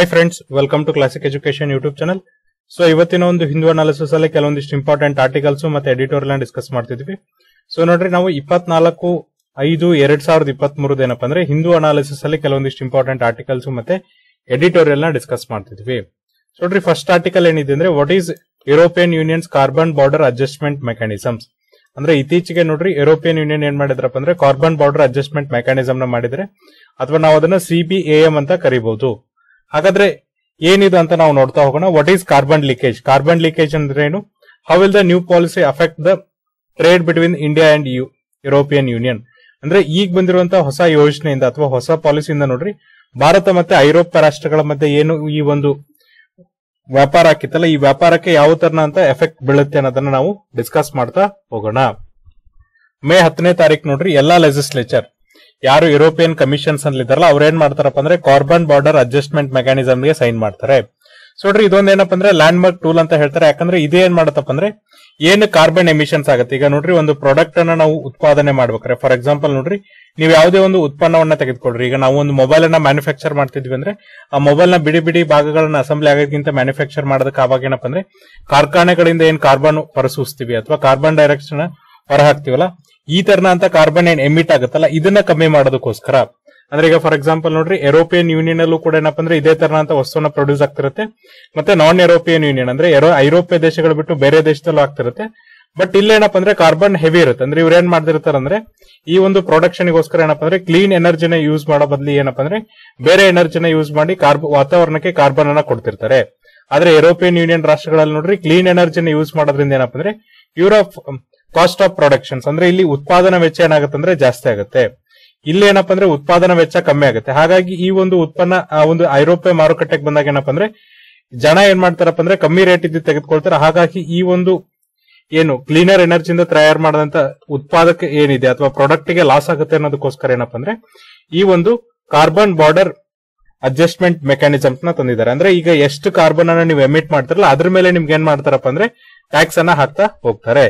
hi friends welcome to classic education YouTube channel so ಇವತ್ತಿನ ಒಂದು Hindu analysis ಅಲ್ಲಿ ಕೆಲವೊಂದಿಷ್ಟು ಇಂಪಾರ್ಟೆಂಟ್ ಆರ್ಟಿಕಲ್ಸ್ ಮತ್ತೆ ಎಡಿಟೋರಿಯಲ್ ಡಿಸ್ಕಸ್ ಮಾಡ್ತಿದ್ವಿ ಸೊ ನೋಡ್ರಿ ನಾವು ಇಪ್ಪತ್ನಾಲ್ಕು ಐದು ಎರಡ್ ಸಾವಿರದ ಇಪ್ಪತ್ತ್ ಏನಪ್ಪಾ ಅಂದ್ರೆ ಹಿಂದೂ ಅನಾಲಿಸಿಸ್ ಅಲ್ಲಿ ಕೆಲವೊಂದಿಷ್ಟು ಇಂಪಾರ್ಟೆಂಟ್ ಆರ್ಟಿಕಲ್ಸ್ ಮತ್ತೆ ಎಡಿಟೋರಿಯಲ್ ನ ಡಿಸ್ಕಸ್ ಮಾಡ್ತಿದ್ವಿ ಸೊ ನೋಡ್ರಿ ಫಸ್ಟ್ ಆರ್ಟಿಕಲ್ ಏನಿದೆ ಅಂದ್ರೆ what is European unions carbon border adjustment mechanisms ಅಂದ್ರೆ ಇತ್ತೀಚೆಗೆ ನೋಡ್ರಿ ಯುರೋಪಿಯನ್ ಯೂನಿಯನ್ ಏನ್ ಮಾಡಿದ್ರಪ್ಪ ಅಂದ್ರೆ ಕಾರ್ಬನ್ ಬಾರ್ಡರ್ ಅಡ್ಜಸ್ಟ್ಮೆಂಟ್ ಮೆಕಾನಿಸಮ್ ನ ಮಾಡಿದ್ರೆ ಅಥವಾ ನಾವು ಅದನ್ನ ಸಿಬಿಎಎಂ ಅಂತ ಕರಿಬಹುದು ಹಾಗಾದ್ರೆ ಏನಿದೆ ಅಂತ ನಾವು ನೋಡ್ತಾ ಹೋಗೋಣ what is carbon leakage carbon leakage ಅಂದ್ರೆ ಏನು how will the new policy affect the trade between India and U European Union ಅಂದ್ರೆ ಈಗ ಬಂದಿರುವಂತಹ ಹೊಸ ಯೋಜನೆಯಿಂದ ಅಥವಾ ಹೊಸ ಪಾಲಿಸಿಯಿಂದ ನೋಡ್ರಿ ಭಾರತ ಮತ್ತೆ ಐರೋಪ್ಯ ರಾಷ್ಟ್ರಗಳ ಮಧ್ಯೆ ಏನು ಈ ಒಂದು ವ್ಯಾಪಾರ ಆಗಿತ್ತಲ್ಲ ಈ ವ್ಯಾಪಾರಕ್ಕೆ ಯಾವ ತರನ ಅಂತ ಎಫೆಕ್ಟ್ ಬೀಳುತ್ತೆ ಅನ್ನೋದನ್ನ ನಾವು ಡಿಸ್ಕಸ್ ಮಾಡ್ತಾ ಹೋಗೋಣ ಮೇ ಹತ್ತನೇ ತಾರೀಕು ನೋಡ್ರಿ ಎಲ್ಲಾ ಲೆಜಿಸ್ಲೇಚರ್ ಯಾರು ಯುರೋಪಿಯನ್ ಕಮಿಷನ್ಸ್ ಅಲ್ಲಿ ಇದಾರಲ್ಲ ಅವ್ರು ಏನ್ ಮಾಡ್ತಾರಪ್ಪ ಅಂದ್ರೆ ಕಾರ್ಬನ್ ಬಾರ್ಡರ್ ಅಡ್ಜಸ್ಟ್ಮೆಂಟ್ ಮೆಕ್ಯಾನಿಸಮ್ ಗೆ ಸೈನ್ ಮಾಡ್ತಾರೆ ಸೊ ನೋಡ್ರಿ ಇದೊಂದ್ ಏನಪ್ಪ ಅಂದ್ರೆ ಲ್ಯಾಂಡ್ ಮಾರ್ಕ್ ಟೂಲ್ ಅಂತ ಹೇಳ್ತಾರೆ ಯಾಕಂದ್ರೆ ಇದೇ ಏನ್ ಮಾಡತ್ತಪ್ಪ ಅಂದ್ರೆ ಏನು ಕಾರ್ಬನ್ ಎಮಿಷನ್ಸ್ ಆಗುತ್ತೆ ಈಗ ನೋಡ್ರಿ ಒಂದು ಪ್ರಾಡಕ್ಟ್ ಅನ್ನ ನಾವು ಉತ್ಪಾದನೆ ಮಾಡ್ಬೇಕಾರೆ ಫಾರ್ ಎಕ್ಸಾಂಪಲ್ ನೋಡ್ರಿ ನೀವು ಯಾವುದೇ ಒಂದು ಉತ್ಪನ್ನವನ್ನ ತೆಗೆದುಕೊಳ್ರಿ ಈಗ ನಾವು ಒಂದು ಮೊಬೈಲ್ ಅನ್ನ ಮ್ಯಾನುಫ್ಯಾಕ್ಚರ್ ಮಾಡ್ತಿದ್ವಿ ಅಂದ್ರೆ ಆ ಮೊಬೈಲ್ ನ ಬಿಡಿ ಬಿಡಿ ಭಾಗಗಳನ್ನ ಅಸೆಂಬ್ಲಿ ಆಗೋದಕ್ಕಿಂತ ಮ್ಯಾನುಫ್ಯಾಕ್ಚರ್ ಮಾಡೋದಕ್ಕೆ ಅವಾಗ ಏನಪ್ಪ ಅಂದ್ರೆ ಕಾರ್ಖಾನೆಗಳಿಂದ ಏನ್ ಕಾರ್ಬನ್ ಹೊರಸೂಸ್ತೀವಿ ಅಥವಾ ಕಾರ್ಬನ್ ಡೈರೆಕ್ಷನ್ ಹೊರ ಹಾಕ್ತಿವಲ್ಲ ಈ ತರನ ಅಂತ ಕಾರ್ಬನ್ ಏನ್ ಎಮಿಟ್ ಆಗುತ್ತಲ್ಲ ಇದನ್ನ ಕಮ್ಮಿ ಮಾಡೋದಕ್ಕೋಸ್ಕರ ಅಂದ್ರೆ ಈಗ ಫಾರ್ ಎಕ್ಸಾಂಪಲ್ ನೋಡ್ರಿ ಯುರೋಪಿಯನ್ ಯೂನಿಯನ್ ಅಲ್ಲೂ ಕೂಡ ಏನಪ್ಪ ಅಂದ್ರೆ ಇದೇ ತರನ ಅಂತ ವಸ್ತುವನ್ನ ಪ್ರೊಡ್ಯೂಸ್ ಆಗ್ತಿರುತ್ತೆ ಮತ್ತೆ ನಾನ್ ಯುರೋಪಿಯನ್ ಯೂನಿಯನ್ ಅಂದ್ರೆ ಎರೋ- ಐರೋಪ್ಯ ದೇಶಗಳು ಬಿಟ್ಟು ಬೇರೆ ದೇಶದಲ್ಲೂ ಆಗ್ತಿರುತ್ತೆ ಬಟ್ ಇಲ್ಲೇನಪ್ಪ ಅಂದ್ರೆ ಕಾರ್ಬನ್ ಹೆವಿ ಇರುತ್ತೆ ಅಂದ್ರೆ ಇವ್ರು ಏನ್ ಮಾಡ್ತಿರ್ತಾರೆ ಅಂದ್ರೆ ಈ ಒಂದು ಪ್ರೊಡಕ್ಷನ್ ಗೋಸ್ಕರ ಏನಪ್ಪ ಅಂದ್ರೆ ಕ್ಲೀನ್ ಎನರ್ಜಿನ ಯೂಸ್ ಮಾಡೋ ಬದಲಿ ಏನಪ್ಪ ಅಂದ್ರೆ ಬೇರೆ ಎನರ್ಜಿನ ಯೂಸ್ ಮಾಡಿ ಕಾರ್ಬ್ ವಾತಾವರಣಕ್ಕೆ ಕಾರ್ಬನ್ ಅನ್ನ ಕೊಡ್ತಿರ್ತಾರೆ ಆದ್ರೆ ಯುರೋಪಿಯನ್ ಯೂನಿಯನ್ ರಾಷ್ಟ್ರಗಳಲ್ಲಿ ನೋಡ್ರಿ ಕ್ಲೀನ್ ಎನರ್ಜಿನ ಯೂಸ್ ಮಾಡೋದ್ರಿಂದ ಏನಪ್ಪ ಅಂದ್ರೆ ಯುರೋಪ್ ಕಾಸ್ಟ್ ಆಫ್ ಪ್ರೊಡಕ್ಷನ್ಸ್ ಅಂದ್ರೆ ಇಲ್ಲಿ ಉತ್ಪಾದನಾ ವೆಚ್ಚ ಏನಾಗುತ್ತೆ ಅಂದ್ರೆ ಜಾಸ್ತಿ ಆಗುತ್ತೆ ಇಲ್ಲಿ ಏನಪ್ಪ ಅಂದ್ರೆ ಉತ್ಪಾದನಾ ವೆಚ್ಚ ಕಮ್ಮಿ ಆಗುತ್ತೆ ಹಾಗಾಗಿ ಈ ಒಂದು ಉತ್ಪನ್ನ ಆ ಒಂದು ಐರೋಪ್ಯ ಮಾರುಕಟ್ಟೆಗೆ ಬಂದಾಗ ಏನಪ್ಪ ಅಂದ್ರೆ ಜನ ಏನ್ ಮಾಡ್ತಾರಪ್ಪ ಅಂದ್ರೆ ಕಮ್ಮಿ ರೇಟ್ ಇದ್ದು ತೆಗೆದುಕೊಳ್ತಾರೆ ಹಾಗಾಗಿ ಈ ಒಂದು ಏನು ಕ್ಲೀನರ್ ಎನರ್ಜಿಯಿಂದ ತಯಾರು ಮಾಡಿದಂತ ಉತ್ಪಾದಕ ಏನಿದೆ ಅಥವಾ ಪ್ರಾಡಕ್ಟ್ ಗೆ ಲಾಸ್ ಆಗುತ್ತೆ ಅನ್ನೋದಕ್ಕೋಸ್ಕರ ಏನಪ್ಪ ಅಂದ್ರೆ ಈ ಒಂದು ಕಾರ್ಬನ್ ಬಾರ್ಡರ್ ಅಡ್ಜಸ್ಟ್ಮೆಂಟ್ ಮೆಕ್ಯಾನಿಸಮ್ಸ್ ನ ತಂದಿದ್ದಾರೆ ಅಂದ್ರೆ ಈಗ ಎಷ್ಟು ಕಾರ್ಬನ್ ಅನ್ನ ನೀವು ಎಮಿಟ್ ಮಾಡ್ತಾರಲ್ಲ ಅದ್ರ ಮೇಲೆ ನಿಮ್ಗೆ ಏನ್ ಮಾಡ್ತಾರಪ್ಪ ಅಂದ್ರೆ ಟ್ಯಾಕ್ಸ್ ಅನ್ನ ಹಾಕ್ತಾ ಹೋಗ್ತಾರೆ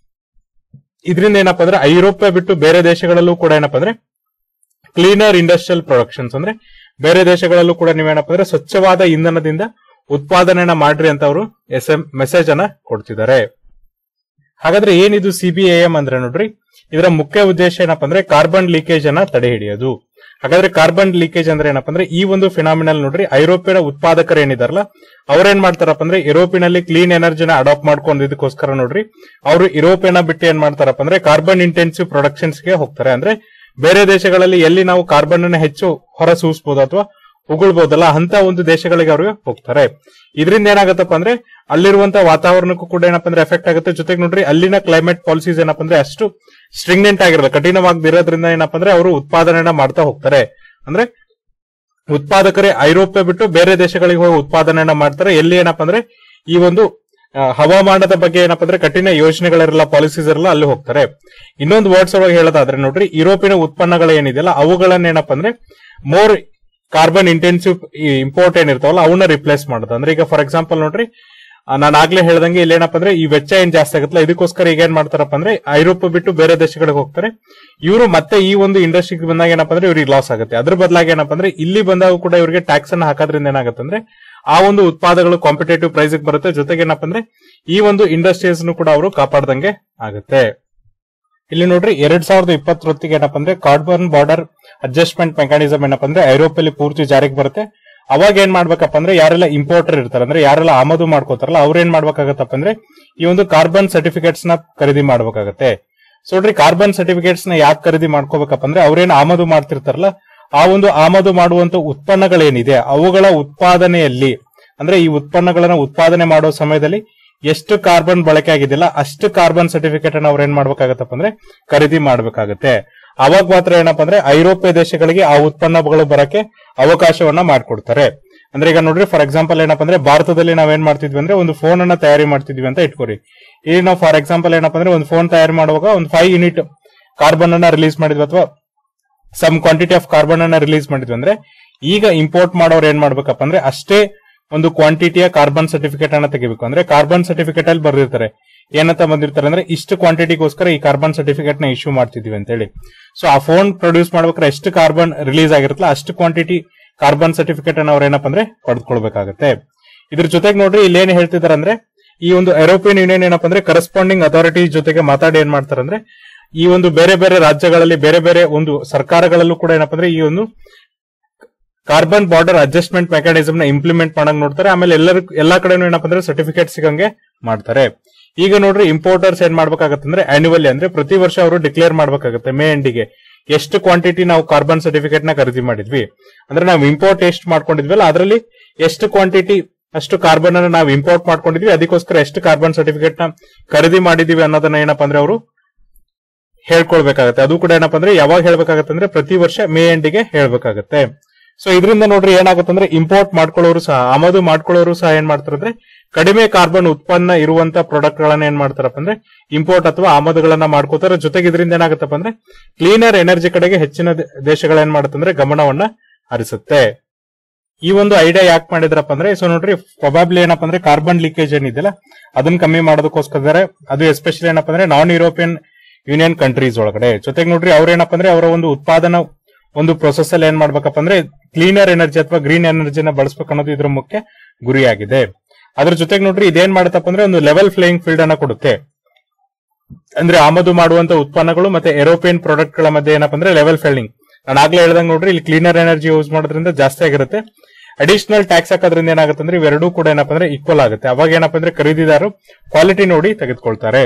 ಇದರಿಂದ ಏನಪ್ಪ ಅಂದ್ರೆ ಐರೋಪ್ಯ ಬಿಟ್ಟು ಬೇರೆ ದೇಶಗಳಲ್ಲೂ ಕೂಡ ಏನಪ್ಪ ಅಂದ್ರೆ ಕ್ಲೀನರ್ ಇಂಡಸ್ಟ್ರಿಯಲ್ ಪ್ರೊಡಕ್ಷನ್ಸ್ ಅಂದ್ರೆ ಬೇರೆ ದೇಶಗಳಲ್ಲೂ ಕೂಡ ನೀವೇನಪ್ಪ ಅಂದ್ರೆ ಸ್ವಚ್ಛವಾದ ಇಂಧನದಿಂದ ಉತ್ಪಾದನೆಯನ್ನ ಮಾಡ್ರಿ ಅಂತ ಅವರು ಎಸ್ ಎಂ ಮೆಸೇಜ್ ಅನ್ನ ಕೊಡ್ತಿದ್ದಾರೆ ಹಾಗಾದ್ರೆ ಏನಿದು ಸಿಬಿಎಎಂ ಅಂದ್ರೆ ನೋಡ್ರಿ ಇದರ ಮುಖ್ಯ ಉದ್ದೇಶ ಏನಪ್ಪ ಅಂದ್ರೆ ಕಾರ್ಬನ್ ಲೀಕೇಜ್ ಅನ್ನ ತಡೆ ಹಿಡಿಯೋದು ಹಾಗಾದ್ರೆ ಕಾರ್ಬನ್ ಲೀಕೇಜ್ ಅಂದ್ರೆ ಏನಪ್ಪ ಅಂದ್ರೆ ಈ ಒಂದು ಫಿನಾಮಿನಲ್ ನೋಡ್ರಿ ಐರೋಪ್ಯನ ಉತ್ಪಾದಕರು ಏನಿದಾರಲ್ಲ ಅವ್ರೇನ್ ಮಾಡ್ತಾರಪ್ಪ ಅಂದ್ರೆ ಯುರೋಪಿನಲ್ಲಿ ಕ್ಲೀನ್ ಎನರ್ಜಿನ ಅಡಾಪ್ಟ್ ಮಾಡ್ಕೊಂಡಿದ್ದಕ್ಕೋಸ್ಕರ ನೋಡ್ರಿ ಅವರು ಯುರೋಪಿಯನ್ನ ಬಿಟ್ಟು ಏನ್ ಮಾಡ್ತಾರಪ್ಪ ಅಂದ್ರೆ ಕಾರ್ಬನ್ ಇಂಟೆನ್ಸಿವ್ ಪ್ರೊಡಕ್ಷನ್ಸ್ ಗೆ ಹೋಗ್ತಾರೆ ಅಂದ್ರೆ ಬೇರೆ ದೇಶಗಳಲ್ಲಿ ಎಲ್ಲಿ ನಾವು ಕಾರ್ಬನ್ ಅನ್ನ ಹೆಚ್ಚು ಹೊರ ಸೂಸ್ಬೋದು ಅಥವಾ ಉಗುಳ್ಬಹುದಲ್ಲ ಅಂತ ಒಂದು ದೇಶಗಳಿಗೆ ಅವ್ರಿಗೆ ಹೋಗ್ತಾರೆ ಇದರಿಂದ ಏನಾಗತ್ತಪ್ಪ ಅಂದ್ರೆ ಅಲ್ಲಿರುವಂತ ವಾತಾವರಣಕ್ಕೂ ಕೂಡ ಏನಪ್ಪ ಅಂದ್ರೆ ಎಫೆಕ್ಟ್ ಆಗುತ್ತೆ ಜೊತೆಗೆ ನೋಡ್ರಿ ಅಲ್ಲಿನ ಕ್ಲೈಮೇಟ್ ಪಾಲಿಸೀಸ್ ಏನಪ್ಪ ಅಂದ್ರೆ ಅಷ್ಟು ಸ್ಟ್ರಿಂಗ್ನೆಂಟ್ ಆಗಿರಲ್ಲ ಕಠಿಣವಾಗದಿರೋದ್ರಿಂದ ಏನಪ್ಪ ಅಂದ್ರೆ ಅವರು ಉತ್ಪಾದನೆಯನ್ನ ಮಾಡ್ತಾ ಹೋಗ್ತಾರೆ ಅಂದ್ರೆ ಉತ್ಪಾದಕರೇ ಐರೋಪ್ಯ ಬಿಟ್ಟು ಬೇರೆ ದೇಶಗಳಿಗೆ ಹೋಗಿ ಉತ್ಪಾದನೆಯನ್ನ ಮಾಡ್ತಾರೆ ಎಲ್ಲಿ ಏನಪ್ಪ ಅಂದ್ರೆ ಈ ಒಂದು ಆ, ಹವಾಮಾನದ ಬಗ್ಗೆ ಏನಪ್ಪ ಅಂದ್ರೆ ಕಠಿಣ ಯೋಜನೆಗಳಿರಲ್ಲ ಪಾಲಿಸೀಸ್ ಇರಲ್ಲ ಅಲ್ಲಿ ಹೋಗ್ತಾರೆ ಇನ್ನೊಂದು ವರ್ಡ್ಸ್ ಒಳಗೆ ಹೇಳೋದಾದ್ರೆ ನೋಡ್ರಿ ಯುರೋಪಿನ ಉತ್ಪನ್ನಗಳು ಏನಿದೆಯಲ್ಲ ಅವುಗಳನ್ನ ಏನಪ್ಪ ಅಂದ್ರೆ ಮೋರ್ ಕಾರ್ಬನ್ ಇಂಟೆನ್ಸಿವ್ ಇಂಪೋರ್ಟ್ ಏನಿರ್ತಾವಲ್ಲ ಅವನ್ನ ರಿಪ್ಲೇಸ್ ಮಾಡೋದು ಅಂದ್ರೆ ಈಗ ಫಾರ್ ಎಕ್ಸಾಂಪಲ್ ನೋಡ್ರಿ ನಾನು ಆಗ್ಲೇ ಹೇಳ್ದಂಗೆ ಇಲ್ಲಿ ಏನಪ್ಪ ಅಂದ್ರೆ ಈ ವೆಚ್ಚ ಏನ್ ಜಾಸ್ತಿ ಆಗುತ್ತಲ್ಲ ಇದಕ್ಕೋಸ್ಕರ ಈಗ ಏನ್ ಮಾಡ್ತಾರಪ್ಪ ಅಂದ್ರೆ ಐರೋಪ್ಯ ಬಿಟ್ಟು ಬೇರೆ ದೇಶಗಳಿಗೆ ಹೋಗ್ತಾರೆ ಇವರು ಮತ್ತೆ ಈ ಒಂದು ಇಂಡಸ್ಟ್ರಿಗೆ ಬಂದಾಗ ಏನಪ್ಪ ಅಂದ್ರೆ ಇವ್ರಿಗೆ ಲಾಸ್ ಆಗುತ್ತೆ ಅದ್ರ ಬದಲಾಗಿ ಏನಪ್ಪ ಅಂದ್ರೆ ಇಲ್ಲಿ ಬಂದಾಗ ಕೂಡ ಇವರಿಗೆ ಟ್ಯಾಕ್ಸ್ ಅನ್ನ ಹಾಕೋದ್ರಿಂದ ಏನಾಗುತ್ತೆ ಅಂದ್ರೆ ಆ ಒಂದು ಉತ್ಪಾದಗಳು ಕಾಂಪಿಟೇಟಿವ್ ಪ್ರೈಸ್ ಬರುತ್ತೆ ಜೊತೆಗೆ ಏನಪ್ಪ ಅಂದ್ರೆ ಈ ಒಂದು ಇಂಡಸ್ಟ್ರೀಸ್ ಕೂಡ ಅವರು ಕಾಪಾಡ್ದಂಗೆ ಆಗುತ್ತೆ ಇಲ್ಲಿ ನೋಡ್ರಿ ಎರಡ್ ಸಾವಿರದ ಇಪ್ಪತ್ತೊತ್ತಿಗೆ ಏನಪ್ಪ ಅಂದ್ರೆ ಕಾರ್ಬನ್ ಬಾರ್ಡರ್ ಅಡ್ಜಸ್ಟ್ಮೆಂಟ್ ಮೆಕಾನಿಸಮ್ ಏನಪ್ಪ ಅಂದ್ರೆ ಐರೋಪಲ್ಲಿ ಪೂರ್ತಿ ಜಾರಿಗೆ ಬರುತ್ತೆ ಅವಾಗ ಏನ್ ಮಾಡ್ಬೇಕಪ್ಪ ಅಂದ್ರೆ ಯಾರೆಲ್ಲ ಇಂಪೋರ್ಟರ್ ಇರ್ತಾರೆ ಅಂದ್ರೆ ಯಾರೆಲ್ಲ ಆಮದು ಮಾಡ್ಕೋತಾರಲ್ಲ ಅವ್ರ ಏನ್ ಮಾಡ್ಬೇಕಾಗತ್ತಪ್ಪ ಅಂದ್ರೆ ಈ ಒಂದು ಕಾರ್ಬನ್ ಸರ್ಟಿಫಿಕೇಟ್ಸ್ ನ ಖರೀದಿ ಮಾಡ್ಬೇಕಾಗತ್ತೆ ಸೊ ನೋಡ್ರಿ ಕಾರ್ಬನ್ ಸರ್ಟಿಫಿಕೇಟ್ಸ್ ನ ಯಾಕೆ ಖರೀದಿ ಮಾಡ್ಕೋಬೇಕಪ್ಪ ಅಂದ್ರೆ ಅವ್ರೇನ್ ಆಮದು ಮಾಡ್ತಿರ್ತಾರಲ್ಲ ಆ ಒಂದು ಆಮದು ಮಾಡುವಂತ ಉತ್ಪನ್ನಗಳೇನಿದೆ ಅವುಗಳ ಉತ್ಪಾದನೆಯಲ್ಲಿ ಅಂದ್ರೆ ಈ ಉತ್ಪನ್ನಗಳನ್ನ ಉತ್ಪಾದನೆ ಮಾಡೋ ಸಮಯದಲ್ಲಿ ಎಷ್ಟು ಕಾರ್ಬನ್ ಬಳಕೆ ಆಗಿದೆಯಲ್ಲ ಅಷ್ಟು ಕಾರ್ಬನ್ ಸರ್ಟಿಫಿಕೇಟ್ ಅನ್ನ ಅವ್ರು ಏನ್ ಮಾಡ್ಬೇಕಾಗತ್ತಪ್ಪ ಅಂದ್ರೆ ಖರೀದಿ ಮಾಡ್ಬೇಕಾಗತ್ತೆ ಅವಾಗ ಮಾತ್ರ ಏನಪ್ಪಾ ಅಂದ್ರೆ ಐರೋಪ್ಯ ದೇಶಗಳಿಗೆ ಆ ಉತ್ಪನ್ನಗಳು ಬರಕ್ಕೆ ಅವಕಾಶವನ್ನ ಮಾಡ್ಕೊಡ್ತಾರೆ ಅಂದ್ರೆ ಈಗ ನೋಡ್ರಿ ಫಾರ್ ಎಕ್ಸಾಂಪಲ್ ಏನಪ್ಪಾ ಅಂದ್ರೆ ಭಾರತದಲ್ಲಿ ನಾವೇನ್ ಮಾಡ್ತಿದ್ವಿ ಅಂದ್ರೆ ಒಂದು ಫೋನ್ ಅನ್ನ ತಯಾರಿ ಮಾಡ್ತಿದ್ವಿ ಅಂತ ಇಟ್ಕೋರಿ ಈಗ ನಾವು ಫಾರ್ ಎಕ್ಸಾಂಪಲ್ ಏನಪ್ಪಾ ಅಂದ್ರೆ ಒಂದು ಫೋನ್ ತಯಾರಿ ಮಾಡುವಾಗ ಒಂದು ಫೈವ್ ಯೂನಿಟ್ ಕಾರ್ಬನ್ ಅನ್ನ ರಿಲೀಸ್ ಮಾಡಿದ್ವಿ ಅಥವಾ ಸಮ್ ಕ್ವಾಂಟಿಟಿ ಆಫ್ ಕಾರ್ಬನ್ ಅನ್ನ ರಿಲೀಸ್ ಮಾಡಿದ್ವಿ ಅಂದ್ರೆ ಈಗ ಇಂಪೋರ್ಟ್ ಮಾಡೋರು ಏನ್ ಮಾಡ್ಬೇಕಪ್ಪ ಅಂದ್ರೆ ಅಷ್ಟೇ ಒಂದು ಕ್ವಾಂಟಿಟಿಯ ಕಾರ್ಬನ್ ಸರ್ಟಿಫಿಕೇಟ್ ಅನ್ನ ತೆಗಿಬೇಕು ಅಂದ್ರೆ ಕಾರ್ಬನ್ ಸರ್ಟಿಫಿಕೇಟ್ ಅಲ್ಲಿ ಬರ್ದಿರ್ತಾರೆ ಏನಂತ ಬಂದಿರ್ತಾರೆ ಅಂದ್ರೆ ಇಷ್ಟು ಕ್ವಾಂಟಿಟಿಗೋಸ್ಕರ ಈ ಕಾರ್ಬನ್ ಸರ್ಟಿಫಿಕೇಟ್ ನ ಇಶ್ಯೂ ಮಾಡ್ತಿದೀವಿ ಅಂತ ಹೇಳಿ ಸೊ ಆ ಫೋನ್ ಪ್ರೊಡ್ಯೂಸ್ ಮಾಡ್ಬೇಕಾದ್ರೆ ಎಷ್ಟು ಕಾರ್ಬನ್ ರಿಲೀಸ್ ಆಗಿರುತ್ತಲ್ಲ ಅಷ್ಟು ಕ್ವಾಂಟಿಟಿ ಕಾರ್ಬನ್ ಸರ್ಟಿಫಿಕೇಟ್ ಅನ್ನ ಅವ್ರು ಏನಪ್ಪ ಅಂದ್ರೆ ಪಡೆದುಕೊಳ್ಬೇಕಾಗತ್ತೆ ಇದ್ರ ಜೊತೆಗೆ ನೋಡ್ರಿ ಇಲ್ಲಿ ಏನ್ ಹೇಳ್ತಿದಾರೆ ಅಂದ್ರೆ ಈ ಒಂದು ಯುರೋಪಿಯನ್ ಯೂನಿಯನ್ ಏನಪ್ಪ ಅಂದ್ರೆ ಕರೆಸ್ಪಾಂಡಿಂಗ್ ಅಥಾರಿಟಿ ಜೊತೆಗೆ ಮಾತಾಡಿ ಏನ್ ಮಾಡ್ತಾರೆ ಅಂದ್ರೆ ಈ ಒಂದು ಬೇರೆ ಬೇರೆ ರಾಜ್ಯಗಳಲ್ಲಿ ಬೇರೆ ಬೇರೆ ಒಂದು ಸರ್ಕಾರಗಳಲ್ಲೂ ಕೂಡ ಏನಪ್ಪ ಅಂದ್ರೆ ಈ ಒಂದು ಕಾರ್ಬನ್ ಬಾರ್ಡರ್ ಅಡ್ಜಸ್ಟ್ಮೆಂಟ್ ಮೆಕ್ಯಾನಿಸಮ್ ನ ಇಂಪ್ಲಿಮೆಂಟ್ ಮಾಡಂಗ್ ನೋಡ್ತಾರೆ ಆಮೇಲೆ ಎಲ್ಲರೂ ಎಲ್ಲಾ ಕಡೆನೂ ಏನಪ್ಪ ಅಂದ್ರೆ ಸರ್ಟಿಫಿಕೇಟ್ ಸಿಗಂಗೆ ಮಾಡ್ತಾರೆ ಈಗ ನೋಡ್ರಿ ಇಂಪೋರ್ಟರ್ಸ್ ಏನ್ ಮಾಡ್ಬೇಕಾಗತ್ತೆ ಅಂದ್ರೆ ಆನ್ಯುವಲಿ ಅಂದ್ರೆ ಪ್ರತಿ ವರ್ಷ ಅವರು ಡಿಕ್ಲೇರ್ ಮಾಡ್ಬೇಕಾಗತ್ತೆ ಮೇ ಎಂಡಿಗೆ ಎಷ್ಟು ಕ್ವಾಂಟಿಟಿ ನಾವು ಕಾರ್ಬನ್ ಸರ್ಟಿಫಿಕೇಟ್ ನ ಖರೀದಿ ಮಾಡಿದ್ವಿ ಅಂದ್ರೆ ನಾವು ಇಂಪೋರ್ಟ್ ಎಷ್ಟು ಮಾಡ್ಕೊಂಡಿದ್ವಲ್ಲ ಅದರಲ್ಲಿ ಎಷ್ಟು ಕ್ವಾಂಟಿಟಿ ಅಷ್ಟು ಕಾರ್ಬನ್ ಅನ್ನ ನಾವು ಇಂಪೋರ್ಟ್ ಮಾಡ್ಕೊಂಡಿದ್ವಿ ಅದಕ್ಕೋಸ್ಕರ ಎಷ್ಟು ಕಾರ್ಬನ್ ಸರ್ಟಿಫಿಕೇಟ್ ನ ಖರೀದಿ ಮಾಡಿದೀವಿ ಅನ್ನೋದನ್ನ ಏನಪ್ಪಾ ಅಂದ್ರೆ ಅವರು ಹೇಳ್ಕೊಳ್ಬೇಕಾಗತ್ತೆ ಅದು ಕೂಡ ಏನಪ್ಪಾ ಅಂದ್ರೆ ಯಾವಾಗ ಹೇಳ್ಬೇಕಾಗತ್ತೆ ಅಂದ್ರೆ ಪ್ರತಿ ವರ್ಷ ಮೇ ಎಂಡಿಗೆ ಹೇಳ್ಬೇಕಾಗತ್ತೆ ಸೊ ಇದರಿಂದ ನೋಡ್ರಿ ಏನಾಗುತ್ತೆ ಅಂದ್ರೆ ಇಂಪೋರ್ಟ್ ಮಾಡ್ಕೊಳ್ಳೋರು ಸಹ ಆಮದು ಮಾಡ್ಕೊಳ್ಳೋರು ಸಹ ಏನ್ ಮಾಡ್ತಾರೆ ಅಂದ್ರೆ ಕಡಿಮೆ ಕಾರ್ಬನ್ ಉತ್ಪನ್ನ ಇರುವಂತ ಪ್ರಾಡಕ್ಟ್ ಗಳನ್ನ ಏನ್ ಮಾಡ್ತಾರಪ್ಪ ಅಂದ್ರೆ ಇಂಪೋರ್ಟ್ ಅಥವಾ ಆಮದುಗಳನ್ನ ಮಾಡ್ಕೋತಾರೆ ಜೊತೆಗೆ ಇದರಿಂದ ಏನಾಗುತ್ತಪ್ಪ ಅಂದ್ರೆ ಕ್ಲೀನರ್ ಎನರ್ಜಿ ಕಡೆಗೆ ಹೆಚ್ಚಿನ ದೇ- ದೇಶಗಳು ಏನ್ ಮಾಡುತ್ತೆ ಅಂದ್ರೆ ಗಮನವನ್ನ ಹರಿಸುತ್ತೆ ಈ ಒಂದು ಐಡಿಯಾ ಯಾಕೆ ಮಾಡಿದ್ರಪ್ಪ ಅಂದ್ರೆ ಸೊ ನೋಡ್ರಿ ಪ್ರೊಬಾಬ್ಲಿ ಏನಪ್ಪ ಅಂದ್ರೆ ಕಾರ್ಬನ್ ಲೀಕೇಜ್ ಏನಿದೆಯಲ್ಲ ಅದನ್ನ ಕಮ್ಮಿ ಮಾಡೋದಕ್ಕೋಸ್ಕರ ಅದು ಎಸ್ಪೆಷಲಿ ಏನಪ್ಪ ಅಂದ್ರೆ ನಾನ್ ಯುರೋಪಿಯನ್ ಯೂನಿಯನ್ ಕಂಟ್ರೀಸ್ ಒಳಗಡೆ ಜೊತೆಗೆ ನೋಡ್ರಿ ಅವ್ರ ಏನಪ್ಪ ಅಂದ್ರೆ ಅವರ ಒಂದು ಉತ್ಪಾದನಾ ಒಂದು ಪ್ರೊಸೆಸ್ ಅಲ್ಲಿ ಏನ್ ಮಾಡ್ಬೇಕಪ್ಪ ಅಂದ್ರೆ ಕ್ಲೀನರ್ ಎನರ್ಜಿ ಅಥವಾ ಗ್ರೀನ್ ಎನರ್ಜಿನ ಬಳಸಬೇಕು ಅನ್ನೋದು ಇದ್ರ ಮುಖ್ಯ ಗುರಿಯಾಗಿದೆ ಅದ್ರ ಜೊತೆಗೆ ನೋಡ್ರಿ ಇದೇನ್ ಮಾಡುತ್ತಪ್ಪ ಅಂದ್ರೆ ಒಂದು ಲೆವೆಲ್ ಫ್ಲೇಯಿಂಗ್ ಫೀಲ್ಡ್ ಅನ್ನ ಕೊಡುತ್ತೆ ಅಂದ್ರೆ ಆಮದು ಮಾಡುವಂತ ಉತ್ಪನ್ನಗಳು ಮತ್ತೆ ಏರೋಪಿಯನ್ ಪ್ರಾಡಕ್ಟ್ ಗಳ ಮಧ್ಯೆ ಏನಪ್ಪ ಅಂದ್ರೆ ಲೆವೆಲ್ ಫೀಲ್ಡಿಂಗ್ ನಾನು ಆಗ್ಲೇ ಹೇಳ್ದಂಗ್ ನೋಡ್ರಿ ಇಲ್ಲಿ ಕ್ಲೀನರ್ ಎನರ್ಜಿ ಯೂಸ್ ಮಾಡೋದ್ರಿಂದ ಜಾಸ್ತಿ ಆಗಿರುತ್ತೆ ಅಡಿಷನಲ್ ಟ್ಯಾಕ್ಸ್ ಹಾಕೋದ್ರಿಂದ ಏನಾಗುತ್ತೆ ಅಂದ್ರೆ ಇವೆರಡೂ ಕೂಡ ಏನಪ್ಪ ಅಂದ್ರೆ ಈಕ್ವಲ್ ಆಗುತ್ತೆ ಅವಾಗ ಏನಪ್ಪ ಅಂದ್ರೆ ಖರೀದಿದಾರರು ಕ್ವಾಲಿಟಿ ನೋಡಿ ತೆಗೆದುಕೊಳ್ತಾರೆ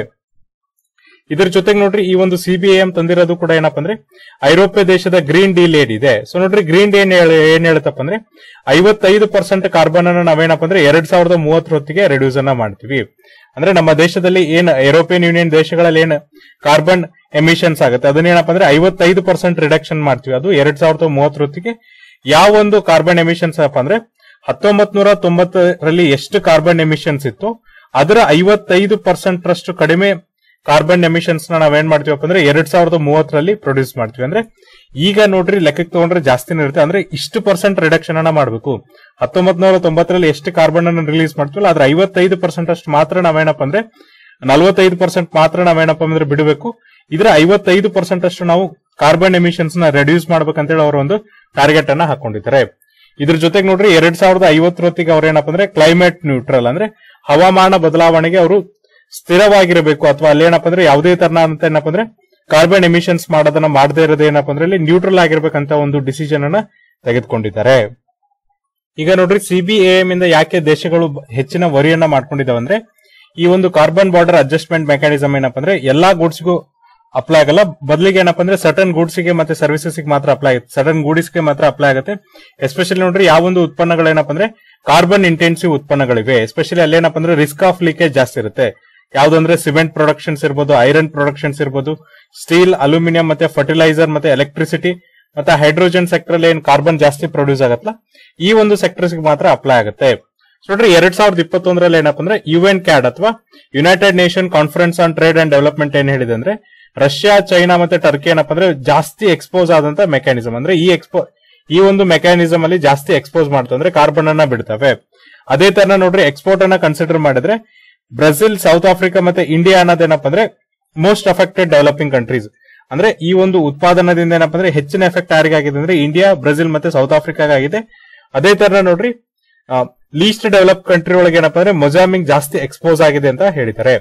ಇದ್ರ ಜೊತೆಗೆ ನೋಡ್ರಿ ಈ ಒಂದು ಸಿಬಿಎಂ ತಂದಿರೋದು ಕೂಡ ಏನಪ್ಪ ಅಂದ್ರೆ ಐರೋಪ್ಯ ದೇಶದ ಗ್ರೀನ್ ಡೀಲ್ ಏನಿದೆ ಸೊ ನೋಡ್ರಿ ಗ್ರೀನ್ ಡೀಲ್ ಏನ್ ಹೇಳ- ಏನ್ ಹೇಳುತ್ತಪ್ಪ ಅಂದ್ರೆ ಐವತ್ತೈದು ಪರ್ಸೆಂಟ್ ಕಾರ್ಬನ್ ಅನ್ನ ನಾವೇನಪ್ಪ ಅಂದ್ರೆ ಎರಡ್ ಸಾವಿರದ ಮೂವತ್ತರ ಹೊತ್ತಿಗೆ ರೆಡ್ಯೂಸ್ ಅನ್ನ ಮಾಡ್ತೀವಿ ಅಂದ್ರೆ ನಮ್ಮ ದೇಶದಲ್ಲಿ ಏನ್ ಯುರೋಪಿಯನ್ ಯೂನಿಯನ್ ದೇಶಗಳಲ್ಲಿ ಏನ್ ಕಾರ್ಬನ್ ಎಮಿಷನ್ಸ್ ಆಗುತ್ತೆ ಅದನ್ನೇನಪ್ಪ ಅಂದ್ರೆ ಐವತ್ತೈದು ಪರ್ಸೆಂಟ್ ರಿಡಕ್ಷನ್ ಮಾಡ್ತೀವಿ ಅದು ಎರಡ್ ಸಾವಿರದ ಮೂವತ್ತರ ಹೊತ್ತಿಗೆ ಯಾವ ಒಂದು ಕಾರ್ಬನ್ ಎಮಿಷನ್ಸ್ ಅಪ್ಪ ಅಂದ್ರೆ ಹತ್ತೊಂಬತ್ ನೂರ ತೊಂಬತ್ತರಲ್ಲಿ ಎಷ್ಟು ಕಾರ್ಬನ್ ಎಮಿಷನ್ಸ್ ಇತ್ತು ಅದರ ಐವತ್ತೈದು ಪರ್ಸೆಂಟ್ ರಷ್ಟು ಕಡಿಮೆ ಕಾರ್ಬನ್ ಎಮಿಷನ್ಸ್ ನ ನಾವೇನ್ ಮಾಡ್ತೀವಪ್ಪ ಅಂದ್ರೆ ಎರಡ್ ಸಾವಿರದ ಮೂವತ್ತರಲ್ಲಿ ಪ್ರೊಡ್ಯೂಸ್ ಮಾಡ್ತೀವಿ ಅಂದ್ರೆ ಈಗ ನೋಡ್ರಿ ಲೆಕ್ಕಕ್ಕೆ ತಗೊಂಡ್ರೆ ಜಾಸ್ತಿನೇ ಇರುತ್ತೆ ಅಂದ್ರೆ ಇಷ್ಟು ಪರ್ಸೆಂಟ್ ರಿಡಕ್ಷನ್ ಅನ್ನ ಮಾಡಬೇಕು ಹತ್ತೊಂಬತ್ ನೂರ ತೊಂಬತ್ತರಲ್ಲಿ ಎಷ್ಟು ಕಾರ್ಬನ್ ಅನ್ನು ರಿಲೀಸ್ ಮಾಡ್ತೀವಲ್ಲ ಅದ್ರ ಐವತ್ತೈದು ಪರ್ಸೆಂಟ್ ಅಷ್ಟು ಮಾತ್ರ ನಾವೇನಪ್ಪ ಅಂದ್ರೆ ನಲವತ್ತೈದು ಪರ್ಸೆಂಟ್ ಮಾತ್ರ ನಾವೇನಪ್ಪ ಅಂದ್ರೆ ಬಿಡಬೇಕು ಇದ್ರ ಐವತ್ತೈದು ಪರ್ಸೆಂಟ್ ಅಷ್ಟು ನಾವು ಕಾರ್ಬನ್ ಎಮಿಷನ್ಸ್ ನ ರೆಡ್ಯೂಸ್ ಮಾಡ್ಬೇಕಂತೇಳಿ ಅವರು ಒಂದು ಟಾರ್ಗೆಟ್ ಅನ್ನ ಹಾಕೊಂಡಿದ್ದಾರೆ ಇದ್ರ ಜೊತೆಗೆ ನೋಡ್ರಿ ಎರಡ್ ಸಾವಿರದ ಐವತ್ತರೊತ್ತಿಗೆ ಅವ್ರು ಏನಪ್ಪ ಅಂದ್ರೆ ಕ್ಲೈಮೇಟ್ ನ್ಯೂಟ್ರಲ್ ಅಂದ್ರೆ ಹವಾಮಾನ ಬದಲಾವಣೆಗೆ ಅವರು ಸ್ಥಿರವಾಗಿರಬೇಕು ಅಥವಾ ಅಲ್ಲಿ ಏನಪ್ಪ ಅಂದ್ರೆ ಯಾವುದೇ ತರನ ಅಂತ ಏನಪ್ಪ ಅಂದ್ರೆ ಕಾರ್ಬನ್ ಎಮಿಷನ್ಸ್ ಮಾಡೋದನ್ನ ಮಾಡದೇ ಇರೋದು ಏನಪ್ಪ ಅಂದ್ರೆ ಇಲ್ಲಿ ನ್ಯೂಟ್ರಲ್ ಆಗಿರ್ಬೇಕಂತ ಒಂದು ಡಿಸಿಷನ್ ಅನ್ನ ತೆಗೆದುಕೊಂಡಿದ್ದಾರೆ ಈಗ ನೋಡ್ರಿ ಸಿಬಿಎಎಂ ಇಂದ ಯಾಕೆ ದೇಶಗಳು ಬ- ಹೆಚ್ಚಿನ ವರಿಯನ್ನ ಮಾಡ್ಕೊಂಡಿದ್ದಾವೆ ಅಂದ್ರೆ ಈ ಒಂದು ಕಾರ್ಬನ್ ಬಾರ್ಡರ್ ಅಡ್ಜಸ್ಟ್ಮೆಂಟ್ ಮೆಕ್ಯಾನಿಸಮ್ ಏನಪ್ಪ ಅಂದ್ರೆ ಎಲ್ಲಾ ಗೂಡ್ಸ್ಗೂ ಅಪ್ಲೈ ಆಗಲ್ಲ ಬದಲಿಗೆ ಏನಪ್ಪ ಅಂದ್ರೆ ಸರ್ಟನ್ ಗೂಡ್ಸ್ ಗೆ ಮತ್ತೆ ಸರ್ವಿಸಸ್ ಗೆ ಮಾತ್ರ ಅಪ್ಲೈ ಆಗುತ್ತೆ ಸರ್ಟನ್ ಗೂಡ್ಸ್ ಗೆ ಮಾತ್ರ ಅಪ್ಲೈ ಆಗುತ್ತೆ ಎಸ್ಪೆಷಲಿ ನೋಡ್ರಿ ಯಾವ ಒಂದು ಉತ್ಪನ್ನಗಳೇನಪ್ಪ ಅಂದ್ರೆ ಕಾರ್ಬನ್ ಇಂಟೆನ್ಸಿವ್ ಉತ್ಪನ್ನಗಳಿವೆ ಎಸ್ಪೆಷಲಿ ಅಲ್ಲೇನಪ್ಪ ಅಂದ್ರೆ ರಿಸ್ಕ್ ಆಫ್ ಲೀಕೇಜ್ ಜಾಸ್ತಿ ಇರುತ್ತೆ ಯಾವ್ದಂದ್ರೆ ಸಿಮೆಂಟ್ ಪ್ರೊಡಕ್ಷನ್ಸ್ ಇರ್ಬೋದು ಐರನ್ ಪ್ರೊಡಕ್ಷನ್ಸ್ ಇರ್ಬೋದು ಸ್ಟೀಲ್ ಅಲ್ಯೂಮಿನಿಯಂ ಮತ್ತೆ ಫರ್ಟಿಲೈಸರ್ ಮತ್ತೆ ಎಲೆಕ್ಟ್ರಿಸಿಟಿ ಮತ್ತೆ ಹೈಡ್ರೋಜನ್ ಸೆಕ್ಟರ್ ಅಲ್ಲಿ ಏನ್ ಕಾರ್ಬನ್ ಜಾಸ್ತಿ ಪ್ರೊಡ್ಯೂಸ್ ಆಗತ್ತಲ್ಲ ಈ ಒಂದು ಸೆಕ್ಟರ್ಸ್ ಮಾತ್ರ ಅಪ್ಲೈ ಆಗುತ್ತೆ So ನೋಡ್ರಿ ಎರಡ್ ಸಾವಿರದ ಇಪ್ಪತ್ತೊಂದರಲ್ಲಿ ಏನಪ್ಪ ಅಂದ್ರೆ ಯುಎನ್ ಕ್ಯಾಡ್ ಅಥವಾ United Nation Conference on Trade and Development ಏನ್ ಹೇಳಿದೆ ಅಂದ್ರೆ ರಷ್ಯಾ ಚೈನಾ ಮತ್ತೆ ಟರ್ಕಿ ಏನಪ್ಪ ಅಂದ್ರೆ ಜಾಸ್ತಿ ಎಕ್ಸ್ಪೋಸ್ ಆದಂತ ಮೆಕ್ಯಾನಿಸಮ್ ಅಂದ್ರೆ ಈ ಎಕ್ಸ್ಪೋ ಈ ಒಂದು ಮೆಕ್ಯಾನಿಸಮ್ ಅಲ್ಲಿ ಜಾಸ್ತಿ ಎಕ್ಸ್ಪೋಸ್ ಮಾಡ್ತವೆ ಅಂದ್ರೆ ಕಾರ್ಬನ್ ಅನ್ನ ಬಿಡ್ತವೆ ಅದೇ ತರ ನೋಡ್ರಿ ಎಕ್ಸ್ಪೋರ್ಟ್ ಅನ್ನ ಕನ್ಸಿಡರ್ ಮಾಡಿದ್ರೆ ಬ್ರೆಜಿಲ್ ಸೌತ್ ಆಫ್ರಿಕಾ ಮತ್ತೆ ಇಂಡಿಯಾ ಅನ್ನೋದೇನಪ್ಪ ಅಂದ್ರೆ ಮೋಸ್ಟ್ ಅಫೆಕ್ಟೆಡ್ ಡೆವಲಪಿಂಗ್ ಕಂಟ್ರೀಸ್ ಅಂದ್ರೆ ಈ ಒಂದು ಉತ್ಪಾದನದಿಂದ ಏನಪ್ಪ ಅಂದ್ರೆ ಹೆಚ್ಚಿನ ಎಫೆಕ್ಟ್ ಯಾರಿಗಾಗಿದೆ ಅಂದ್ರೆ ಇಂಡಿಯಾ ಬ್ರೆಜಿಲ್ ಮತ್ತೆ ಸೌತ್ ಆಫ್ರಿಕಾಗಾಗಿದೆ ಅದೇ ತರ ನೋಡ್ರಿ ಲೀಸ್ಟ್ ಡೆವಲಪ್ ಕಂಟ್ರಿ ಒಳಗೆ ಏನಪ್ಪ ಅಂದ್ರೆ ಮೊಜಾಮಿಕ್ ಜಾಸ್ತಿ ಎಕ್ಸ್ಪೋಸ್ ಆಗಿದೆ ಅಂತ ಹೇಳಿದ್ದಾರೆ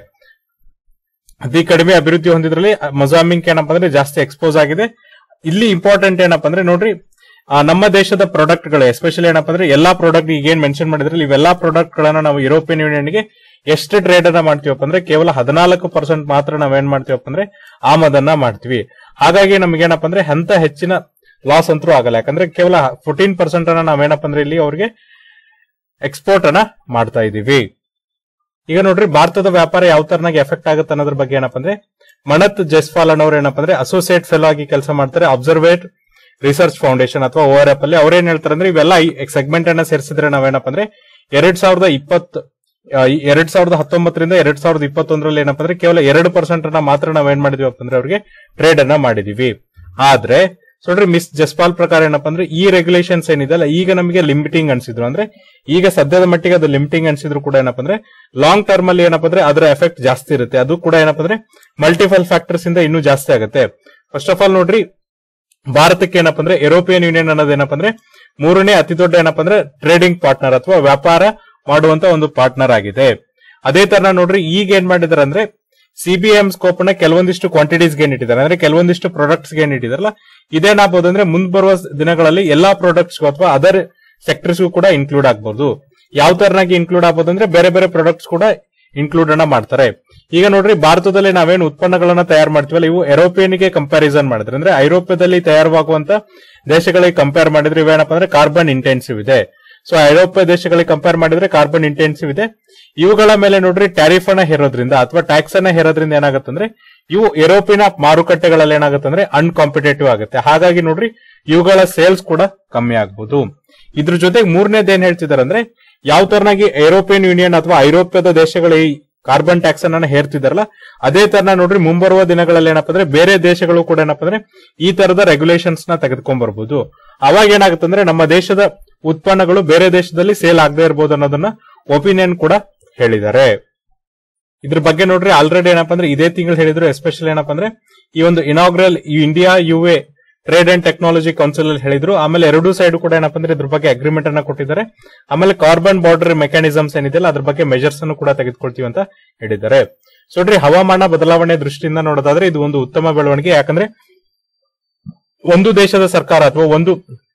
ಅತಿ ಕಡಿಮೆ ಅಭಿವೃದ್ಧಿ ಹೊಂದಿದ್ರಲ್ಲಿ ಮೊಜಾಮಿಕ್ ಏನಪ್ಪ ಅಂದ್ರೆ ಜಾಸ್ತಿ ಎಕ್ಸ್ಪೋಸ್ ಆಗಿದೆ ಇಲ್ಲಿ ಇಂಪಾರ್ಟೆಂಟ್ ಏನಪ್ಪ ಅಂದ್ರೆ ನೋಡ್ರಿ ಆ, ನಮ್ಮ ದೇಶದ ಪ್ರಾಡಕ್ಟ್ ಗಳು ಎಸ್ಪೆಷಲಿ ಏನಪ್ಪ ಅಂದ್ರೆ ಎಲ್ಲಾ ಪ್ರಾಡಕ್ಟ್ ಈಗ ಏನ್ ಮೆನ್ಷನ್ ಮಾಡಿದ್ರಲ್ಲಿ ಇವೆಲ್ಲಾ ಪ್ರಾಡಕ್ಟ್ ಗಳನ್ನ ನಾವು ಯುರೋಪಿಯನ್ ಯೂನಿಯನ್ ಗೆ ಎಷ್ಟು ಟ್ರೇಡ್ ಅನ್ನ ಮಾಡ್ತೀವಪ್ಪ ಅಂದ್ರೆ ಕೇವಲ ಹದಿನಾಲ್ಕು ಪರ್ಸೆಂಟ್ ಮಾತ್ರ ನಾವೇನ್ ಮಾಡ್ತೀವಪ್ಪ ಅಂದ್ರೆ ಆಮದನ್ನ ಮಾಡ್ತೀವಿ ಹಾಗಾಗಿ ನಮ್ಗೆ ಏನಪ್ಪ ಅಂದ್ರೆ ಅಂತ ಹೆಚ್ಚಿನ ಲಾಸ್ ಅಂತೂ ಆಗಲ್ಲ ಯಾಕಂದ್ರೆ ಕೇವಲ ಫೋರ್ಟೀನ್ ಪರ್ಸೆಂಟ್ ಅನ್ನ ನಾವೇನಪ್ಪ ಅಂದ್ರೆ ಇಲ್ಲಿ ಅವ್ರಿಗೆ ಎಕ್ಸ್ಪೋರ್ಟ್ ಅನ್ನ ಮಾಡ್ತಾ ಇದೀವಿ ಈಗ ನೋಡ್ರಿ ಭಾರತದ ವ್ಯಾಪಾರ ಯಾವ ತರನಾಗಿ ಎಫೆಕ್ಟ್ ಆಗುತ್ತೆ ಅನ್ನೋದ್ರ ಬಗ್ಗೆ ಏನಪ್ಪ ಅಂದ್ರೆ ಮಣತ್ ಜೈಸ್ವಾಲ್ ಅನ್ನೋರು ಏನಪ್ಪ ಅಂದ್ರೆ ಅಸೋಸಿಯೇಟ್ ಫೆಲೋ ಆಗಿ ಕೆಲಸ ಮಾಡ್ತಾರೆ ಅಬ್ಸರ್ವೇಟ್ ರಿಸರ್ಚ್ ಫೌಂಡೇಶನ್ ಅಥವಾ ಓ ಆರ್ ಎಫ್ ಅಲ್ಲಿ ಅವ್ರೇನ್ ಹೇಳ್ತಾರೆ ಅಂದ್ರೆ ಇವೆಲ್ಲ ಸೆಗ್ಮೆಂಟ್ ಅನ್ನ ಸೇರಿಸಿದ್ರೆ ನಾವೇನಪ್ಪ ಅಂದ್ರೆ ಎರಡ್ ಸಾವಿರದ ಇಪ್ಪತ್ ಆ, ಈ ಎರಡ್ ಸಾವಿರದ ಹತ್ತೊಂಬತ್ತರಿಂದ ಎರಡ್ ಸಾವಿರದ ಇಪ್ಪತ್ತೊಂದರಲ್ಲಿ ಏನಪ್ಪ ಅಂದ್ರೆ ಕೇವಲ ಎರಡು ಪರ್ಸೆಂಟ್ ಅನ್ನ ಮಾತ್ರ ನಾವೇನ್ ಮಾಡಿದೀವಪ್ಪ ಅಂದ್ರೆ ಅವ್ರಿಗೆ ಟ್ರೇಡ್ ಅನ್ನ ಮಾಡಿದೀವಿ ಆದ್ರೆ ಸೊ ನೋಡ್ರಿ ಮಿಸ್ ಜಸ್ಪಾಲ್ ಪ್ರಕಾರ ಏನಪ್ಪ ಅಂದ್ರೆ ಈ ರೆಗ್ಯುಲೇಷನ್ಸ್ ಏನಿದೆಲ್ಲ ಈಗ ನಮಗೆ ಲಿಮಿಟಿಂಗ್ ಅನ್ಸಿದ್ರು ಅಂದ್ರೆ ಈಗ ಸದ್ಯದ ಮಟ್ಟಿಗೆ ಅದು ಲಿಮಿಟಿಂಗ್ ಅನ್ಸಿದ್ರು ಕೂಡ ಏನಪ್ಪ ಅಂದ್ರೆ ಲಾಂಗ್ ಟರ್ಮ್ ಅಲ್ಲಿ ಏನಪ್ಪ ಅಂದ್ರೆ ಅದರ ಎಫೆಕ್ಟ್ ಜಾಸ್ತಿ ಇರುತ್ತೆ ಅದು ಕೂಡ ಏನಪ್ಪ ಅಂದ್ರೆ ಮಲ್ಟಿಪಲ್ ಫ್ಯಾಕ್ಟರ್ಸ್ ಇಂದ ಇನ್ನೂ ಜಾಸ್ತಿ ಆಗುತ್ತೆ ಫಸ್ಟ್ ಆಫ್ ಆಲ್ ನೋಡ್ರಿ ಭಾರತಕ್ಕೆ ಏನಪ್ಪಾ ಅಂದ್ರೆ ಯುರೋಪಿಯನ್ ಯೂನಿಯನ್ ಅನ್ನೋದು ಏನಪ್ಪಾ ಅಂದ್ರೆ ಮೂರನೇ ಅತಿ ದೊಡ್ಡ ಏನಪ್ಪಾ ಅಂದ್ರೆ ಟ್ರೇಡಿಂಗ್ ಪಾರ್ಟ್ನರ್ ಅಥವಾ ವ್ಯಾಪಾರ ಮಾಡುವಂತ ಒಂದು ಪಾರ್ಟ್ನರ್ ಆಗಿದೆ ಅದೇ ತರ ನೋಡ್ರಿ ಈಗ ಏನ್ ಮಾಡಿದಾರೆ ಅಂದ್ರೆ ಸಿಬಿಎಂ ಸ್ಕೋಪ್ ನ ಕೆಲವೊಂದಿಷ್ಟು ಕ್ವಾಂಟಿಟೀಸ್ ಗೆ ಇಟ್ಟಿದ್ದಾರೆ ಅಂದ್ರೆ ಕೆಲವೊಂದಿಷ್ಟು ಪ್ರಾಡಕ್ಟ್ಸ್ ಗೆ ಇಟ್ಟಿದಾರಲ್ಲ ಇದೇನಾಗಬಹುದು ಅಂದ್ರೆ ಮುಂದ್ ಬರುವ ದಿನಗಳಲ್ಲಿ ಎಲ್ಲಾ ಪ್ರಾಡಕ್ಟ್ಸ್ ಅಥವಾ ಅದರ್ ಸೆಕ್ಟರ್ಸ್ ಕೂಡ ಇನ್ಕ್ಲೂಡ್ ಆಗ್ಬಹುದು ಯಾವ ತರನಾಗಿ ಇನ್ಕ್ಲೂಡ್ ಆಗ್ಬೋದು ಅಂದ್ರೆ ಬೇರೆ ಬೇರೆ ಪ್ರಾಡಕ್ಟ್ಸ್ ಕೂಡ ಇನ್ಕ್ಲೂಡ್ ಅನ್ನ ಮಾಡ್ತಾರೆ ಈಗ ನೋಡ್ರಿ ಭಾರತದಲ್ಲಿ ನಾವೇನು ಉತ್ಪನ್ನಗಳನ್ನ ತಯಾರು ಮಾಡ್ತೀವಲ್ಲ ಇವು ಯುರೋಪಿಯನ್ ಗೆ ಕಂಪ್ಯಾರಿಸನ್ ಮಾಡಿದ್ರೆ ಅಂದ್ರೆ ಐರೋಪ್ಯದಲ್ಲಿ ತಯಾರವಾಗುವಂತ ದೇಶಗಳಿಗೆ ಕಂಪೇರ್ ಮಾಡಿದ್ರೆ ಇವೇನಪ್ಪ ಅಂದ್ರೆ ಕಾರ್ಬನ್ ಇಂಟೆನ್ಸಿವ್ ಇದೆ ಸೊ ಐರೋಪ್ಯ ದೇಶಗಳಿಗೆ ಕಂಪೇರ್ ಮಾಡಿದ್ರೆ ಕಾರ್ಬನ್ ಇಂಟೆನ್ಸಿವ್ ಇದೆ ಇವುಗಳ ಮೇಲೆ ನೋಡ್ರಿ ಟ್ಯಾರಿಫ್ ಅನ್ನ ಹೇರೋದ್ರಿಂದ ಅಥವಾ ಟ್ಯಾಕ್ಸ್ ಅನ್ನ ಹೇರೋದ್ರಿಂದ ಏನಾಗುತ್ತಂದ್ರೆ ಇವು ಯುರೋಪಿನ ಮಾರುಕಟ್ಟೆಗಳಲ್ಲಿ ಏನಾಗುತ್ತಂದ್ರೆ ಅನ್ಕಾಂಪಿಟೇಟಿವ್ ಆಗುತ್ತೆ ಹಾಗಾಗಿ ನೋಡ್ರಿ ಇವುಗಳ ಸೇಲ್ಸ್ ಕೂಡ ಕಮ್ಮಿ ಆಗ್ಬಹುದು ಇದ್ರ ಜೊತೆಗೆ ಮೂರನೇದು ಏನ್ ಹೇಳ್ತಿದಾರೆ ಅಂದ್ರೆ ಯಾವ ತರನಾಗಿ ಯುರೋಪಿಯನ್ ಯೂನಿಯನ್ ಅಥವಾ ಐರೋಪ್ಯದ ದೇಶಗಳ ಈ ಕಾರ್ಬನ್ ಟ್ಯಾಕ್ಸ್ ಅನ್ನ ಹೇರ್ತಿದಾರಲ್ಲ ಅದೇ ತರ ನೋಡ್ರಿ ಮುಂಬರುವ ದಿನಗಳಲ್ಲಿ ಏನಪ್ಪಾ ಅಂದ್ರೆ ಬೇರೆ ದೇಶಗಳು ಕೂಡ ಏನಪ್ಪಾ ಅಂದ್ರೆ ಈ ತರದ ರೆಗ್ಯುಲೇಷನ್ಸ್ ನ ತೆಗೆದುಕೊಂಡ್ ಬರ್ಬೋದು ಅವಾಗ ಏನಾಗುತ್ತೆ ಅಂದ್ರೆ ನಮ್ಮ ದೇಶದ ಉತ್ಪನ್ನಗಳು ಬೇರೆ ದೇಶದಲ್ಲಿ ಸೇಲ್ ಆಗದೆ ಇರಬಹುದು ಅನ್ನೋದನ್ನ ಒಪಿನಿಯನ್ ಕೂಡ ಹೇಳಿದ್ದಾರೆ ಇದ್ರ ಬಗ್ಗೆ ನೋಡ್ರಿ ಆಲ್ರೆಡಿ ಏನಪ್ಪಾ ಅಂದ್ರೆ ಇದೇ ತಿಂಗಳು ಹೇಳಿದ್ರು ಎಸ್ಪೆಷಲಿ ಏನಪ್ಪಾ ಅಂದ್ರೆ ಈ ಒಂದು inaugural India U A trade and technology council ಅಲ್ಲಿ ಹೇಳಿದ್ರು ಆಮೇಲೆ ಎರಡೂ ಸೈಡ್ ಕೂಡ ಏನಪ್ಪಾ ಅಂದ್ರೆ ಇದ್ರ ಬಗ್ಗೆ ಅಗ್ರಿಮೆಂಟ್ ಅನ್ನ ಕೊಟ್ಟಿದ್ದಾರೆ ಆಮೇಲೆ ಕಾರ್ಬನ್ ಬಾರ್ಡರ್ ಮೆಕ್ಯಾನಿಸಮ್ಸ್ ಏನಿದೆಯಲ್ಲ ಅದ್ರ ಬಗ್ಗೆ ಮೆಜರ್ಸ್ ಅನ್ನು ಕೂಡ ತೆಗೆದುಕೊಳ್ತೀವಿ ಅಂತ ಹೇಳಿದ್ದಾರೆ ಸೊ ನೋಡ್ರಿ ಹವಾಮಾನ ಬದಲಾವಣೆ ದೃಷ್ಟಿಯಿಂದ ನೋಡೋದಾದ್ರೆ ಇದು ಒಂದು ಉತ್ತಮ ಬೆಳವಣಿಗೆ ಯಾಕಂದ್ರೆ ಒಂದು ದೇಶದ ಸರ್ಕಾರ ಅಥವಾ ಒಂದು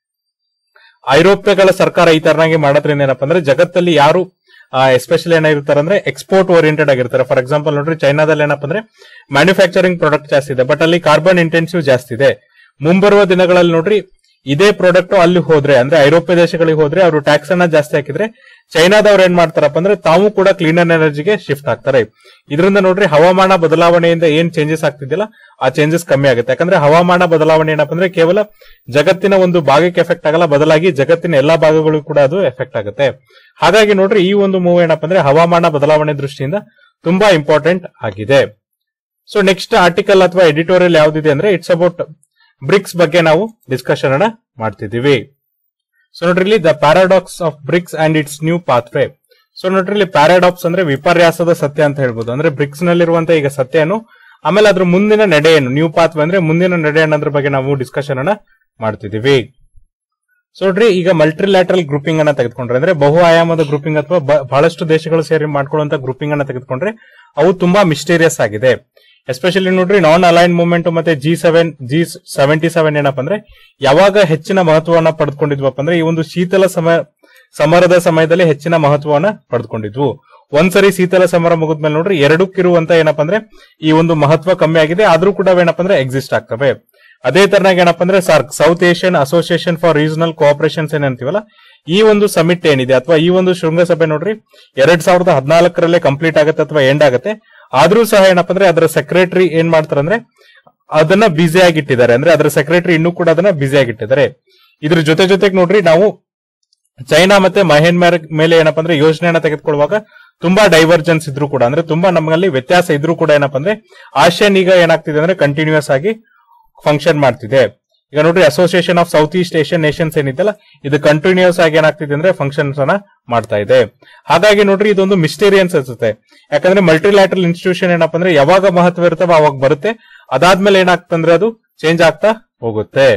ಐರೋಪ್ಯಗಳ ಸರ್ಕಾರ ಈ ತರನಾಗಿ ಮಾಡೋದ್ರಿಂದ ಏನಪ್ಪಾ ಅಂದ್ರೆ ಜಗತ್ತಲ್ಲಿ ಯಾರು ಎಸ್ಪೆಷಲಿ ಏನಾಗಿರ್ತಾರೆ ಅಂದ್ರೆ ಎಕ್ಸ್ಪೋರ್ಟ್ ಓರಿಯೆಂಟೆಡ್ ಆಗಿರ್ತಾರೆ ಫಾರ್ ಎಕ್ಸಾಂಪಲ್ ನೋಡ್ರಿ ಚೈನಾದಲ್ಲಿ ಏನಪ್ಪಾ ಅಂದ್ರೆ ಮ್ಯಾನುಫ್ಯಾಕ್ಚರಿಂಗ್ ಪ್ರಾಡಕ್ಟ್ ಜಾಸ್ತಿ ಇದೆ ಬಟ್ ಅಲ್ಲಿ ಕಾರ್ಬನ್ ಇಂಟೆನ್ಸಿವ್ ಜಾಸ್ತಿ ಇದೆ ಮುಂಬರುವ ದಿನಗಳಲ್ಲಿ ನೋಡ್ರಿ ಇದೇ ಪ್ರಾಡಕ್ಟ್ ಅಲ್ಲಿ ಹೋದ್ರೆ ಅಂದ್ರೆ ಐರೋಪ್ಯ ದೇಶಗಳಿಗೆ ಹೋದ್ರೆ ಅವರು ಟ್ಯಾಕ್ಸ್ ಅನ್ನ ಜಾಸ್ತಿ ಹಾಕಿದ್ರೆ ಚೈನಾದವ್ರು ಏನ್ ಮಾಡ್ತಾರಪ್ಪ ಅಂದ್ರೆ ತಾವು ಕೂಡ ಕ್ಲೀನರ್ ಎನರ್ಜಿಗೆ ಶಿಫ್ಟ್ ಆಗ್ತಾರೆ ಇದರಿಂದ ನೋಡ್ರಿ ಹವಾಮಾನ ಬದಲಾವಣೆಯಿಂದ ಏನ್ ಚೇಂಜಸ್ ಆಗ್ತಿದ್ದಿಲ್ಲ ಆ ಚೇಂಜಸ್ ಕಮ್ಮಿ ಆಗುತ್ತೆ ಯಾಕಂದ್ರೆ ಹವಾಮಾನ ಬದಲಾವಣೆ ಏನಪ್ಪ ಅಂದ್ರೆ ಕೇವಲ ಜಗತ್ತಿನ ಒಂದು ಭಾಗಕ್ಕೆ ಎಫೆಕ್ಟ್ ಆಗಲ್ಲ ಬದಲಾಗಿ ಜಗತ್ತಿನ ಎಲ್ಲಾ ಭಾಗಗಳಿಗೂ ಕೂಡ ಅದು ಎಫೆಕ್ಟ್ ಆಗುತ್ತೆ ಹಾಗಾಗಿ ನೋಡ್ರಿ ಈ ಒಂದು ಮೂವ್ ಏನಪ್ಪ ಅಂದ್ರೆ ಹವಾಮಾನ ಬದಲಾವಣೆ ದೃಷ್ಟಿಯಿಂದ ತುಂಬಾ ಇಂಪಾರ್ಟೆಂಟ್ ಆಗಿದೆ ಸೊ ನೆಕ್ಸ್ಟ್ ಆರ್ಟಿಕಲ್ ಅಥವಾ ಎಡಿಟೋರಿಯಲ್ ಯಾವ್ದಿದೆ ಅಂದ್ರೆ ಇಟ್ಸ್ ಅಬೌಟ್ ಬ್ರಿಕ್ಸ್ ಬಗ್ಗೆ ನಾವು ಡಿಸ್ಕಷನ್ ಅನ್ನ ಮಾಡ್ತಿದೀವಿ ಸೊ ನೋಡ್ರಿ ಇಲ್ಲಿ the paradox of BRICS and its new pathway so ನೋಡ್ರಿ ಇಲ್ಲಿ ಪ್ಯಾರಾಡಾಕ್ಸ್ ಅಂದ್ರೆ ವಿಪರ್ಯಾಸದ ಸತ್ಯ ಅಂತ ಹೇಳ್ಬೋದು ಅಂದ್ರೆ ಬ್ರಿಕ್ಸ್ ನಲ್ಲಿರುವಂತ ಈಗ ಸತ್ಯ ಏನು ಆಮೇಲೆ ಅದ್ರ ಮುಂದಿನ ನಡೆ ಏನು ನ್ಯೂ ಪಾತ್ವೆ ಅಂದ್ರೆ ಮುಂದಿನ ನಡೆ ಅನ್ನೋದ್ರ ಬಗ್ಗೆ ನಾವು ಡಿಸ್ಕಷನ್ ಅನ್ನ ಮಾಡ್ತಿದೀವಿ ಸೊ ನೋಡ್ರಿ ಈಗ ಮಲ್ಟಿಲ್ಯಾಟ್ರಲ್ ಗ್ರೂಪಿಂಗ್ ಅನ್ನ ತೆಗೆದುಕೊಂಡ್ರೆ ಅಂದ್ರೆ ಬಹು ಆಯಾಮದ ಗ್ರೂಪಿಂಗ್ ಅಥವಾ ಬ- ಬಹಳಷ್ಟು ದೇಶಗಳು ಸೇರಿ ಮಾಡ್ಕೊಳ್ಳುವಂತ ಗ್ರೂಪಿಂಗ್ ಅನ್ನ ತೆಗೆದುಕೊಂಡ್ರೆ ಅವು ತುಂಬಾ ಮಿಸ್ಟೀರಿಯಸ್ ಆಗಿದೆ ಎಸ್ಪೆಷಲಿ ನೋಡ್ರಿ ನಾನ್ ಅಲೈನ್ ಮೂವ್ಮೆಂಟ್ ಮತ್ತೆ G seven G seventy seven ಏನಪ್ಪ ಅಂದ್ರೆ ಯಾವಾಗ ಹೆಚ್ಚಿನ ಮಹತ್ವವನ್ನ ಪಡೆದುಕೊಂಡಿದ್ವಪ್ಪ ಅಂದ್ರೆ ಈ ಒಂದು ಶೀತಲ ಸಮ ಸಮರದ ಸಮಯದಲ್ಲಿ ಹೆಚ್ಚಿನ ಮಹತ್ವವನ್ನ ಪಡೆದುಕೊಂಡಿದ್ವು ಒಂದ್ಸರಿ ಶೀತಲ ಸಮರ ಮುಗಿದ್ಮೇಲೆ ನೋಡ್ರಿ ಎರಡಕ್ಕಿರುವಂತ ಏನಪ್ಪ ಅಂದ್ರೆ ಈ ಒಂದು ಮಹತ್ವ ಕಮ್ಮಿ ಆಗಿದೆ ಆದ್ರೂ ಕೂಡ ಏನಪ್ಪ ಅಂದ್ರೆ ಎಕ್ಸಿಸ್ಟ್ ಆಗ್ತವೆ ಅದೇ ತರನಾಗಿ ಏನಪ್ಪ ಅಂದ್ರೆ SAARC South Asian Association for Regional cooperations ಏನಂತೀವಲ್ಲ ಈ ಒಂದು ಸಮಿಟ್ ಏನಿದೆ ಅಥವಾ ಈ ಒಂದು ಶೃಂಗಸಭೆ ನೋಡ್ರಿ ಎರಡ್ ಸಾವಿರದ ಹದಿನಾಲ್ಕರಲ್ಲೇ ಕಂಪ್ಲೀಟ್ ಆಗುತ್ತೆ ಅಥವಾ ಎಂಡ್ ಆಗುತ್ತೆ ಆದ್ರೂ ಸಹ ಏನಪ್ಪ ಅಂದ್ರೆ ಅದರ ಸೆಕ್ರೆಟರಿ ಏನ್ ಮಾಡ್ತಾರೆ ಅಂದ್ರೆ ಅದನ್ನ ಬ್ಯುಸಿ ಆಗಿಟ್ಟಿದ್ದಾರೆ ಅಂದ್ರೆ ಅದರ ಸೆಕ್ರೆಟರಿ ಇನ್ನೂ ಕೂಡ ಅದನ್ನ ಬ್ಯುಸಿ ಆಗಿಟ್ಟಿದ್ದಾರೆ ಇದ್ರ ಜೊತೆ ಜೊತೆಗೆ ನೋಡ್ರಿ ನಾವು ಚೈನಾ ಮತ್ತೆ ಮಹೇನ್ಮಾರ್ ಮೇಲೆ ಏನಪ್ಪಾ ಅಂದ್ರೆ ಯೋಜನೆಯನ್ನ ತೆಗೆದುಕೊಳ್ಳುವಾಗ ತುಂಬಾ ಡೈವರ್ಜೆನ್ಸ್ ಇದ್ರು ಕೂಡ ಅಂದ್ರೆ ತುಂಬಾ ನಮ್ಮಲ್ಲಿ ವ್ಯತ್ಯಾಸ ಇದ್ರೂ ಕೂಡ ಏನಪ್ಪಾ ಅಂದ್ರೆ ಆಸಿಯನ್ ಈಗ ಏನಾಗ್ತಿದೆ ಅಂದ್ರೆ ಕಂಟಿನ್ಯೂಸ್ ಆಗಿ ಫಂಕ್ಷನ್ ಮಾಡ್ತಿದೆ ಈಗ ನೋಡ್ರಿ Association of South East Asian Nations ಏನಿದೆಲ್ಲ ಇದು ಕಂಟಿನ್ಯೂಸ್ ಆಗಿ ಏನಾಗ್ತಿದೆ ಅಂದ್ರೆ ಫಂಕ್ಷನ್ಸ್ ಅನ್ನ ಮಾಡ್ತಾ ಇದೆ ಹಾಗಾಗಿ ನೋಡ್ರಿ ಇದೊಂದು ಮಿಸ್ಟೇರಿಯನ್ಸ್ ಅನ್ಸುತ್ತೆ ಯಾಕಂದ್ರೆ ಮಲ್ಟಿಲ್ಯಾಟ್ರಲ್ ಇನ್ಸ್ಟಿಟ್ಯೂಷನ್ ಏನಪ್ಪಾ ಅಂದ್ರೆ ಯಾವಾಗ ಮಹತ್ವ ಇರ್ತವೆ ಅವಾಗ ಬರುತ್ತೆ ಅದಾದ್ಮೇಲೆ ಏನಾಗ್ತಂದ್ರೆ ಅದು ಚೇಂಜ್ ಆಗ್ತಾ ಹೋಗುತ್ತೆ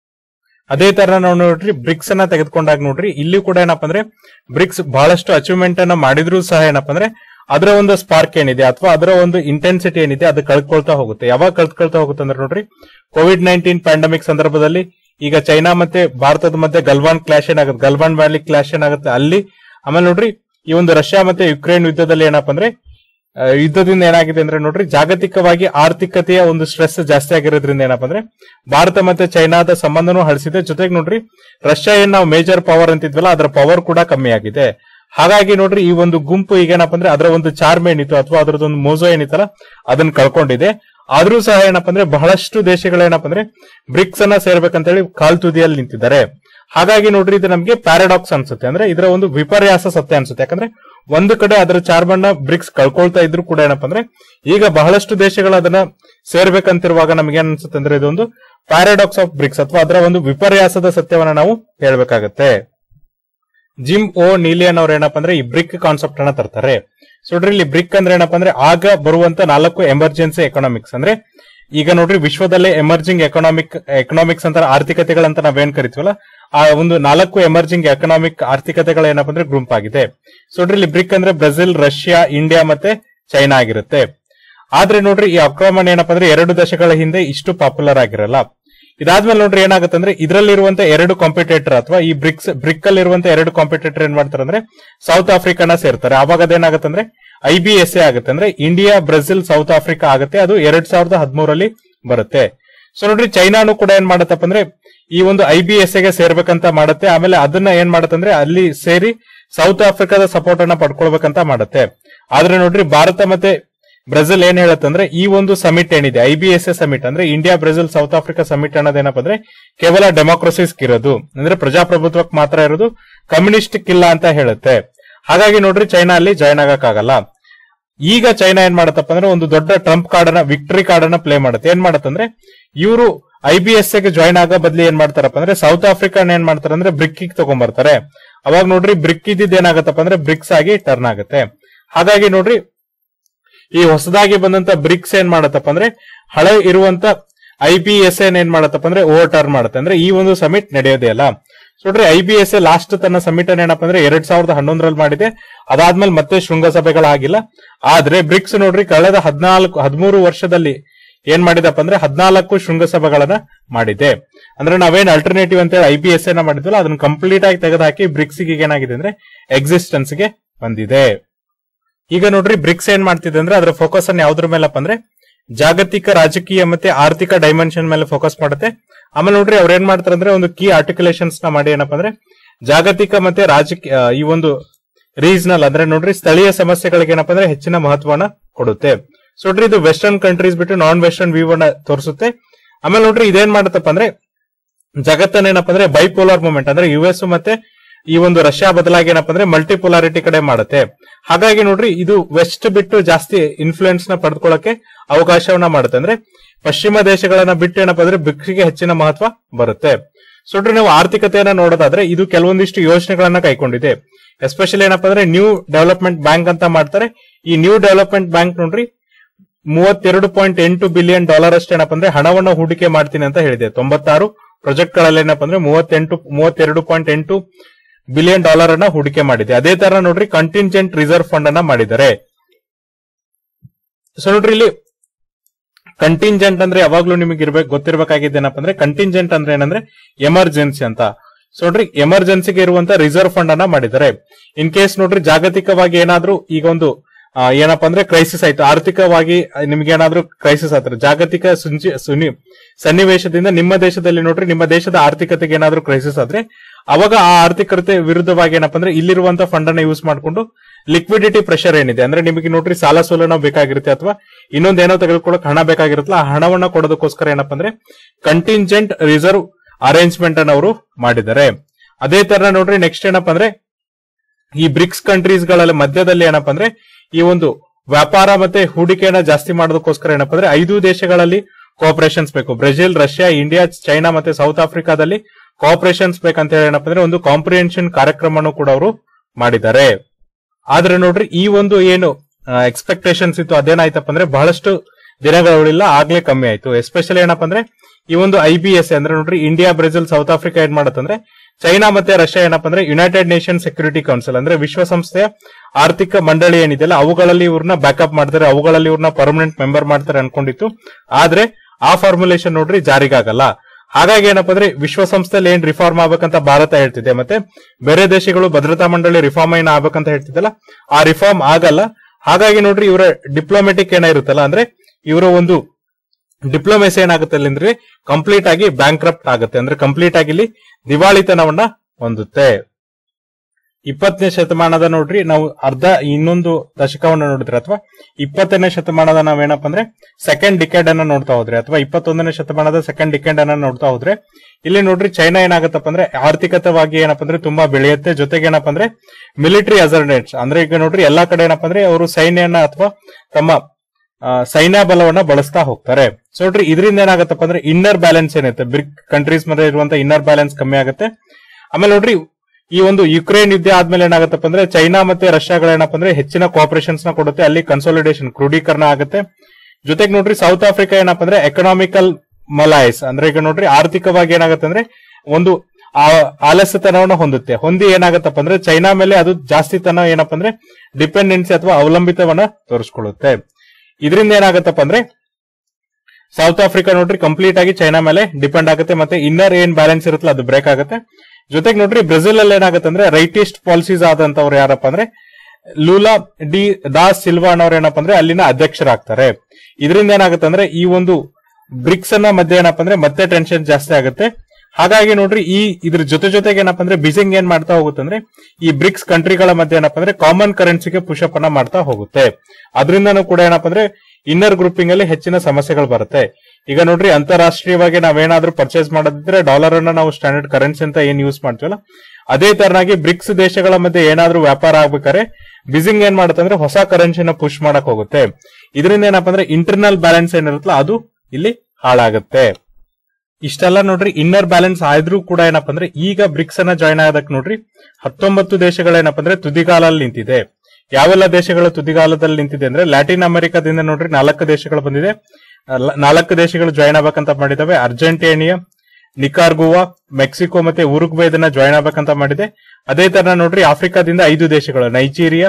ಅದೇ ತರ ನಾವು ನೋಡ್ರಿ ಬ್ರಿಕ್ಸ್ ಅನ್ನ ತೆಗೆದುಕೊಂಡಾಗ ನೋಡ್ರಿ ಇಲ್ಲಿ ಕೂಡ ಏನಪ್ಪಾ ಅಂದ್ರೆ ಬ್ರಿಕ್ಸ್ ಬಹಳಷ್ಟು ಅಚೀವ್ಮೆಂಟ್ ಅನ್ನ ಮಾಡಿದ್ರು ಸಹ ಏನಪ್ಪಾ ಅಂದ್ರೆ ಅದರ ಒಂದು ಸ್ಪಾರ್ಕ್ ಏನಿದೆ ಅಥವಾ ಅದರ ಒಂದು ಇಂಟೆನ್ಸಿಟಿ ಏನಿದೆ ಅದು ಕಳ್ಕೊಳ್ತಾ ಹೋಗುತ್ತೆ ಯಾವಾಗ ಕಳ್ಕೊಳ್ತಾ ಹೋಗುತ್ತೆ ಅಂದ್ರೆ ನೋಡ್ರಿ ಕೋವಿಡ್ ನೈನ್ಟೀನ್ ಪ್ಯಾಂಡಮಿಕ್ ಸಂದರ್ಭದಲ್ಲಿ ಈಗ ಚೈನಾ ಮತ್ತೆ ಭಾರತದ ಮಧ್ಯೆ ಗಲ್ವಾನ್ ಕ್ಲಾಶ್ ಏನಾಗುತ್ತೆ ಗಲ್ವಾನ್ ವ್ಯಾಲಿ ಕ್ಲಾಶ್ ಏನಾಗುತ್ತೆ ಅಲ್ಲಿ ಆಮೇಲೆ ನೋಡ್ರಿ ಈ ಒಂದು ರಷ್ಯಾ ಮತ್ತೆ ಯುಕ್ರೇನ್ ಯುದ್ಧದಲ್ಲಿ ಏನಪ್ಪಾ ಅಂದ್ರೆ ಆ, ಯುದ್ಧದಿಂದ ಏನಾಗಿದೆ ಅಂದ್ರೆ ನೋಡ್ರಿ ಜಾಗತಿಕವಾಗಿ ಆರ್ಥಿಕತೆಯ ಒಂದು ಸ್ಟ್ರೆಸ್ ಜಾಸ್ತಿ ಆಗಿರೋದ್ರಿಂದ ಏನಪ್ಪಾ ಅಂದ್ರೆ ಭಾರತ ಮತ್ತೆ ಚೈನಾದ ಸಂಬಂಧನೂ ಹಳಿಸಿದೆ ಜೊತೆಗೆ ನೋಡ್ರಿ ರಷ್ಯಾ ಏನ್ ನಾವು ಮೇಜರ್ ಪವರ್ ಅಂತಿದ್ವಲ್ಲ ಅದರ ಪವರ್ ಕೂಡ ಕಮ್ಮಿ ಆಗಿದೆ ಹಾಗಾಗಿ ನೋಡ್ರಿ ಈ ಒಂದು ಗುಂಪು ಈಗ ಏನಪ್ಪಾ ಅಂದ್ರೆ ಅದರ ಒಂದು ಚಾರ್ಮ್ ಏನಿತ್ತು ಅಥವಾ ಅದರದೊಂದು ಮೋಜೋ ಏನಿತ್ತಲ್ಲ ಅದನ್ನ ಕಳ್ಕೊಂಡಿದೆ ಆದ್ರೂ ಸಹ ಏನಪ್ಪಾ ಅಂದ್ರೆ ಬಹಳಷ್ಟು ದೇಶಗಳು ಏನಪ್ಪಾ ಅಂದ್ರೆ ಬ್ರಿಕ್ಸ್ ಅನ್ನ ಸೇರ್ಬೇಕಂತೇಳಿ ಕಾಲ್ ತುದಿಯಲ್ಲಿ ನಿಂತಿದ್ದಾರೆ ಹಾಗಾಗಿ ನೋಡ್ರಿ ಇದು ನಮಗೆ ಪ್ಯಾರಾಡಾಕ್ಸ್ ಅನ್ಸುತ್ತೆ ಅಂದ್ರೆ ಇದರ ಒಂದು ವಿಪರ್ಯಾಸ ಸತ್ಯ ಅನ್ಸುತ್ತೆ ಯಾಕಂದ್ರೆ ಒಂದು ಕಡೆ ಅದರ ಚಾರ್ಮನ್ನ ಬ್ರಿಕ್ಸ್ ಕಳ್ಕೊಳ್ತಾ ಇದ್ರು ಕೂಡ ಏನಪ್ಪಾ ಅಂದ್ರೆ ಈಗ ಬಹಳಷ್ಟು ದೇಶಗಳು ಅದನ್ನ ಸೇರ್ಬೇಕಂತಿರುವಾಗ ನಮ್ಗೆ ಏನ್ ಅನ್ಸುತ್ತೆ ಅಂದ್ರೆ ಇದೊಂದು ಪ್ಯಾರಾಡಾಕ್ಸ್ ಆಫ್ ಬ್ರಿಕ್ಸ್ ಅಥವಾ ಅದರ ಒಂದು ವಿಪರ್ಯಾಸದ ಸತ್ಯವನ್ನ ನಾವು ಹೇಳ್ಬೇಕಾಗತ್ತೆ ಜಿಮ್ ಓ ನೀಲಿಯನ್ ಅವ್ರು ಏನಪ್ಪಾ ಅಂದ್ರೆ ಈ ಬ್ರಿಕ್ ಕಾನ್ಸೆಪ್ಟ್ ಅನ್ನ ತರ್ತಾರೆ ಸೊ ನೋಡ್ರಿ ಇಲ್ಲಿ ಬ್ರಿಕ್ ಅಂದ್ರೆ ಏನಪ್ಪಾ ಅಂದ್ರೆ ಆಗ ಬರುವಂತ ನಾಲ್ಕು ಎಮರ್ಜೆನ್ಸಿ ಎಕನಾಮಿಕ್ಸ್ ಅಂದ್ರೆ ಈಗ ನೋಡ್ರಿ ವಿಶ್ವದಲ್ಲೇ ಎಮರ್ಜಿಂಗ್ ಎಕನಾಮಿಕ್ ಎಕನಾಮಿಕ್ಸ್ ಅಂತ ಆರ್ಥಿಕತೆಗಳಂತ ನಾವೇನ್ ಕರಿತೀವಲ್ಲ ಆ ಒಂದು ನಾಲ್ಕು ಎಮರ್ಜಿಂಗ್ ಎಕನಾಮಿಕ್ ಆರ್ಥಿಕತೆಗಳು ಏನಪ್ಪ ಅಂದ್ರೆ ಗ್ರೂಪ್ ಆಗಿದೆ ಸೊ ನೋಡ್ರಿ ಇಲ್ಲಿ ಬ್ರಿಕ್ ಅಂದ್ರೆ ಬ್ರೆಜಿಲ್ ರಷ್ಯಾ ಇಂಡಿಯಾ ಮತ್ತೆ ಚೈನಾ ಆಗಿರುತ್ತೆ ಆದ್ರೆ ನೋಡ್ರಿ ಈ ಆಕ್ರಮಣ ಏನಪ್ಪಾ ಅಂದ್ರೆ ಎರಡು ದಶಕಗಳ ಹಿಂದೆ ಇಷ್ಟು ಪಾಪ್ಯುಲರ್ ಆಗಿರಲ್ಲ ಇದಾದ್ಮೇಲೆ ನೋಡ್ರಿ ಏನಾಗುತ್ತೆ ಅಂದ್ರೆ ಇದರಲ್ಲಿರುವಂತ ಎರಡು ಕಾಂಪಿಟೇಟರ್ ಅಥವಾ ಈ ಬ್ರಿಕ್ಸ್ ಬ್ರಿಕ್ ಅಲ್ಲಿ ಇರುವಂತ ಎರಡು ಕಾಂಪಿಟೇಟರ್ ಏನ್ ಮಾಡ್ತಾರೆ ಅಂದ್ರೆ ಸೌತ್ ಆಫ್ರಿಕಾನ ಸೇರ್ತಾರೆ ಅವಾಗ ಅದೇನಾಗುತ್ತೆ ಅಂದ್ರೆ ಐ ಬಿ ಎಸ್ ಎ ಆಗುತ್ತೆ ಅಂದ್ರೆ ಇಂಡಿಯಾ ಬ್ರೆಜಿಲ್ ಸೌತ್ ಆಫ್ರಿಕಾ ಆಗುತ್ತೆ ಅದು ಎರಡ್ ಸಾವಿರದ ಹದಿಮೂರಲ್ಲಿ ಬರುತ್ತೆ ಸೊ ನೋಡ್ರಿ ಚೈನಾನು ಕೂಡ ಏನ್ ಮಾಡತ್ತಪ್ಪ ಅಂದ್ರೆ ಈ ಒಂದು ಐ ಬಿ ಎಸ್ ಎಗೆ ಸೇರ್ಬೇಕಂತ ಮಾಡುತ್ತೆ ಆಮೇಲೆ ಅದನ್ನ ಏನ್ ಮಾಡತ್ತಂದ್ರೆ ಅಲ್ಲಿ ಸೇರಿ ಸೌತ್ ಆಫ್ರಿಕಾದ ಸಪೋರ್ಟ್ ಅನ್ನ ಪಡ್ಕೊಳ್ಬೇಕಂತ ಮಾಡುತ್ತೆ ಆದ್ರೆ ನೋಡ್ರಿ ಭಾರತ ಮತ್ತೆ ಬ್ರೆಜಿಲ್ ಏನ್ ಹೇಳತ್ತಂದ್ರೆ ಈ ಒಂದು ಸಮಿಟ್ ಏನಿದೆ I B S A summit ಅಂದ್ರೆ India Brazil South Africa summit ಅನ್ನೋದೇನಪ್ಪ ಅಂದ್ರೆ ಕೇವಲ ಡೆಮೋಕ್ರಸಿಸ್ ಇರೋದು ಅಂದ್ರೆ ಪ್ರಜಾಪ್ರಭುತ್ವಕ್ಕೆ ಮಾತ್ರ ಇರೋದು ಕಮ್ಯುನಿಸ್ಟ್ ಇಲ್ಲ ಅಂತ ಹೇಳುತ್ತೆ ಹಾಗಾಗಿ ನೋಡ್ರಿ ಚೈನಾ ಅಲ್ಲಿ ಜಾಯ್ನ್ ಆಗಕ್ಕಾಗಲ್ಲ ಈಗ ಚೈನಾ ಏನ್ ಮಾಡತ್ತಪ್ಪ ಅಂದ್ರೆ ಒಂದು ದೊಡ್ಡ ಟ್ರಂಪ್ ಕಾರ್ಡ್ ಅನ್ನ ವಿಕ್ಟರಿ ಕಾರ್ಡ್ ಅನ್ನ ಪ್ಲೇ ಮಾಡುತ್ತೆ ಏನ್ ಮಾಡತ್ತಂದ್ರೆ ಇವರು ಐ ಬಿ ಎಸ್ ಗೆ ಜಾಯ್ನ್ ಆಗೋ ಬದ್ಲಿ ಏನ್ ಮಾಡ್ತಾರಪ್ಪ ಅಂದ್ರೆ ಸೌತ್ ಆಫ್ರಿಕಾನ್ ಏನ್ ಮಾಡ್ತಾರೆ ಅಂದ್ರೆ ಬ್ರಿಕ್ ತಗೊಂಡ್ಬರ್ತಾರೆ ಅವಾಗ ನೋಡ್ರಿ ಬ್ರಿಕ್ ಇದ್ದಿದ್ದು ಏನಾಗತ್ತಪ್ಪ ಅಂದ್ರೆ ಬ್ರಿಕ್ಸ್ ಆಗಿ ಟರ್ನ್ ಆಗುತ್ತೆ ಹಾಗಾಗಿ ನೋಡ್ರಿ ಈ ಹೊಸದಾಗಿ ಬಂದಂತ ಬ್ರಿಕ್ಸ್ ಏನ್ ಮಾಡತ್ತಪ್ಪ ಅಂದ್ರೆ ಹಳೆ ಇರುವಂತ ಐ ಬಿ ಎಸ್ ಎನ್ ಏನ್ ಮಾಡತ್ತಪ್ಪ ಅಂದ್ರೆ ಓವರ್ ಟರ್ನ್ ಮಾಡುತ್ತೆ ಅಂದ್ರೆ ಈ ಒಂದು ಸಮಿಟ್ ನಡೆಯೋದೇ ಅಲ್ಲ ಸೊ ನೋಡ್ರಿ I B S A last ತನ್ನ ಸಮಿಟ್ ಅನ್ನ ಏನಪ್ಪ ಅಂದ್ರೆ ಎರಡ್ ಸಾವಿರದ ಹನ್ನೊಂದರಲ್ಲಿ ಮಾಡಿದೆ ಅದಾದ್ಮೇಲೆ ಮತ್ತೆ ಶೃಂಗಸಭೆಗಳಾಗಿಲ್ಲ ಆದ್ರೆ ಬ್ರಿಕ್ಸ್ ನೋಡ್ರಿ ಕಳೆದ ಹದಿನಾಲ್ಕು ಹದಿಮೂರು ವರ್ಷದಲ್ಲಿ ಏನ್ ಮಾಡಿದಪ್ಪ ಅಂದ್ರೆ ಹದಿನಾಲ್ಕು ಶೃಂಗಸಭೆಗಳನ್ನ ಮಾಡಿದೆ ಅಂದ್ರೆ ನಾವೇನ್ ಅಲ್ಟರ್ನೇಟಿವ್ ಅಂತ ಹೇಳಿ ಐ ಬಿ ಎಸ್ ಎನ ಮಾಡಿದ್ವಲ್ಲ ಅದನ್ನ ಕಂಪ್ಲೀಟ್ ಆಗಿ ತೆಗೆದುಹಾಕಿ ಬ್ರಿಕ್ಸ್ ಗೆ ಏನಾಗಿದೆ ಅಂದ್ರೆ ಎಕ್ಸಿಸ್ಟೆನ್ಸ್ ಗೆ ಬಂದಿದೆ ಈಗ ನೋಡ್ರಿ ಬ್ರಿಕ್ಸ್ ಏನ್ ಮಾಡ್ತಿದೆ ಅಂದ್ರೆ ಅದರ ಫೋಕಸ್ ಅನ್ನ ಯಾವ್ದ್ರ ಮೇಲಪ್ಪ ಅಂದ್ರೆ ಜಾಗತಿಕ ರಾಜಕೀಯ ಮತ್ತೆ ಆರ್ಥಿಕ ಡೈಮೆನ್ಷನ್ ಮೇಲೆ ಫೋಕಸ್ ಮಾಡುತ್ತೆ ಆಮೇಲೆ ನೋಡ್ರಿ ಅವ್ರು ಏನ್ ಮಾಡ್ತಾರೆ ಅಂದ್ರೆ ಒಂದು ಕೀ ಆರ್ಟಿಕ್ಯುಲೇಷನ್ಸ್ ನ ಮಾಡಿ ಏನಪ್ಪಾ ಅಂದ್ರೆ ಜಾಗತಿಕ ಮತ್ತೆ ರಾಜಕೀಯ ಈ ಒಂದು ರೀಜನಲ್ ಅಂದ್ರೆ ನೋಡ್ರಿ ಸ್ಥಳೀಯ ಸಮಸ್ಯೆಗಳಿಗೆ ಏನಪ್ಪಾ ಅಂದ್ರೆ ಹೆಚ್ಚಿನ ಮಹತ್ವನ ಕೊಡುತ್ತೆ ಸೊ ನೋಡ್ರಿ ಇದು ವೆಸ್ಟರ್ನ್ ಕಂಟ್ರೀಸ್ ಬಿಟ್ಟು ನಾನ್ ವೆಸ್ಟರ್ನ್ ವ್ಯೂ ಅನ್ನ ತೋರಿಸುತ್ತೆ ಆಮೇಲೆ ನೋಡ್ರಿ ಇದೇನ್ ಮಾಡುತ್ತಪ್ಪ ಅಂದ್ರೆ ಜಗತ್ತನ್ನ ಏನಪ್ಪಾ ಅಂದ್ರೆ ಬೈಪೋಲಾರ್ ಮೂಮೆಂಟ್ ಅಂದ್ರೆ ಯು ಎಸ್ ಮತ್ತೆ ಈ ಒಂದು ರಷ್ಯಾ ಬದಲಾಗಿ ಏನಪ್ಪಾ ಅಂದ್ರೆ ಮಲ್ಟಿಪೋಲಾರಿಟಿ ಕಡೆ ಮಾಡುತ್ತೆ ಹಾಗಾಗಿ ನೋಡ್ರಿ ಇದು ವೆಸ್ಟ್ ಬಿಟ್ಟು ಜಾಸ್ತಿ ಇನ್ಫ್ಲೂಯೆನ್ಸ್ ನ ಪಡೆದುಕೊಳ್ಳಕ್ಕೆ ಅವಕಾಶವನ್ನ ಮಾಡುತ್ತೆ ಅಂದ್ರೆ ಪಶ್ಚಿಮ ದೇಶಗಳನ್ನ ಬಿಟ್ಟು ಏನಪ್ಪಾ ಅಂದ್ರೆ ಬ್ರಿಕ್ಸ್ಗೆ ಹೆಚ್ಚಿನ ಮಹತ್ವ ಬರುತ್ತೆ ಸೊ ನೋಡ್ರಿ ನಾವು ಆರ್ಥಿಕತೆಯನ್ನ ನೋಡೋದಾದ್ರೆ ಇದು ಕೆಲವೊಂದಿಷ್ಟು ಯೋಜನೆಗಳನ್ನ ಕೈಗೊಂಡಿದೆ ಎಸ್ಪೆಷಲಿ ಏನಪ್ಪಾ ಅಂದ್ರೆ ನ್ಯೂ ಡೆವಲಪ್ಮೆಂಟ್ ಬ್ಯಾಂಕ್ ಅಂತ ಮಾಡ್ತಾರೆ ಈ ನ್ಯೂ ಡೆವಲಪ್ಮೆಂಟ್ ಬ್ಯಾಂಕ್ ನೋಡ್ರಿ ಮೂವತ್ತೆರಡು ಪಾಯಿಂಟ್ ಎಂಟು ಬಿಲಿಯನ್ ಡಾಲರ್ ಅಷ್ಟು ಏನಪ್ಪಾ ಅಂದ್ರೆ ಹಣವನ್ನ ಹೂಡಿಕೆ ಮಾಡ್ತೀನಿ ಅಂತ ಹೇಳಿದೆ ತೊಂಬತ್ತಾರು ಪ್ರಾಜೆಕ್ಟ್ ಗಳಲ್ಲಿ ಏನಪ್ಪಾ ಅಂದ್ರೆ ಮೂವತ್ತೆಂಟು ಮೂವತ್ತೆರಡು ಪಾಯಿಂಟ್ ಎಂಟು ಬಿಲಿಯನ್ ಡಾಲರ್ ಅನ್ನ ಹೂಡಿಕೆ ಮಾಡಿದೆ ಅದೇ ತರ ನೋಡ್ರಿ ಕಂಟಿಂಜೆಂಟ್ ರಿಸರ್ವ್ ಫಂಡ್ ಅನ್ನ ಮಾಡಿದ್ದಾರೆ ಸೊ ನೋಡ್ರಿ ಇಲ್ಲಿ ಕಂಟಿಂಜೆಂಟ್ ಅಂದ್ರೆ ಯಾವಾಗ್ಲೂ ನಿಮಗೆ ಇರ್ಬೇಕು ಗೊತ್ತಿರ್ಬೇಕಾಗಿದ್ದು ಏನಪ್ಪ ಅಂದ್ರೆ ಕಂಟಿಂಜೆಂಟ್ ಅಂದ್ರೆ ಏನಂದ್ರೆ ಎಮರ್ಜೆನ್ಸಿ ಅಂತ ಸೊ ನೋಡ್ರಿ ಎಮರ್ಜೆನ್ಸಿಗೆ ಇರುವಂತ ರಿಸರ್ವ್ ಫಂಡ್ ಅನ್ನ ಮಾಡಿದ್ದಾರೆ ಇನ್ ಕೇಸ್ ನೋಡ್ರಿ ಜಾಗತಿಕವಾಗಿ ಏನಾದ್ರೂ ಈಗ ಒಂದು ಆ, ಏನಪ್ಪಾ ಅಂದ್ರೆ ಕ್ರೈಸಿಸ್ ಆಯ್ತು ಆರ್ಥಿಕವಾಗಿ ನಿಮ್ಗೆ ಏನಾದ್ರೂ ಕ್ರೈಸಿಸ್ ಆದ್ರೆ ಜಾಗತಿಕ ಸುಂಚಿ- ಸುನಿ ಸನ್ನಿವೇಶದಿಂದ ನಿಮ್ಮ ದೇಶದಲ್ಲಿ ನೋಡ್ರಿ ನಿಮ್ಮ ದೇಶದ ಆರ್ಥಿಕತೆಗೆ ಏನಾದ್ರೂ ಕ್ರೈಸಿಸ್ ಆದ್ರೆ ಅವಾಗ ಆ ಆರ್ಥಿಕತೆ ವಿರುದ್ಧವಾಗಿ ಏನಪ್ಪಾ ಅಂದ್ರೆ ಇಲ್ಲಿರುವಂತ ಫಂಡ್ ಅನ್ನ ಯೂಸ್ ಮಾಡ್ಕೊಂಡು ಲಿಕ್ವಿಡಿಟಿ ಪ್ರೆಷರ್ ಏನಿದೆ ಅಂದ್ರೆ ನಿಮಗೆ ನೋಡ್ರಿ ಸಾಲ ಸೋಲನ ಬೇಕಾಗಿರುತ್ತೆ ಅಥವಾ ಇನ್ನೊಂದೇನೋ ತೆಗೆದುಕೊಳ್ಳಕ್ ಹಣ ಬೇಕಾಗಿರುತ್ತಲ್ಲ ಆ ಹಣವನ್ನ ಕೊಡೋದಕ್ಕೋಸ್ಕರ ಏನಪ್ಪಾ ಅಂದ್ರೆ ಕಂಟಿಂಜೆಂಟ್ ರಿಸರ್ವ್ ಅರೇಂಜ್ಮೆಂಟ್ ಅನ್ನ ಅವರು ಮಾಡಿದ್ದಾರೆ ಅದೇ ತರ ನೋಡ್ರಿ ನೆಕ್ಸ್ಟ್ ಏನಪ್ಪಾ ಅಂದ್ರೆ ಈ ಬ್ರಿಕ್ಸ್ ಕಂಟ್ರೀಸ್ ಗಳಲ್ಲಿ ಮಧ್ಯದಲ್ಲಿ ಏನಪ್ಪಾ ಅಂದ್ರೆ ಈ ಒಂದು ವ್ಯಾಪಾರ ಮತ್ತೆ ಹೂಡಿಕೆಯನ್ನ ಜಾಸ್ತಿ ಮಾಡೋದಕ್ಕೋಸ್ಕರ ಏನಪ್ಪಾ ಅಂದ್ರೆ ಐದು ದೇಶಗಳಲ್ಲಿ ಕೋಆಪರೇಷನ್ಸ್ ಬೇಕು ಬ್ರೆಜಿಲ್ ರಷ್ಯಾ ಇಂಡಿಯಾ ಚೈನಾ ಮತ್ತೆ ಸೌತ್ ಆಫ್ರಿಕಾದಲ್ಲಿ ಕೋಆಪರೇಷನ್ಸ್ ಬೇಕಂತ ಹೇಳಿ ಏನಪ್ಪಾ ಅಂದ್ರೆ ಒಂದು ಕಾಂಪ್ರಿಹೆನ್ಷನ್ ಕಾರ್ಯಕ್ರಮನೂ ಕೂಡ ಅವರು ಮಾಡಿದ್ದಾರೆ ಆದ್ರೆ ನೋಡ್ರಿ ಈ ಒಂದು ಏನು ಎಕ್ಸ್ಪೆಕ್ಟೇಷನ್ಸ್ ಇತ್ತು ಅದೇನಾಯ್ತಪ್ಪ ಅಂದ್ರೆ ಬಹಳಷ್ಟು ದಿನಗಳ ಉಳಿಲ್ಲ ಆಗ್ಲೇ ಕಮ್ಮಿ ಆಯ್ತು ಎಸ್ಪೆಷಲಿ ಏನಪ್ಪಾ ಅಂದ್ರೆ ಈ ಒಂದು ಐ ಬಿ ಎಸ್ ಅಂದ್ರೆ ನೋಡ್ರಿ ಇಂಡಿಯಾ ಬ್ರೆಜಿಲ್ ಸೌತ್ ಆಫ್ರಿಕಾ ಏನ್ ಮಾಡತ್ತಂದ್ರೆ ಚೈನಾ ಮತ್ತೆ ರಷ್ಯಾ ಏನಪ್ಪಾ ಅಂದ್ರೆ ಯುನೈಟೆಡ್ ನೇಷನ್ ಸೆಕ್ಯೂರಿಟಿ ಕೌನ್ಸಿಲ್ ಅಂದ್ರೆ ವಿಶ್ವಸಂಸ್ಥೆಯ ಆರ್ಥಿಕ ಮಂಡಳಿ ಏನಿದೆಯಲ್ಲ ಅವುಗಳಲ್ಲಿ ಇವ್ರನ್ನ ಬ್ಯಾಕಪ್ ಮಾಡ್ತಾರೆ ಅವುಗಳಲ್ಲಿ ಇವ್ರನ್ನ ಪರ್ಮನೆಂಟ್ ಮೆಂಬರ್ ಮಾಡ್ತಾರೆ ಅನ್ಕೊಂಡಿತ್ತು ಆದ್ರೆ ಆ ಫಾರ್ಮುಲೇಷನ್ ನೋಡ್ರಿ ಜಾರಿಗಾಗಲ್ಲ ಹಾಗಾಗಿ ಏನಪ್ಪಾ ಅಂದ್ರೆ ವಿಶ್ವಸಂಸ್ಥೆಯಲ್ಲಿ ಏನ್ ರಿಫಾರ್ಮ್ ಆಗ್ಬೇಕಂತ ಭಾರತ ಹೇಳ್ತಿದೆ ಮತ್ತೆ ಬೇರೆ ದೇಶಗಳು ಭದ್ರತಾ ಮಂಡಳಿ ರಿಫಾರ್ಮ್ ಏನ್ ಆಗ್ಬೇಕಂತ ಹೇಳ್ತಿದ್ದಲ್ಲ ಆ ರಿಫಾರ್ಮ್ ಆಗಲ್ಲ ಹಾಗಾಗಿ ನೋಡ್ರಿ ಇವರ ಡಿಪ್ಲೊಮೆಟಿಕ್ ಏನಿರುತ್ತಲ್ಲ ಅಂದ್ರೆ ಇವರ ಒಂದು ಡಿಪ್ಲೊಮೆಸಿ ಏನಾಗುತ್ತೆ ಅಲ್ಲಿ ಅಂದ್ರೆ ಕಂಪ್ಲೀಟ್ ಆಗಿ ಬ್ಯಾಂಕ್ರಪ್ಟ್ ಆಗುತ್ತೆ ಅಂದ್ರೆ ಕಂಪ್ಲೀಟ್ ಆಗಿ ಇಲ್ಲಿ ದಿವಾಳಿತನವನ್ನ ಹೊಂದುತ್ತೆ ಇಪ್ಪತ್ತನೇ ಶತಮಾನದ ನೋಡ್ರಿ ನಾವು ಅರ್ಧ ಇನ್ನೊಂದು ದಶಕವನ್ನ ನೋಡಿದ್ರೆ ಅಥವಾ ಇಪ್ಪತ್ತನೇ ಶತಮಾನದ ನಾವೇನಪ್ಪ ಅಂದ್ರೆ ಸೆಕೆಂಡ್ ಡಿಕೆಡ್ ಅನ್ನ ನೋಡ್ತಾ ಹೋದ್ರೆ ಅಥವಾ ಇಪ್ಪತ್ತೊಂದನೇ ಶತಮಾನದ ಸೆಕೆಂಡ್ ಡಿಕೆಡ್ ಅನ್ನ ನೋಡ್ತಾ ಹೋದ್ರೆ ಇಲ್ಲಿ ನೋಡ್ರಿ ಚೈನಾ ಏನಾಗತ್ತಪ್ಪ ಅಂದ್ರೆ ಆರ್ಥಿಕತವಾಗಿ ಏನಪ್ಪ ಅಂದ್ರೆ ತುಂಬಾ ಬೆಳೆಯುತ್ತೆ ಜೊತೆಗೆ ಏನಪ್ಪ ಅಂದ್ರೆ ಮಿಲಿಟರಿ ಅಸರ್ನೆಟ್ಸ್ ಅಂದ್ರೆ ಈಗ ನೋಡ್ರಿ ಎಲ್ಲಾ ಕಡೆ ಏನಪ್ಪ ಅಂದ್ರೆ ಅವರು ಸೈನ್ಯನ ಅಥವಾ ತಮ್ಮ ಆ, ಸೈನ್ಯ ಬಲವನ್ನ ಬಳಸ್ತಾ ಹೋಗ್ತಾರೆ ಸೊ ನೋಡ್ರಿ ಇದರಿಂದ ಏನಾಗತ್ತಪ್ಪ ಅಂದ್ರೆ ಇನ್ನರ್ ಬ್ಯಾಲೆನ್ಸ್ ಏನಿರುತ್ತೆ ಬ್ರಿಕ್ ಕಂಟ್ರೀಸ್ ಮೇಲೆ ಇರುವಂತ ಇನ್ನರ್ ಬ್ಯಾಲೆನ್ಸ್ ಕಮ್ಮಿ ಆಗುತ್ತೆ ಆಮೇಲೆ ನೋಡ್ರಿ ಈ ಒಂದು ಯುಕ್ರೇನ್ ಯುದ್ಧ ಆದ್ಮೇಲೆ ಏನಾಗತ್ತಪ್ಪ ಅಂದ್ರೆ ಚೈನಾ ಮತ್ತೆ ರಷ್ಯಾಗಳೇನಪ್ಪ ಅಂದ್ರೆ ಹೆಚ್ಚಿನ ಕೋಆಪರೇಷನ್ಸ್ ನ ಕೊಡುತ್ತೆ ಅಲ್ಲಿ ಕನ್ಸಾಲಿಡೇಷನ್ ಕ್ರೋಢೀಕರಣ ಆಗುತ್ತೆ ಜೊತೆಗೆ ನೋಡ್ರಿ ಸೌತ್ ಆಫ್ರಿಕಾ ಏನಪ್ಪಾ ಅಂದ್ರೆ ಎಕನಾಮಿಕಲ್ ಮಲೈಸ್ ಅಂದ್ರೆ ಈಗ ನೋಡ್ರಿ ಆರ್ಥಿಕವಾಗಿ ಏನಾಗುತ್ತೆ ಅಂದ್ರೆ ಒಂದು ಆ- ಆಲಸ್ಯತನವನ್ನು ಹೊಂದುತ್ತೆ ಹೊಂದಿ ಏನಾಗತ್ತಪ್ಪ ಅಂದ್ರೆ ಚೈನಾ ಮೇಲೆ ಅದು ಜಾಸ್ತಿ ತನ ಏನಪ್ಪಾ ಅಂದ್ರೆ ಡಿಪೆಂಡೆನ್ಸಿ ಅಥವಾ ಅವಲಂಬಿತವನ್ನ ತೋರಿಸ್ಕೊಳ್ಳುತ್ತೆ ಇದರಿಂದ ಏನಾಗತ್ತಪ್ಪ ಅಂದ್ರೆ ಸೌತ್ ಆಫ್ರಿಕಾ ನೋಡ್ರಿ ಕಂಪ್ಲೀಟ್ ಆಗಿ ಚೈನಾ ಮೇಲೆ ಡಿಪೆಂಡ್ ಆಗುತ್ತೆ ಮತ್ತೆ ಇನ್ನರ್ ಏನ್ ಬ್ಯಾಲೆನ್ಸ್ ಇರುತ್ತಲ್ಲ ಅದು ಬ್ರೇಕ್ ಆಗುತ್ತೆ ಜೊತೆಗೆ ನೋಡ್ರಿ ಬ್ರೆಜಿಲ್ ಅಲ್ಲಿ ಏನಾಗುತ್ತೆ ಅಂದ್ರೆ ರೈಟಿಸ್ಟ್ ಪಾಲಿಸೀಸ್ ಆದಂತವ್ರು ಯಾರಪ್ಪ ಅಂದ್ರೆ ಲೂಲಾ ಡಿ ದಾಸ್ ಸಿಲ್ವಾ ಅನ್ನೋರು ಏನಪ್ಪ ಅಂದ್ರೆ ಅಲ್ಲಿನ ಅಧ್ಯಕ್ಷರಾಗ್ತಾರೆ ಇದರಿಂದ ಏನಾಗುತ್ತೆ ಅಂದ್ರೆ ಈ ಒಂದು ಬ್ರಿಕ್ಸ್ ಅನ್ನ ಮಧ್ಯೆ ಏನಪ್ಪ ಅಂದ್ರೆ ಮತ್ತೆ ಟೆನ್ಷನ್ ಜಾಸ್ತಿ ಆಗುತ್ತೆ ಹಾಗಾಗಿ ನೋಡ್ರಿ ಈ ಇದ್ರ ಜೊತೆ ಜೊತೆಗೆ ಏನಪ್ಪ ಅಂದ್ರೆ ಬಿಸಿಂಗ್ ಏನ್ ಮಾಡ್ತಾ ಹೋಗುತ್ತೆ ಅಂದ್ರೆ ಈ ಬ್ರಿಕ್ಸ್ ಕಂಟ್ರಿಗಳ ಮಧ್ಯೆ ಏನಪ್ಪ ಅಂದ್ರೆ ಕಾಮನ್ ಕರೆನ್ಸಿಗೆ ಪುಷಪ್ ಅನ್ನ ಮಾಡ್ತಾ ಹೋಗುತ್ತೆ ಅದರಿಂದನೂ ಕೂಡ ಏನಪ್ಪ ಅಂದ್ರೆ ಇನ್ನರ್ ಗ್ರೂಪಿಂಗ್ ಅಲ್ಲಿ ಹೆಚ್ಚಿನ ಸಮಸ್ಯೆಗಳು ಬರುತ್ತೆ ಈಗ ನೋಡ್ರಿ ಅಂತಾರಾಷ್ಟ್ರೀಯವಾಗಿ ನಾವೇನಾದ್ರೂ ಪರ್ಚೇಸ್ ಮಾಡೋದಿದ್ರೆ ಡಾಲರ್ ಅನ್ನ ನಾವು ಸ್ಟ್ಯಾಂಡರ್ಡ್ ಕರೆನ್ಸಿ ಅಂತ ಏನ್ ಯೂಸ್ ಮಾಡ್ತೀವಲ್ಲ ಅದೇ ತರನಾಗಿ ಬ್ರಿಕ್ಸ್ ದೇಶಗಳ ಮಧ್ಯೆ ಏನಾದ್ರೂ ವ್ಯಾಪಾರ ಆಗ್ಬೇಕಾದ್ರೆ ಬಿಸಿಂಗ್ ಏನ್ ಮಾಡುತ್ತೆ ಅಂದ್ರೆ ಹೊಸ ಕರೆನ್ಸಿನ ಪುಷ್ ಮಾಡಕ್ ಹೋಗುತ್ತೆ ಇದರಿಂದ ಏನಪ್ಪ ಅಂದ್ರೆ ಇಂಟರ್ನಲ್ ಬ್ಯಾಲೆನ್ಸ್ ಏನಿರುತ್ತಲ್ಲ ಅದು ಇಲ್ಲಿ ಹಾಳಾಗುತ್ತೆ ಇಷ್ಟೆಲ್ಲ ನೋಡ್ರಿ ಇನ್ನರ್ ಬ್ಯಾಲೆನ್ಸ್ ಆದ್ರೂ ಕೂಡ ಏನಪ್ಪ ಅಂದ್ರೆ ಈಗ ಬ್ರಿಕ್ಸ್ ಅನ್ನ ಜಾಯ್ನ್ ಆಗೋದಕ್ಕೆ ನೋಡ್ರಿ ಹತ್ತೊಂಬತ್ತು ದೇಶಗಳೇನಪ್ಪ ಅಂದ್ರೆ ತುದಿಗಾಲಲ್ಲಿ ನಿಂತಿದೆ ಯಾವೆಲ್ಲ ದೇಶಗಳ ತುದಿಗಾಲದಲ್ಲಿ ನಿಂತಿದೆ ಅಂದ್ರೆ ಲ್ಯಾಟಿನ್ ಅಮೆರಿಕಾದಿಂದ ನೋಡ್ರಿ ನಾಲ್ಕು ದೇಶಗಳು ಬಂದಿದೆ ಅಲ್ಲ- ನಾಲ್ಕು ದೇಶಗಳು ಜಾಯ್ನ್ ಆಗ್ಬೇಕಂತ ಮಾಡಿದಾವೆ ಅರ್ಜೆಂಟೇನಿಯಾ ನಿಕಾರ್ಗುವಾ ಮೆಕ್ಸಿಕೋ ಮತ್ತೆ ಉರುಗ್ವೆ ಇದನ್ನ ಜಾಯ್ನ್ ಆಗ್ಬೇಕಂತ ಮಾಡಿದೆ ಅದೇ ತರ ನೋಡ್ರಿ ಆಫ್ರಿಕಾದಿಂದ ಐದು ದೇಶಗಳು Nigeria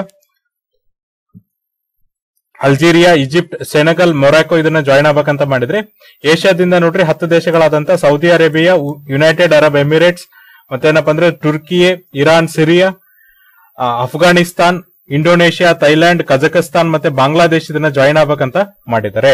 Algeria Egypt Senegal Morocco ಇದನ್ನ ಜಾಯ್ನ್ ಆಗ್ಬೇಕಂತ ಮಾಡಿದ್ರೆ ಏಷ್ಯಾದಿಂದ ನೋಡ್ರಿ ಹತ್ತು ದೇಶಗಳಾದಂತ ಸೌದಿ ಅರೇಬಿಯಾ ಉ- ಯುನೈಟೆಡ್ ಅರಬ್ ಎಮಿರೇಟ್ಸ್ ಮತ್ತೇನಪ್ಪ ಅಂದ್ರೆ ತುರ್ಕಿಯೆ ಇರಾನ್ ಸಿರಿಯಾ ಆ, ಅಫ್ಘಾನಿಸ್ತಾನ್ ಇಂಡೋನೇಷ್ಯಾ ಥೈಲ್ಯಾಂಡ್ ಕಜಕಸ್ತಾನ್ ಮತ್ತೆ ಬಾಂಗ್ಲಾದೇಶ ಇದನ್ನ ಜಾಯ್ನ್ ಆಗ್ಬೇಕಂತ ಮಾಡಿದ್ದಾರೆ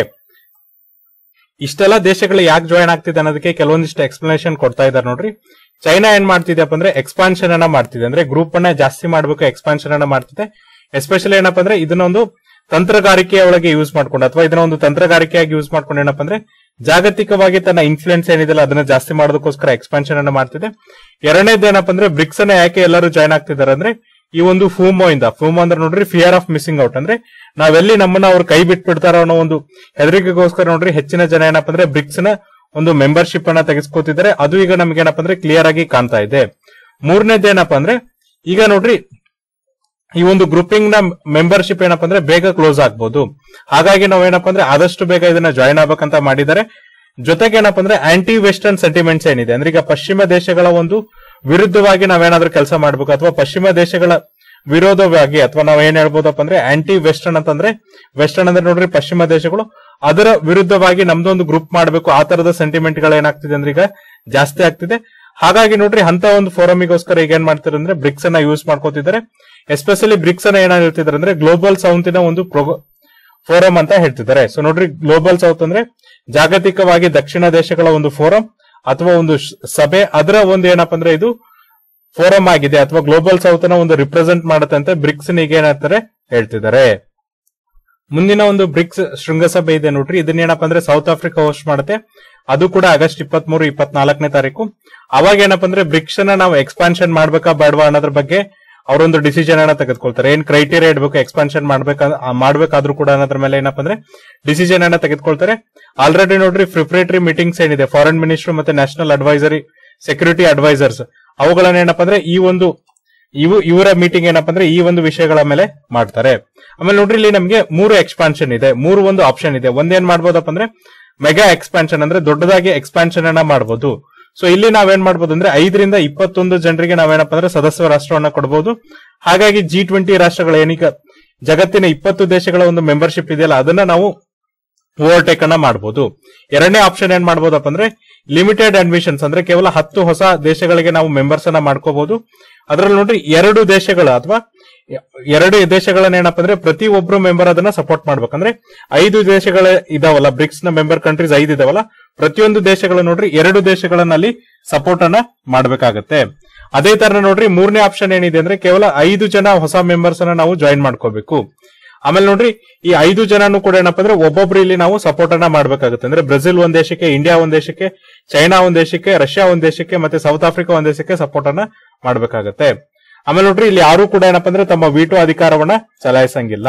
ಇಷ್ಟೆಲ್ಲ ದೇಶಗಳು ಯಾಕೆ ಜಾಯ್ನ್ ಆಗ್ತಿದೆ ಅನ್ನೋದಕ್ಕೆ ಕೆಲವೊಂದಿಷ್ಟು ಎಕ್ಸ್ಪ್ಲನೇಷನ್ ಕೊಡ್ತಾ ಇದ್ದಾರೆ ನೋಡ್ರಿ ಚೈನಾ ಏನ್ ಮಾಡ್ತಿದ್ಯಪ್ಪ ಅಂದ್ರೆ ಎಕ್ಸ್ಪಾನ್ಷನ್ ಅನ್ನ ಮಾಡ್ತಿದೆ ಅಂದ್ರೆ ಗ್ರೂಪ್ ಅನ್ನ ಜಾಸ್ತಿ ಮಾಡ್ಬೇಕು ಎಕ್ಸ್ಪಾನ್ಷನ್ ಅನ್ನ ಮಾಡ್ತಿದೆ ಎಸ್ಪೆಷಲಿ ಏನಪ್ಪ ಅಂದ್ರೆ ಇದನ್ನೊಂದು ತಂತ್ರಗಾರಿಕೆಯ ಒಳಗೆ ಯೂಸ್ ಮಾಡ್ಕೊಂಡು ಅಥವಾ ಇದನ್ನ ಒಂದು ತಂತ್ರಗಾರಿಕೆಯಾಗಿ ಯೂಸ್ ಮಾಡ್ಕೊಂಡು ಏನಪ್ಪ ಅಂದ್ರೆ ಜಾಗತಿಕವಾಗಿ ತನ್ನ ಇನ್ಫ್ಲುಯೆನ್ಸ್ ಏನಿದೆಲ್ಲ ಅದನ್ನ ಜಾಸ್ತಿ ಮಾಡೋದಕ್ಕೋಸ್ಕರ ಎಕ್ಸ್ಪಾನ್ಷನ್ ಅನ್ನ ಮಾಡ್ತಿದೆ ಎರಡನೇದು ಏನಪ್ಪ ಅಂದ್ರೆ ಬ್ರಿಕ್ಸ್ ಅನ್ನ ಯಾಕೆ ಎಲ್ಲರೂ ಜಾಯ್ನ್ ಆಗ್ತಿದ್ದಾರೆ ಅಂದ್ರೆ ಈ ಒಂದು ಫೂಮೋ ಇಂದ ಫೂಮೋ ಅಂದ್ರೆ ನೋಡ್ರಿ ಫಿಯರ್ ಆಫ್ ಮಿಸ್ಸಿಂಗ್ ಔಟ್ ಅಂದ್ರೆ ನಾವೆಲ್ಲಿ ನಮ್ಮನ್ನ ಅವ್ರು ಕೈ ಬಿಟ್ಬಿಡ್ತಾರೋ ಅನ್ನೋ ಒಂದು ಹೆದರಿಕೆಗೋಸ್ಕರ ನೋಡ್ರಿ ಹೆಚ್ಚಿನ ಜನ ಏನಪ್ಪ ಅಂದ್ರೆ ಬ್ರಿಕ್ಸ್ ನ ಒಂದು ಮೆಂಬರ್ಶಿಪ್ ಅನ್ನ ತೆಗೆಸ್ಕೋತಿದ್ದಾರೆ ಅದು ಈಗ ನಮ್ಗೆ ಏನಪ್ಪ ಅಂದ್ರೆ ಕ್ಲಿಯರ್ ಆಗಿ ಕಾಣ್ತಾ ಇದೆ ಮೂರನೇದು ಏನಪ್ಪ ಅಂದ್ರೆ ಈಗ ನೋಡ್ರಿ ಈ ಒಂದು ಗ್ರೂಪಿಂಗ್ ನ ಮೆಂಬರ್ಶಿಪ್ ಏನಪ್ಪ ಅಂದ್ರೆ ಬೇಗ ಕ್ಲೋಸ್ ಆಗ್ಬೋದು ಹಾಗಾಗಿ ನಾವೇನಪ್ಪ ಅಂದ್ರೆ ಆದಷ್ಟು ಬೇಗ ಇದನ್ನ ಜಾಯ್ನ್ ಆಗ್ಬೇಕಂತ ಮಾಡಿದ್ದಾರೆ ಜೊತೆಗೆ ಏನಪ್ಪ ಅಂದ್ರೆ ಆಂಟಿ ವೆಸ್ಟರ್ನ್ ಸೆಂಟಿಮೆಂಟ್ಸ್ ಏನಿದೆ ಅಂದ್ರೆ ಈಗ ಪಶ್ಚಿಮ ದೇಶಗಳ ಒಂದು ವಿರುದ್ಧವಾಗಿ ನಾವೇನಾದ್ರೂ ಕೆಲಸ ಮಾಡ್ಬೇಕು ಅಥವಾ ಪಶ್ಚಿಮ ದೇಶಗಳ ವಿರೋಧವಾಗಿ ಅಥವಾ ನಾವ್ ಏನ್ ಹೇಳ್ಬೋದಪ್ಪ ಅಂದ್ರೆ ಆಂಟಿ ವೆಸ್ಟರ್ನ್ ಅಂತಂದ್ರೆ ವೆಸ್ಟರ್ನ್ ಅಂದ್ರೆ ನೋಡ್ರಿ ಪಶ್ಚಿಮ ದೇಶಗಳು ಅದರ ವಿರುದ್ಧವಾಗಿ ನಮ್ದೊಂದು ಗ್ರೂಪ್ ಮಾಡಬೇಕು ಆ ತರದ ಸೆಂಟಿಮೆಂಟ್ ಗಳು ಏನಾಗ್ತಿದೆ ಅಂದ್ರೆ ಈಗ ಜಾಸ್ತಿ ಆಗ್ತಿದೆ ಹಾಗಾಗಿ ನೋಡ್ರಿ ಅಂತ ಒಂದು ಫೋರಮಿಗೋಸ್ಕರ ಈಗ ಏನ್ ಮಾಡ್ತಾರೆ ಅಂದ್ರೆ ಬ್ರಿಕ್ಸ್ ಅನ್ನ ಯೂಸ್ ಮಾಡ್ಕೋತಿದ್ದಾರೆ ಎಸ್ಪೆಷಲಿ ಬ್ರಿಕ್ಸ್ ಅನ್ನ ಏನ್ ಹೇಳ್ತಿದ್ದಾರೆ ಅಂದ್ರೆ ಗ್ಲೋಬಲ್ ಸೌತಿನ ಒಂದು ಫೋರಂ ಅಂತ ಹೇಳ್ತಿದ್ದಾರೆ ಸೊ ನೋಡ್ರಿ ಗ್ಲೋಬಲ್ ಸೌತ್ ಅಂದ್ರೆ ಜಾಗತಿಕವಾಗಿ ದಕ್ಷಿಣ ದೇಶಗಳ ಒಂದು ಫೋರಂ ಅಥವಾ ಒಂದು ಶ- ಸಭೆ ಅದರ ಒಂದು ಏನಪ್ಪ ಅಂದ್ರೆ ಇದು ಫೋರಂ ಆಗಿದೆ ಅಥವಾ ಗ್ಲೋಬಲ್ ಸೌತ್ ನ ಒಂದು ರಿಪ್ರೆಸೆಂಟ್ ಮಾಡುತ್ತೆ ಅಂತ ಬ್ರಿಕ್ಸ್ ಈಗ ಏನಾಗ್ತಾರೆ ಹೇಳ್ತಿದ್ದಾರೆ ಮುಂದಿನ ಒಂದು ಬ್ರಿಕ್ಸ್ ಶೃಂಗಸಭೆ ಇದೆ ನೋಡ್ರಿ ಇದನ್ನೇನಪ್ಪ ಅಂದ್ರೆ ಸೌತ್ ಆಫ್ರಿಕಾ ಹೋಸ್ಟ್ ಮಾಡುತ್ತೆ ಅದು ಕೂಡ ಆಗಸ್ಟ್ ಇಪ್ಪತ್ತ್ ಮೂರು ಇಪ್ಪತ್ನಾಲ್ಕನೇ ತಾರೀಕು ಅವಾಗ ಏನಪ್ಪ ಅಂದ್ರೆ ಬ್ರಿಕ್ಸ್ ನ ನಾವು ಎಕ್ಸ್ಪಾನ್ಷನ್ ಮಾಡ್ಬೇಕಾ ಬೇಡವಾ ಅನ್ನೋದ್ರ ಬಗ್ಗೆ ಅವರೊಂದು ಡಿಸಿಷನ್ ಅನ್ನ ತೆಗೆದುಕೊಳ್ತಾರೆ ಏನ್ ಕ್ರೈಟೀರಿಯಾ ಇಡಬೇಕು ಎಕ್ಸ್ಪಾನ್ಷನ್ ಮಾಡ್ಬೇಕಾ ಆ, ಮಾಡ್ಬೇಕಾದ್ರೂ ಕೂಡ ಅನ್ನೋದ್ರ ಮೇಲೆ ಏನಪ್ಪ ಅಂದ್ರೆ ಡಿಸಿಷನ್ ಅನ್ನ ತೆಗೆದುಕೊಳ್ತಾರೆ ಆಲ್ರೆಡಿ ನೋಡ್ರಿ ಪ್ರಿಪರೇಟರಿ ಮೀಟಿಂಗ್ಸ್ ಏನಿದೆ ಫಾರಿನ್ ಮಿನಿಸ್ಟರ್ ಮತ್ತೆ ನ್ಯಾಷನಲ್ ಅಡ್ವೈಸರಿ ಸೆಕ್ಯೂರಿಟಿ ಅಡ್ವೈಸರ್ಸ್ ಅವುಗಳನ್ನ ಏನಪ್ಪ ಅಂದ್ರೆ ಈ ಒಂದು ಇವು ಇವರ ಮೀಟಿಂಗ್ ಏನಪ್ಪ ಅಂದ್ರೆ ಈ ಒಂದು ವಿಷಯಗಳ ಮೇಲೆ ಮಾಡ್ತಾರೆ ಆಮೇಲೆ ನೋಡ್ರಿ ಇಲ್ಲಿ ನಮಗೆ ಮೂರು ಎಕ್ಸ್ಪಾನ್ಷನ್ ಇದೆ ಮೂರು ಒಂದು ಆಪ್ಷನ್ ಇದೆ ಒಂದೇನ್ ಮಾಡ್ಬೋದಪ್ಪ ಅಂದ್ರೆ ಮೆಗಾ ಎಕ್ಸ್ಪಾನ್ಷನ್ ಅಂದ್ರೆ ದೊಡ್ಡದಾಗಿ ಎಕ್ಸ್ಪಾನ್ಷನ್ ಅನ್ನ ಮಾಡಬಹುದು ಸೊ ಇಲ್ಲಿ ನಾವೇನ್ ಮಾಡ್ಬೋದು ಅಂದ್ರೆ ಐದರಿಂದ ಇಪ್ಪತ್ತೊಂದು ಜನರಿಗೆ ನಾವೇನಪ್ಪ ಅಂದ್ರೆ ಸದಸ್ಯ ರಾಷ್ಟ್ರವನ್ನ ಕೊಡಬಹುದು ಹಾಗಾಗಿ ಜಿ ಟ್ವೆಂಟಿ ರಾಷ್ಟ್ರಗಳ ಏನೀಗ ಜಗತ್ತಿನ ಇಪ್ಪತ್ತು ದೇಶಗಳ ಒಂದು ಮೆಂಬರ್ಶಿಪ್ ಇದೆಯಲ್ಲ ಅದನ್ನ ನಾವು ಓವರ್ಟೇಕ್ ಅನ್ನ ಮಾಡಬಹುದು ಎರಡನೇ ಆಪ್ಷನ್ ಏನ್ ಮಾಡ್ಬೋದಪ್ಪ ಅಂದ್ರೆ ಲಿಮಿಟೆಡ್ ಅಡ್ಮಿಷನ್ಸ್ ಅಂದ್ರೆ ಕೇವಲ ಹತ್ತು ಹೊಸ ದೇಶಗಳಿಗೆ ನಾವು ಮೆಂಬರ್ಸ್ ಅನ್ನ ಮಾಡ್ಕೋಬಹುದು ಅದರಲ್ಲಿ ನೋಡ್ರಿ ಎರಡು ದೇಶಗಳು ಅಥವಾ ಎರಡು ದೇಶಗಳನ್ನ ಏನಪ್ಪ ಅಂದ್ರೆ ಪ್ರತಿ ಒಬ್ರು ಮೆಂಬರ್ ಅದನ್ನ ಸಪೋರ್ಟ್ ಮಾಡ್ಬೇಕಂದ್ರೆ ಐದು ದೇಶಗಳ ಇದಾವಲ್ಲ ಬ್ರಿಕ್ಸ್ ನ ಮೆಂಬರ್ ಕಂಟ್ರೀಸ್ ಐದು ಇದಾವಲ್ಲ ಪ್ರತಿಯೊಂದು ದೇಶಗಳು ನೋಡ್ರಿ ಎರಡು ದೇಶಗಳನ್ನ ಅಲ್ಲಿ ಸಪೋರ್ಟ್ ಅನ್ನ ಮಾಡ್ಬೇಕಾಗತ್ತೆ ಅದೇ ತರ ನೋಡ್ರಿ ಮೂರನೇ ಆಪ್ಷನ್ ಏನಿದೆ ಅಂದ್ರೆ ಕೇವಲ ಐದು ಜನ ಹೊಸ ಮೆಂಬರ್ಸ್ ಅನ್ನ ನಾವು ಜಾಯಿನ್ ಮಾಡ್ಕೋಬೇಕು ಆಮೇಲೆ ನೋಡ್ರಿ ಈ ಐದು ಜನನು ಕೂಡ ಏನಪ್ಪ ಅಂದ್ರೆ ಒಬ್ಬೊಬ್ರು ಇಲ್ಲಿ ನಾವು ಸಪೋರ್ಟ್ ಅನ್ನ ಮಾಡ್ಬೇಕಾಗುತ್ತೆ ಅಂದ್ರೆ ಬ್ರೆಜಿಲ್ ಒಂದ್ ದೇಶಕ್ಕೆ ಇಂಡಿಯಾ ಒಂದ್ ದೇಶಕ್ಕೆ ಚೈನಾ ಒಂದ್ ದೇಶಕ್ಕೆ ರಷ್ಯಾ ಒಂದ್ ದೇಶಕ್ಕೆ ಮತ್ತೆ ಸೌತ್ ಆಫ್ರಿಕಾ ಒಂದ್ ದೇಶಕ್ಕೆ ಸಪೋರ್ಟ್ ಅನ್ನ ಮಾಡ್ಬೇಕಾಗತ್ತೆ ಆಮೇಲೆ ನೋಡ್ರಿ ಇಲ್ಲಿ ಯಾರು ಕೂಡ ಏನಪ್ಪ ಅಂದ್ರೆ ತಮ್ಮ ವೀಟೋ ಅಧಿಕಾರವನ್ನ ಚಲಾಯಿಸಂಗಿಲ್ಲ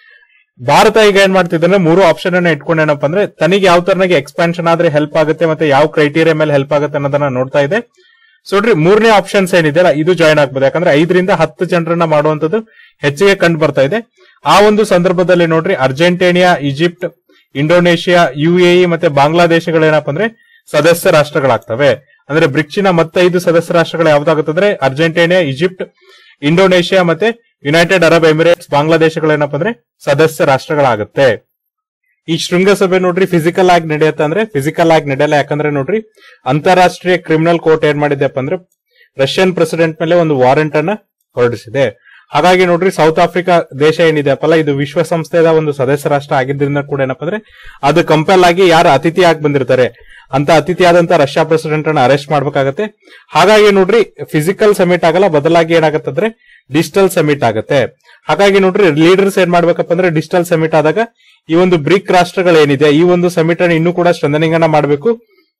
ಭಾರತ ಈಗ ಏನ್ ಮಾಡ್ತಿದೆ ಅಂದ್ರೆ ಮೂರು ಆಪ್ಷನ್ ಅನ್ನ ಇಟ್ಕೊಂಡು ಏನಪ್ಪ ಅಂದ್ರೆ ತನಿಗೆ ಯಾವ ತರನಾಗಿ ಎಕ್ಸ್ಪಾನ್ಷನ್ ಆದ್ರೆ ಹೆಲ್ಪ್ ಆಗುತ್ತೆ ಮತ್ತೆ ಯಾವ ಕ್ರೈಟೀರಿಯಾ ಮೇಲೆ ಹೆಲ್ಪ್ ಆಗುತ್ತೆ ಅನ್ನೋದನ್ನ ನೋಡ್ತಾ ಇದೆ ಸೊ ನೋಡ್ರಿ ಮೂರನೇ ಆಪ್ಷನ್ಸ್ ಏನಿದೆಯಲ್ಲ ಇದು ಜಾಯ್ನ್ ಆಗ್ಬೋದು ಯಾಕಂದ್ರೆ ಐದರಿಂದ ಹತ್ತು ಜನರನ್ನ ಮಾಡುವಂತದ್ದು ಹೆಚ್ಚಿಗೆ ಕಂಡು ಬರ್ತಾ ಇದೆ ಆ ಒಂದು ಸಂದರ್ಭದಲ್ಲಿ ನೋಡ್ರಿ ಅರ್ಜೆಂಟೇನಿಯಾ ಈಜಿಪ್ಟ್ ಇಂಡೋನೇಷಿಯಾ ಯುಎಇ ಮತ್ತೆ ಬಾಂಗ್ಲಾದೇಶಗಳು ಏನಪ್ಪ ಅಂದ್ರೆ ಸದಸ್ಯ ರಾಷ್ಟ್ರಗಳಾಗ್ತವೆ ಅಂದ್ರೆ ಬ್ರಿಕ್ಸಿನ ಮತ್ತೈದು ಸದಸ್ಯ ರಾಷ್ಟ್ರಗಳು ಯಾವ್ದಾಗುತ್ತಂದ್ರೆ ಅರ್ಜೆಂಟೀನಾ ಈಜಿಪ್ಟ್ ಇಂಡೋನೇಷಿಯಾ ಮತ್ತೆ ಯುನೈಟೆಡ್ ಅರಬ್ ಎಮಿರೇಟ್ಸ್ ಬಾಂಗ್ಲಾದೇಶಗಳು ಏನಪ್ಪ ಅಂದ್ರೆ ಸದಸ್ಯ ರಾಷ್ಟ್ರಗಳಾಗುತ್ತೆ ಈ ಶೃಂಗಸಭೆ ನೋಡ್ರಿ ಫಿಸಿಕಲ್ ಆಗಿ ನಡೆಯುತ್ತೆ ಅಂದ್ರೆ ಫಿಸಿಕಲ್ ಆಗಿ ನಡೆಯಲ್ಲ ಯಾಕಂದ್ರೆ ನೋಡ್ರಿ ಅಂತಾರಾಷ್ಟ್ರೀಯ ಕ್ರಿಮಿನಲ್ ಕೋರ್ಟ್ ಏನ್ ಮಾಡಿದೆಪ್ಪ ಅಂದ್ರೆ ರಷ್ಯನ್ ಪ್ರೆಸಿಡೆಂಟ್ ಮೇಲೆ ಒಂದು ವಾರೆಂಟ್ ಅನ್ನ ಹೊರಡಿಸಿದೆ ಹಾಗಾಗಿ ನೋಡ್ರಿ ಸೌತ್ ಆಫ್ರಿಕಾ ದೇಶ ಏನಿದೆಯಪ್ಪಲ್ಲ ಇದು ವಿಶ್ವಸಂಸ್ಥೆಯ ಒಂದು ಸದಸ್ಯ ರಾಷ್ಟ್ರ ಆಗಿದ್ರಿಂದ ಕೂಡ ಏನಪ್ಪ ಅಂದ್ರೆ ಅದು ಕಂಪೆಲ್ ಆಗಿ ಯಾರು ಅತಿಥಿ ಆಗಿ ಬಂದಿರ್ತಾರೆ ಅಂತ ಅತಿಥಿಯಾದಂತ ರಷ್ಯಾ ಪ್ರೆಸಿಡೆಂಟ್ ಅನ್ನ ಅರೆಸ್ಟ್ ಮಾಡ್ಬೇಕಾಗತ್ತೆ ಹಾಗಾಗಿ ನೋಡ್ರಿ ಫಿಸಿಕಲ್ ಸಮಿಟ್ ಆಗಲ್ಲ ಬದಲಾಗಿ ಏನಾಗತ್ತಂದ್ರೆ ಡಿಜಿಟಲ್ ಸಮಿಟ್ ಆಗತ್ತೆ ಹಾಗಾಗಿ ನೋಡ್ರಿ ಲೀಡರ್ಸ್ ಏನ್ ಮಾಡ್ಬೇಕಪ್ಪ ಅಂದ್ರೆ ಡಿಜಿಟಲ್ ಸಮಿಟ್ ಆದಾಗ ಈ ಒಂದು ಬ್ರಿಕ್ ರಾಷ್ಟ್ರಗಳು ಏನಿದೆ ಈ ಒಂದು ಸಮಿಟ್ ಅನ್ನು ಇನ್ನೂ ಕೂಡ ಸ್ಟ್ರೆಂಥನಿಂಗ್ ಅನ್ನ ಮಾಡಬೇಕು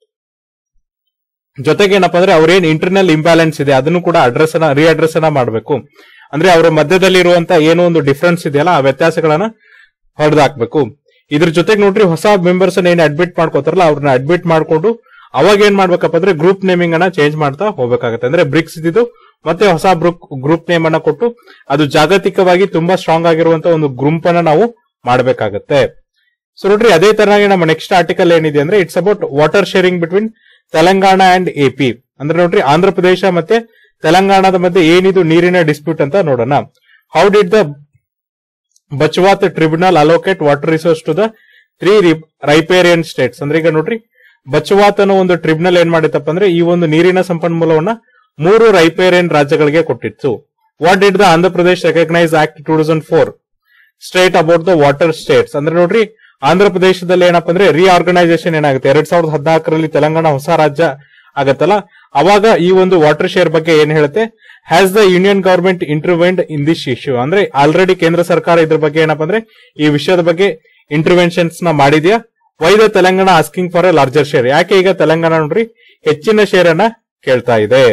ಜೊತೆಗೆ ಏನಪ್ಪಾ ಅಂದ್ರೆ ಅವ್ರೇನ್ ಇಂಟರ್ನಲ್ ಇಂಬ್ಯಾಲೆನ್ಸ್ ಇದೆ ಅದನ್ನು ಕೂಡ ಅಡ್ರೆಸ್ ಅನ್ನ ರೀ ಅಡ್ರೆಸ್ ಅನ್ನ ಮಾಡಬೇಕು ಅಂದ್ರೆ ಅವರ ಮಧ್ಯದಲ್ಲಿ ಇರುವಂತ ಏನೋ ಒಂದು ಡಿಫ್ರೆನ್ಸ್ ಇದೆಯಲ್ಲ ಆ ವ್ಯತ್ಯಾಸಗಳನ್ನ ಹೊಡೆದಾಕ್ಬೇಕು ಇದ್ರ ಜೊತೆಗೆ ನೋಡ್ರಿ ಹೊಸ ಮೆಂಬರ್ಸ್ ಏನ್ ಅಡ್ಮಿಟ್ ಮಾಡ್ಕೋತಾರಲ್ಲ ಅವ್ರನ್ನ ಅಡ್ಮಿಟ್ ಮಾಡ್ಕೊಂಡು ಅವಾಗ ಏನ್ ಮಾಡ್ಬೇಕಪ್ಪ ಅಂದ್ರೆ ಗ್ರೂಪ್ ನೇಮಿಂಗ್ ಅನ್ನ ಚೇಂಜ್ ಮಾಡ್ತಾ ಹೋಗ್ಬೇಕಾಗತ್ತೆ ಅಂದ್ರೆ ಬ್ರಿಕ್ಸ್ ಇದ್ದು ಮತ್ತೆ ಹೊಸ ಗ್ರೂಪ್ ನೇಮ್ ಅನ್ನ ಕೊಟ್ಟು ಅದು ಜಾಗತಿಕವಾಗಿ ತುಂಬಾ ಸ್ಟ್ರಾಂಗ್ ಆಗಿರುವಂತ ಒಂದು ಗ್ರೂಪ್ ಅನ್ನ ನಾವು ಮಾಡಬೇಕಾಗತ್ತೆ ಸೊ ನೋಡ್ರಿ ಅದೇ ತರನಾಗಿ ನಮ್ಮ ನೆಕ್ಸ್ಟ್ ಆರ್ಟಿಕಲ್ ಏನಿದೆ ಅಂದ್ರೆ it's about water sharing between Telangana and AP ಅಂದ್ರೆ ನೋಡ್ರಿ ಆಂಧ್ರ ಪ್ರದೇಶ ಮತ್ತೆ ತೆಲಂಗಾಣದ ಮಧ್ಯೆ ಏನಿದು ನೀರಿನ ಡಿಸ್ಪ್ಯೂಟ್ ಅಂತ ನೋಡೋಣ how did the Bachawat tribunal allocate water resource to the three riparian states ಅಂದ್ರೆ ಈಗ ನೋಡ್ರಿ ಬಚ್ವಾತ್ ಅನ್ನೋ ಒಂದು ಟ್ರಿಬ್ಯುನಲ್ ಏನ್ ಮಾಡಿತ್ತಪ್ಪ ಅಂದ್ರೆ ಈ ಒಂದು ನೀರಿನ ಸಂಪನ್ಮೂಲವನ್ನ ಮೂರು ರೈಪೇರಿಯನ್ ರಾಜ್ಯಗಳಿಗೆ ಕೊಟ್ಟಿತ್ತು what did the Andhra Pradesh recognise act two thousand four state about the water states ಅಂದ್ರೆ ನೋಡ್ರಿ ಆಂಧ್ರ ಪ್ರದೇಶದಲ್ಲಿ ಏನಪ್ಪ ಅಂದ್ರೆ ರಿಆರ್ಗನೈಸೇಷನ್ ಏನಾಗುತ್ತೆ ಎರಡ್ ಸಾವಿರದ ಹದಿನಾಲ್ಕರಲ್ಲಿ ತೆಲಂಗಾಣ ಹೊಸ ರಾಜ್ಯ ಆಗತ್ತಲ್ಲ ಅವಾಗ ಈ ಒಂದು ವಾಟರ್ ಶೇರ್ ಬಗ್ಗೆ ಏನ್ ಹೇಳುತ್ತೆ has the union government intervened in this issue ಅಂದ್ರೆ ಆಲ್ರೆಡಿ ಕೇಂದ್ರ ಸರ್ಕಾರ ಇದ್ರ ಬಗ್ಗೆ ಏನಪ್ಪ ಅಂದ್ರೆ ಈ ವಿಷಯದ ಬಗ್ಗೆ ಇಂಟರ್ವೆನ್ಷನ್ಸ್ ನ ಮಾಡಿದ್ಯಾ why the Telangana asking for a larger share ಯಾಕೆ ಈಗ ತೆಲಂಗಾಣ ನೋಡ್ರಿ ಹೆಚ್ಚಿನ ಶೇರ್ ಅನ್ನ ಕೇಳ್ತಾ ಇದೆ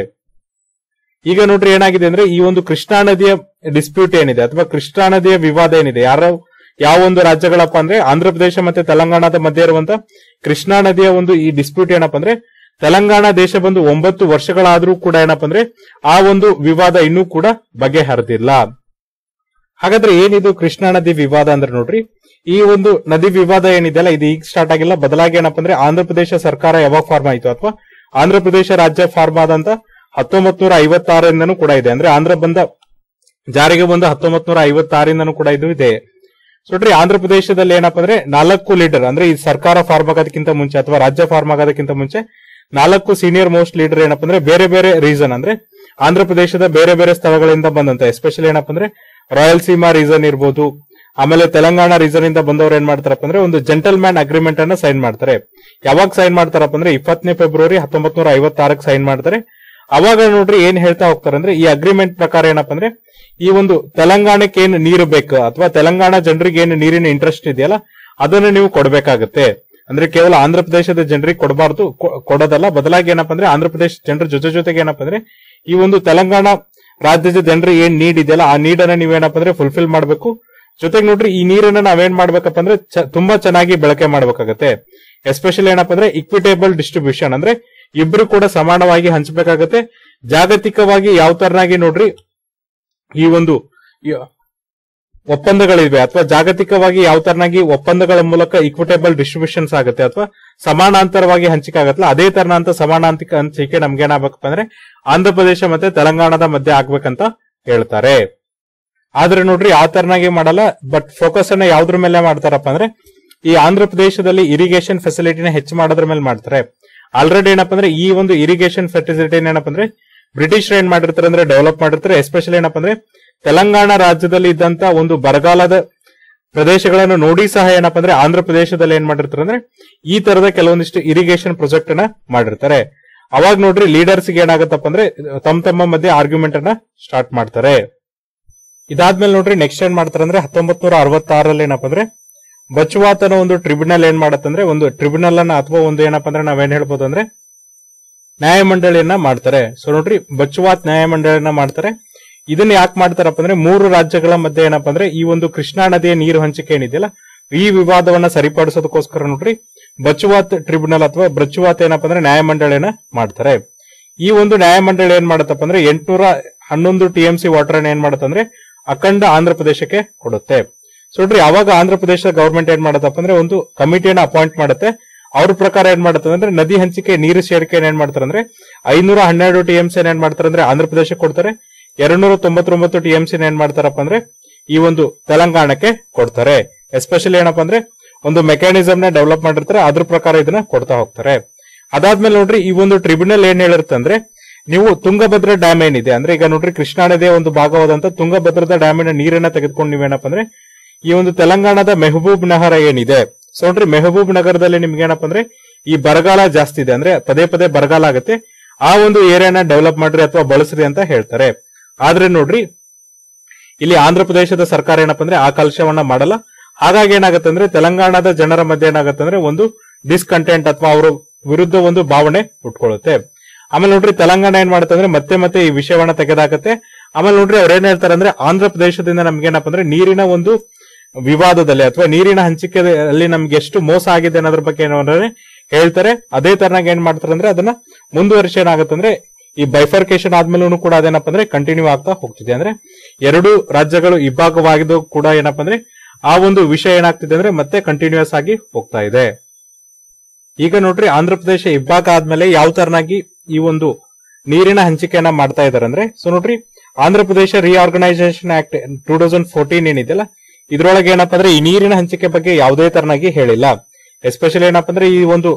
ಈಗ ನೋಡ್ರಿ ಏನಾಗಿದೆ ಅಂದ್ರೆ ಈ ಒಂದು ಕೃಷ್ಣಾ ನದಿಯ ಡಿಸ್ಪ್ಯೂಟ್ ಏನಿದೆ ಅಥವಾ ಕೃಷ್ಣಾ ನದಿಯ ವಿವಾದ ಏನಿದೆ ಯಾರ ಯಾವ ಒಂದು ರಾಜ್ಯಗಳಪ್ಪ ಅಂದ್ರೆ ಆಂಧ್ರ ಪ್ರದೇಶ ಮತ್ತೆ ತೆಲಂಗಾಣದ ಮಧ್ಯೆ ಇರುವಂತ ಕೃಷ್ಣಾ ನದಿಯ ಒಂದು ಈ ಡಿಸ್ಪ್ಯೂಟ್ ಏನಪ್ಪ ಅಂದ್ರೆ ತೆಲಂಗಾಣ ದೇಶ ಬಂದು ಒಂಬತ್ತು ವರ್ಷಗಳಾದ್ರೂ ಕೂಡ ಏನಪ್ಪ ಅಂದ್ರೆ ಆ ಒಂದು ವಿವಾದ ಇನ್ನೂ ಕೂಡ ಬಗೆಹರಿದಿಲ್ಲ ಹಾಗಾದ್ರೆ ಏನಿದು ಕೃಷ್ಣಾ ನದಿ ವಿವಾದ ಅಂದ್ರೆ ನೋಡ್ರಿ ಈ ಒಂದು ನದಿ ವಿವಾದ ಏನಿದೆಯಲ್ಲ ಇದು ಈಗ ಸ್ಟಾರ್ಟ್ ಆಗಿಲ್ಲ ಬದಲಾಗಿ ಏನಪ್ಪ ಅಂದ್ರೆ ಆಂಧ್ರ ಪ್ರದೇಶ ಸರ್ಕಾರ ಯಾವಾಗ ಫಾರ್ಮ್ ಆಯಿತು ಅಥವಾ ಆಂಧ್ರ ಪ್ರದೇಶ ರಾಜ್ಯ ಫಾರ್ಮ್ ಆದಂತ ಹತ್ತೊಂಬತ್ ನೂರ ಐವತ್ತಾರರಿಂದನೂ ಕೂಡ ಇದೆ ಅಂದ್ರೆ ಆಂಧ್ರ ಬಂದ ಜಾರಿಗೆ ಬಂದ ಹತ್ತೊಂಬತ್ ನೂರ ಐವತ್ತಾರಿಂದನೂ ಕೂಡ ಇದು ಇದೆ ಸೊ ನೋಡ್ರಿ ಆಂಧ್ರ ಪ್ರದೇಶದಲ್ಲಿ ಏನಪ್ಪ ಅಂದ್ರೆ ನಾಲ್ಕು ಲೀಡರ್ ಅಂದ್ರೆ ಈ ಸರ್ಕಾರ ಫಾರ್ಮ್ ಆಗೋದಕ್ಕಿಂತ ಮುಂಚೆ ಅಥವಾ ರಾಜ್ಯ ಫಾರ್ಮ್ ಆಗೋದಕ್ಕಿಂತ ಮುಂಚೆ ನಾಲ್ಕು ಸೀನಿಯರ್ ಮೋಸ್ಟ್ ಲೀಡರ್ ಏನಪ್ಪ ಅಂದ್ರೆ ಬೇರೆ ಬೇರೆ ರೀಸನ್ ಅಂದ್ರೆ ಆಂಧ್ರ ಪ್ರದೇಶದ ಬೇರೆ ಬೇರೆ ಸ್ಥಳಗಳಿಂದ ಬಂದಂತ ಎಸ್ಪೆಷಲಿ ಏನಪ್ಪ ಅಂದ್ರೆ ರಾಯಲ್ಸೀಮಾ ರೀಸನ್ ಇರ್ಬೋದು ಆಮೇಲೆ ತೆಲಂಗಾಣ ರೀಸನ್ ಇಂದ ಬಂದವರು ಏನ್ ಮಾಡ್ತಾರಪ್ಪ ಅಂದ್ರೆ ಒಂದು ಜೆಂಟಲ್ ಮ್ಯಾನ್ ಅಗ್ರಿಮೆಂಟ್ ಅನ್ನ ಸೈನ್ ಮಾಡ್ತಾರೆ ಯಾವಾಗ ಸೈನ್ ಮಾಡ್ತಾರಪ್ಪ ಅಂದ್ರೆ ಇಪ್ಪತ್ತನೇ ಫೆಬ್ರವರಿ ಹತ್ತೊಂಬತ್ ನೂರ ಐವತ್ತಾರಕ್ಕೆ ಸೈನ್ ಮಾಡ್ತಾರೆ ಅವಾಗ ನೋಡ್ರಿ ಏನ್ ಹೇಳ್ತಾ ಹೋಗ್ತಾರೆ ಅಂದ್ರೆ ಈ ಅಗ್ರಿಮೆಂಟ್ ಪ್ರಕಾರ ಏನಪ್ಪ ಅಂದ್ರೆ ಈ ಒಂದು ತೆಲಂಗಾಣಕ್ಕೆ ಏನು ನೀರು ಬೇಕು ಅಥವಾ ತೆಲಂಗಾಣ ಜನರಿಗೆ ಏನು ನೀರಿನ ಇಂಟ್ರೆಸ್ಟ್ ಇದೆಯಲ್ಲ ಅದನ್ನು ನೀವು ಕೊಡಬೇಕಾಗತ್ತೆ ಅಂದ್ರೆ ಕೇವಲ ಆಂಧ್ರ ಪ್ರದೇಶದ ಜನರಿಗೆ ಕೊಡಬಾರ್ದು ಕೊಡೋದಲ್ಲ ಬದಲಾಗಿ ಏನಪ್ಪ ಅಂದ್ರೆ ಆಂಧ್ರ ಪ್ರದೇಶ ಜನರ ಜೊತೆ ಜೊತೆಗೆ ಏನಪ್ಪ ಅಂದ್ರೆ ಈ ಒಂದು ತೆಲಂಗಾಣ ರಾಜ್ಯದ ಜನರಿಗೆ ಏನ್ ನೀಡ್ ಇದೆಯಲ್ಲ ಆ ನೀಡನ್ನ ನೀವೇನಪ್ಪ ಅಂದ್ರೆ ಫುಲ್ಫಿಲ್ ಮಾಡಬೇಕು ಜೊತೆಗೆ ನೋಡ್ರಿ ಈ ನೀರನ್ನ ನಾವೇನ್ ಮಾಡ್ಬೇಕಪ್ಪ ಅಂದ್ರೆ ತುಂಬಾ ಚೆನ್ನಾಗಿ ಬಳಕೆ ಮಾಡ್ಬೇಕಾಗತ್ತೆ ಎಸ್ಪೆಷಲಿ ಏನಪ್ಪ ಅಂದ್ರೆ ಇಕ್ವಿಟೇಬಲ್ ಡಿಸ್ಟ್ರಿಬ್ಯೂಷನ್ ಅಂದ್ರೆ ಇಬ್ರು ಕೂಡ ಸಮಾನವಾಗಿ ಹಂಚಬೇಕಾಗತ್ತೆ ಜಾಗತಿಕವಾಗಿ ಯಾವ ತರನಾಗಿ ನೋಡ್ರಿ ಈ ಒಂದು ಒಪ್ಪಂದಗಳಿವೆ ಅಥವಾ ಜಾಗತಿಕವಾಗಿ ಯಾವ ತರನಾಗಿ ಒಪ್ಪಂದಗಳ ಮೂಲಕ ಇಕ್ವಿಟೇಬಲ್ ಡಿಸ್ಟ್ರಿಬ್ಯೂಷನ್ಸ್ ಆಗುತ್ತೆ ಅಥವಾ ಸಮಾನಾಂತರವಾಗಿ ಹಂಚಿಕೆ ಆಗತ್ತಲ್ಲ ಅದೇ ತರನಂತ ಸಮಾನಾಂತಿಕ ಹಂಚಿಕೆ ನಮ್ಗೆ ಏನಾಗಬೇಕಪ್ಪ ಅಂದ್ರೆ ಆಂಧ್ರ ಪ್ರದೇಶ ಮತ್ತೆ ತೆಲಂಗಾಣದ ಮಧ್ಯೆ ಆಗ್ಬೇಕಂತ ಹೇಳ್ತಾರೆ ಆದ್ರೆ ನೋಡ್ರಿ ಆ ತರನಾಗಿ ಮಾಡಲ್ಲ ಬಟ್ ಫೋಕಸ್ ಅನ್ನ ಯಾವ್ದ್ರ ಮೇಲೆ ಮಾಡ್ತಾರಪ್ಪ ಅಂದ್ರೆ ಈ ಆಂಧ್ರ ಪ್ರದೇಶದಲ್ಲಿ ಇರಿಗೇಷನ್ ಫೆಸಿಲಿಟಿನ ಹೆಚ್ಚು ಮಾಡೋದ್ರ ಮೇಲೆ ಮಾಡ್ತಾರೆ ಆಲ್ರೆಡಿ ಏನಪ್ಪ ಅಂದ್ರೆ ಈ ಒಂದು ಇರಿಗೇಷನ್ ಫೆಸಿಲಿಟಿ ಏನಪ್ಪ ಅಂದ್ರೆ ಬ್ರಿಟಿಷ್ ಏನ್ ಮಾಡಿರ್ತಾರೆ ಅಂದ್ರೆ ಡೆವಲಪ್ ಮಾಡಿರ್ತಾರೆ ಎಸ್ಪೆಷಲಿ ಏನಪ್ಪ ಅಂದ್ರೆ ತೆಲಂಗಾಣ ರಾಜ್ಯದಲ್ಲಿ ಇದ್ದಂತ ಒಂದು ಬರಗಾಲದ ಪ್ರದೇಶಗಳನ್ನು ನೋಡಿ ಸಹ ಏನಪ್ಪ ಅಂದ್ರೆ ಆಂಧ್ರ ಪ್ರದೇಶದಲ್ಲಿ ಏನ್ ಮಾಡಿರ್ತಾರೆ ಅಂದ್ರೆ ಈ ತರದ ಕೆಲವೊಂದಿಷ್ಟು ಇರಿಗೇಷನ್ ಪ್ರಾಜೆಕ್ಟ್ ಅನ್ನ ಮಾಡಿರ್ತಾರೆ ಅವಾಗ ನೋಡ್ರಿ ಲೀಡರ್ಸ್ ಏನಾಗತ್ತಪ್ಪ ಅಂದ್ರೆ ತಮ್ಮ ತಮ್ಮ ಮಧ್ಯೆ ಆರ್ಗ್ಯುಮೆಂಟ್ ಅನ್ನ ಸ್ಟಾರ್ಟ್ ಮಾಡ್ತಾರೆ ಇದಾದ್ಮೇಲೆ ನೋಡ್ರಿ ನೆಕ್ಸ್ಟ್ ಏನ್ ಮಾಡ್ತಾರೆ ಅಂದ್ರೆ ಹತ್ತೊಂಬತ್ ನೂರ ಅರವತ್ತಾರಲ್ಲಿ ಏನಪ್ಪ ಅಂದ್ರೆ ಬಚುವಾತ್ ಅನ್ನೋ ಒಂದು ಟ್ರಿಬ್ಯುನಲ್ ಏನ್ ಮಾಡತ್ತಂದ್ರೆ ಒಂದು ಟ್ರಿಬ್ಯುನಲ್ ಅನ್ನ ಅಥವಾ ಒಂದು ಏನಪ್ಪ ಅಂದ್ರೆ ನಾವೇನ್ ಹೇಳ್ಬೋದು ಅಂದ್ರೆ ನ್ಯಾಯಮಂಡಳಿಯನ್ನ ಮಾಡ್ತಾರೆ ಸೊ ನೋಡ್ರಿ ಬಚುವಾತ್ ನ್ಯಾಯಮಂಡಳಿಯನ್ನ ಮಾಡ್ತಾರೆ ಇದನ್ನ ಯಾಕೆ ಮಾಡ್ತಾರಪ್ಪ ಅಂದ್ರೆ ಮೂರು ರಾಜ್ಯಗಳ ಮಧ್ಯೆ ಏನಪ್ಪ ಅಂದ್ರೆ ಈ ಒಂದು ಕೃಷ್ಣಾ ನದಿಯ ನೀರು ಹಂಚಿಕೆ ಏನಿದೆಯಲ್ಲ ಈ ವಿವಾದವನ್ನ ಸರಿಪಡಿಸೋದಕ್ಕೋಸ್ಕರ ನೋಡ್ರಿ ಬಚುವಾತ್ ಟ್ರಿಬ್ಯುನಲ್ ಅಥವಾ ಬಚುವಾತ್ ಏನಪ್ಪ ಅಂದ್ರೆ ನ್ಯಾಯಮಂಡಳಿಯನ್ನ ಮಾಡ್ತಾರೆ ಈ ಒಂದು ನ್ಯಾಯಮಂಡಳಿ ಏನ್ ಮಾಡತ್ತಪ್ಪ ಅಂದ್ರೆ ಎಂಟುನೂರ ಹನ್ನೊಂದು ಟಿ ಎಂ ಸಿ ವಾಟರ್ ಅನ್ನ ಏನ್ ಮಾಡತ್ತಂದ್ರೆ ಅಖಂಡ ಆಂಧ್ರ ಪ್ರದೇಶಕ್ಕೆ ಕೊಡುತ್ತೆ ಸೊ ನೋಡ್ರಿ ಅವಾಗ ಆಂಧ್ರ ಪ್ರದೇಶ ಗವರ್ಮೆಂಟ್ ಏನ್ ಮಾಡತ್ತಪ್ಪ ಅಂದ್ರೆ ಒಂದು ಕಮಿಟಿಯನ್ನ ಅಪಾಯಿಂಟ್ ಮಾಡುತ್ತೆ ಅವ್ರ ಪ್ರಕಾರ ಏನ್ ಮಾಡುತ್ತೆ ಅಂದ್ರೆ ನದಿ ಹಂಚಿಕೆ ನೀರು ಸೇರಿಕೆ ಏನ್ ಮಾಡ್ತಾರೆ ಅಂದ್ರೆ ಐನೂರ ಹನ್ನೆರಡು ಟಿ ಎಂ ಸಿ ಏನ್ ಮಾಡ್ತಾರೆ ಅಂದ್ರೆ ಆಂಧ್ರ ಪ್ರದೇಶಕ್ಕೆ ಕೊಡ್ತಾರೆ ಎರಡ್ನೂರ ತೊಂಬತ್ತೊಂಬತ್ತು ಟಿ ಎಂ ಸಿ ಏನ್ ಮಾಡ್ತಾರಪ್ಪ ಅಂದ್ರೆ ಈ ಒಂದು ತೆಲಂಗಾಣಕ್ಕೆ ಕೊಡ್ತಾರೆ ಎಸ್ಪೆಷಲಿ ಏನಪ್ಪಾ ಅಂದ್ರೆ ಒಂದು ಮೆಕ್ಯಾನಿಸಮ್ ನ ಡೆವಲಪ್ ಮಾಡಿರ್ತಾರೆ ಅದ್ರ ಪ್ರಕಾರ ಇದನ್ನ ಕೊಡ್ತಾ ಹೋಗ್ತಾರೆ ಅದಾದ್ಮೇಲೆ ನೋಡ್ರಿ ಈ ಒಂದು ಟ್ರಿಬ್ಯುನಲ್ ಏನ್ ಹೇಳಿರುತ್ತೆ ಅಂದ್ರೆ ನೀವು ತುಂಗಭದ್ರಾ ಡ್ಯಾಮ್ ಏನಿದೆ ಅಂದ್ರೆ ಈಗ ನೋಡ್ರಿ ಕೃಷ್ಣಾ ನದಿಯ ಒಂದು ಭಾಗವಾದಂತ ತುಂಗಭದ್ರದ ಡ್ಯಾಮಿನ ನೀರನ್ನ ತೆಗೆದುಕೊಂಡು ನೀವೇನಪ್ಪ ಅಂದ್ರೆ ಈ ಒಂದು ತೆಲಂಗಾಣದ ಮೆಹಬೂಬ್ ನಗರ ಏನಿದೆ ಸೊ ನೋಡ್ರಿ ಮೆಹಬೂಬ್ ನಗರದಲ್ಲಿ ನಿಮ್ಗೆ ಏನಪ್ಪ ಅಂದ್ರೆ ಈ ಬರಗಾಲ ಜಾಸ್ತಿ ಇದೆ ಅಂದ್ರೆ ಪದೇ ಪದೇ ಬರಗಾಲ ಆಗುತ್ತೆ ಆ ಒಂದು ಏರಿಯಾನ ಡೆವಲಪ್ ಮಾಡ್ರಿ ಅಥವಾ ಬಳಸ್ರಿ ಅಂತ ಹೇಳ್ತಾರೆ ಆದ್ರೆ ನೋಡ್ರಿ ಇಲ್ಲಿ ಆಂಧ್ರ ಪ್ರದೇಶದ ಸರ್ಕಾರ ಏನಪ್ಪ ಅಂದ್ರೆ ಆ ಕಲಶವನ್ನ ಮಾಡಲ್ಲ ಹಾಗಾಗಿ ಏನಾಗುತ್ತೆ ಅಂದ್ರೆ ತೆಲಂಗಾಣದ ಜನರ ಮಧ್ಯೆ ಏನಾಗುತ್ತೆ ಅಂದ್ರೆ ಒಂದು ಡಿಸ್ಕಂಟೆಂಟ್ ಅಥವಾ ಅವರ ವಿರುದ್ಧ ಒಂದು ಭಾವನೆ ಉಟ್ಕೊಳ್ಳುತ್ತೆ ಆಮೇಲೆ ನೋಡ್ರಿ ತೆಲಂಗಾಣ ಏನ್ ಮಾಡುತ್ತೆ ಅಂದ್ರೆ ಮತ್ತೆ ಮತ್ತೆ ಈ ವಿಷಯವನ್ನ ತೆಗೆದಾಕತ್ತೆ ಆಮೇಲೆ ನೋಡ್ರಿ ಅವ್ರ ಏನ್ ಹೇಳ್ತಾರೆ ಅಂದ್ರೆ ಆಂಧ್ರ ಪ್ರದೇಶದಿಂದ ನಮ್ಗೆ ಏನಪ್ಪ ಅಂದ್ರೆ ನೀರಿನ ಒಂದು ವಿವಾದದಲ್ಲಿ ಅಥವಾ ನೀರಿನ ಹಂಚಿಕೆಯಲ್ಲಿ ನಮ್ಗೆ ಎಷ್ಟು ಮೋಸ ಆಗಿದೆ ಅನ್ನೋದ್ರ ಬಗ್ಗೆ ಏನು ಅಂದ್ರೆ ಹೇಳ್ತಾರೆ ಅದೇ ತರನಾಗಿ ಏನ್ ಮಾಡ್ತಾರೆ ಅಂದ್ರೆ ಅದನ್ನ ಮುಂದುವರಿಸಿ ಏನಾಗುತ್ತೆ ಅಂದ್ರೆ ಈ ಬೈಫರ್ಕೇಶನ್ ಆದ್ಮೇಲೂ ಕೂಡ ಅದೇನಪ್ಪ ಅಂದ್ರೆ ಕಂಟಿನ್ಯೂ ಆಗ್ತಾ ಹೋಗ್ತಿದೆ ಅಂದ್ರೆ ಎರಡು ರಾಜ್ಯಗಳು ಇಬ್ಬಾಗವಾಗಿದ್ದು ಕೂಡ ಏನಪ್ಪ ಅಂದ್ರೆ ಆ ಒಂದು ವಿಷಯ ಏನಾಗ್ತಿದೆ ಅಂದ್ರೆ ಮತ್ತೆ ಕಂಟಿನ್ಯೂಸ್ ಆಗಿ ಹೋಗ್ತಾ ಇದೆ ಈಗ ನೋಡ್ರಿ ಆಂಧ್ರ ಪ್ರದೇಶ ಇಬ್ಬಾಗ ಆದ್ಮೇಲೆ ಯಾವ ತರನಾಗಿ ಈ ಒಂದು ನೀರಿನ ಹಂಚಿಕೆಯನ್ನ ಮಾಡ್ತಾ ಇದಾರೆ ಅಂದ್ರೆ ಸೊ ನೋಡ್ರಿ Andhra Pradesh reorganisation act two thousand fourteen ಏನಿದೆಯಲ್ಲ ಇದ್ರೊಳಗೆ ಏನಪ್ಪಾ ಅಂದ್ರೆ ಈ ನೀರಿನ ಹಂಚಿಕೆ ಬಗ್ಗೆ ಯಾವುದೇ ತರನಾಗಿ ಹೇಳಿಲ್ಲ ಎಸ್ಪೆಷಲಿ ಏನಪ್ಪಾ ಅಂದ್ರೆ ಈ ಒಂದು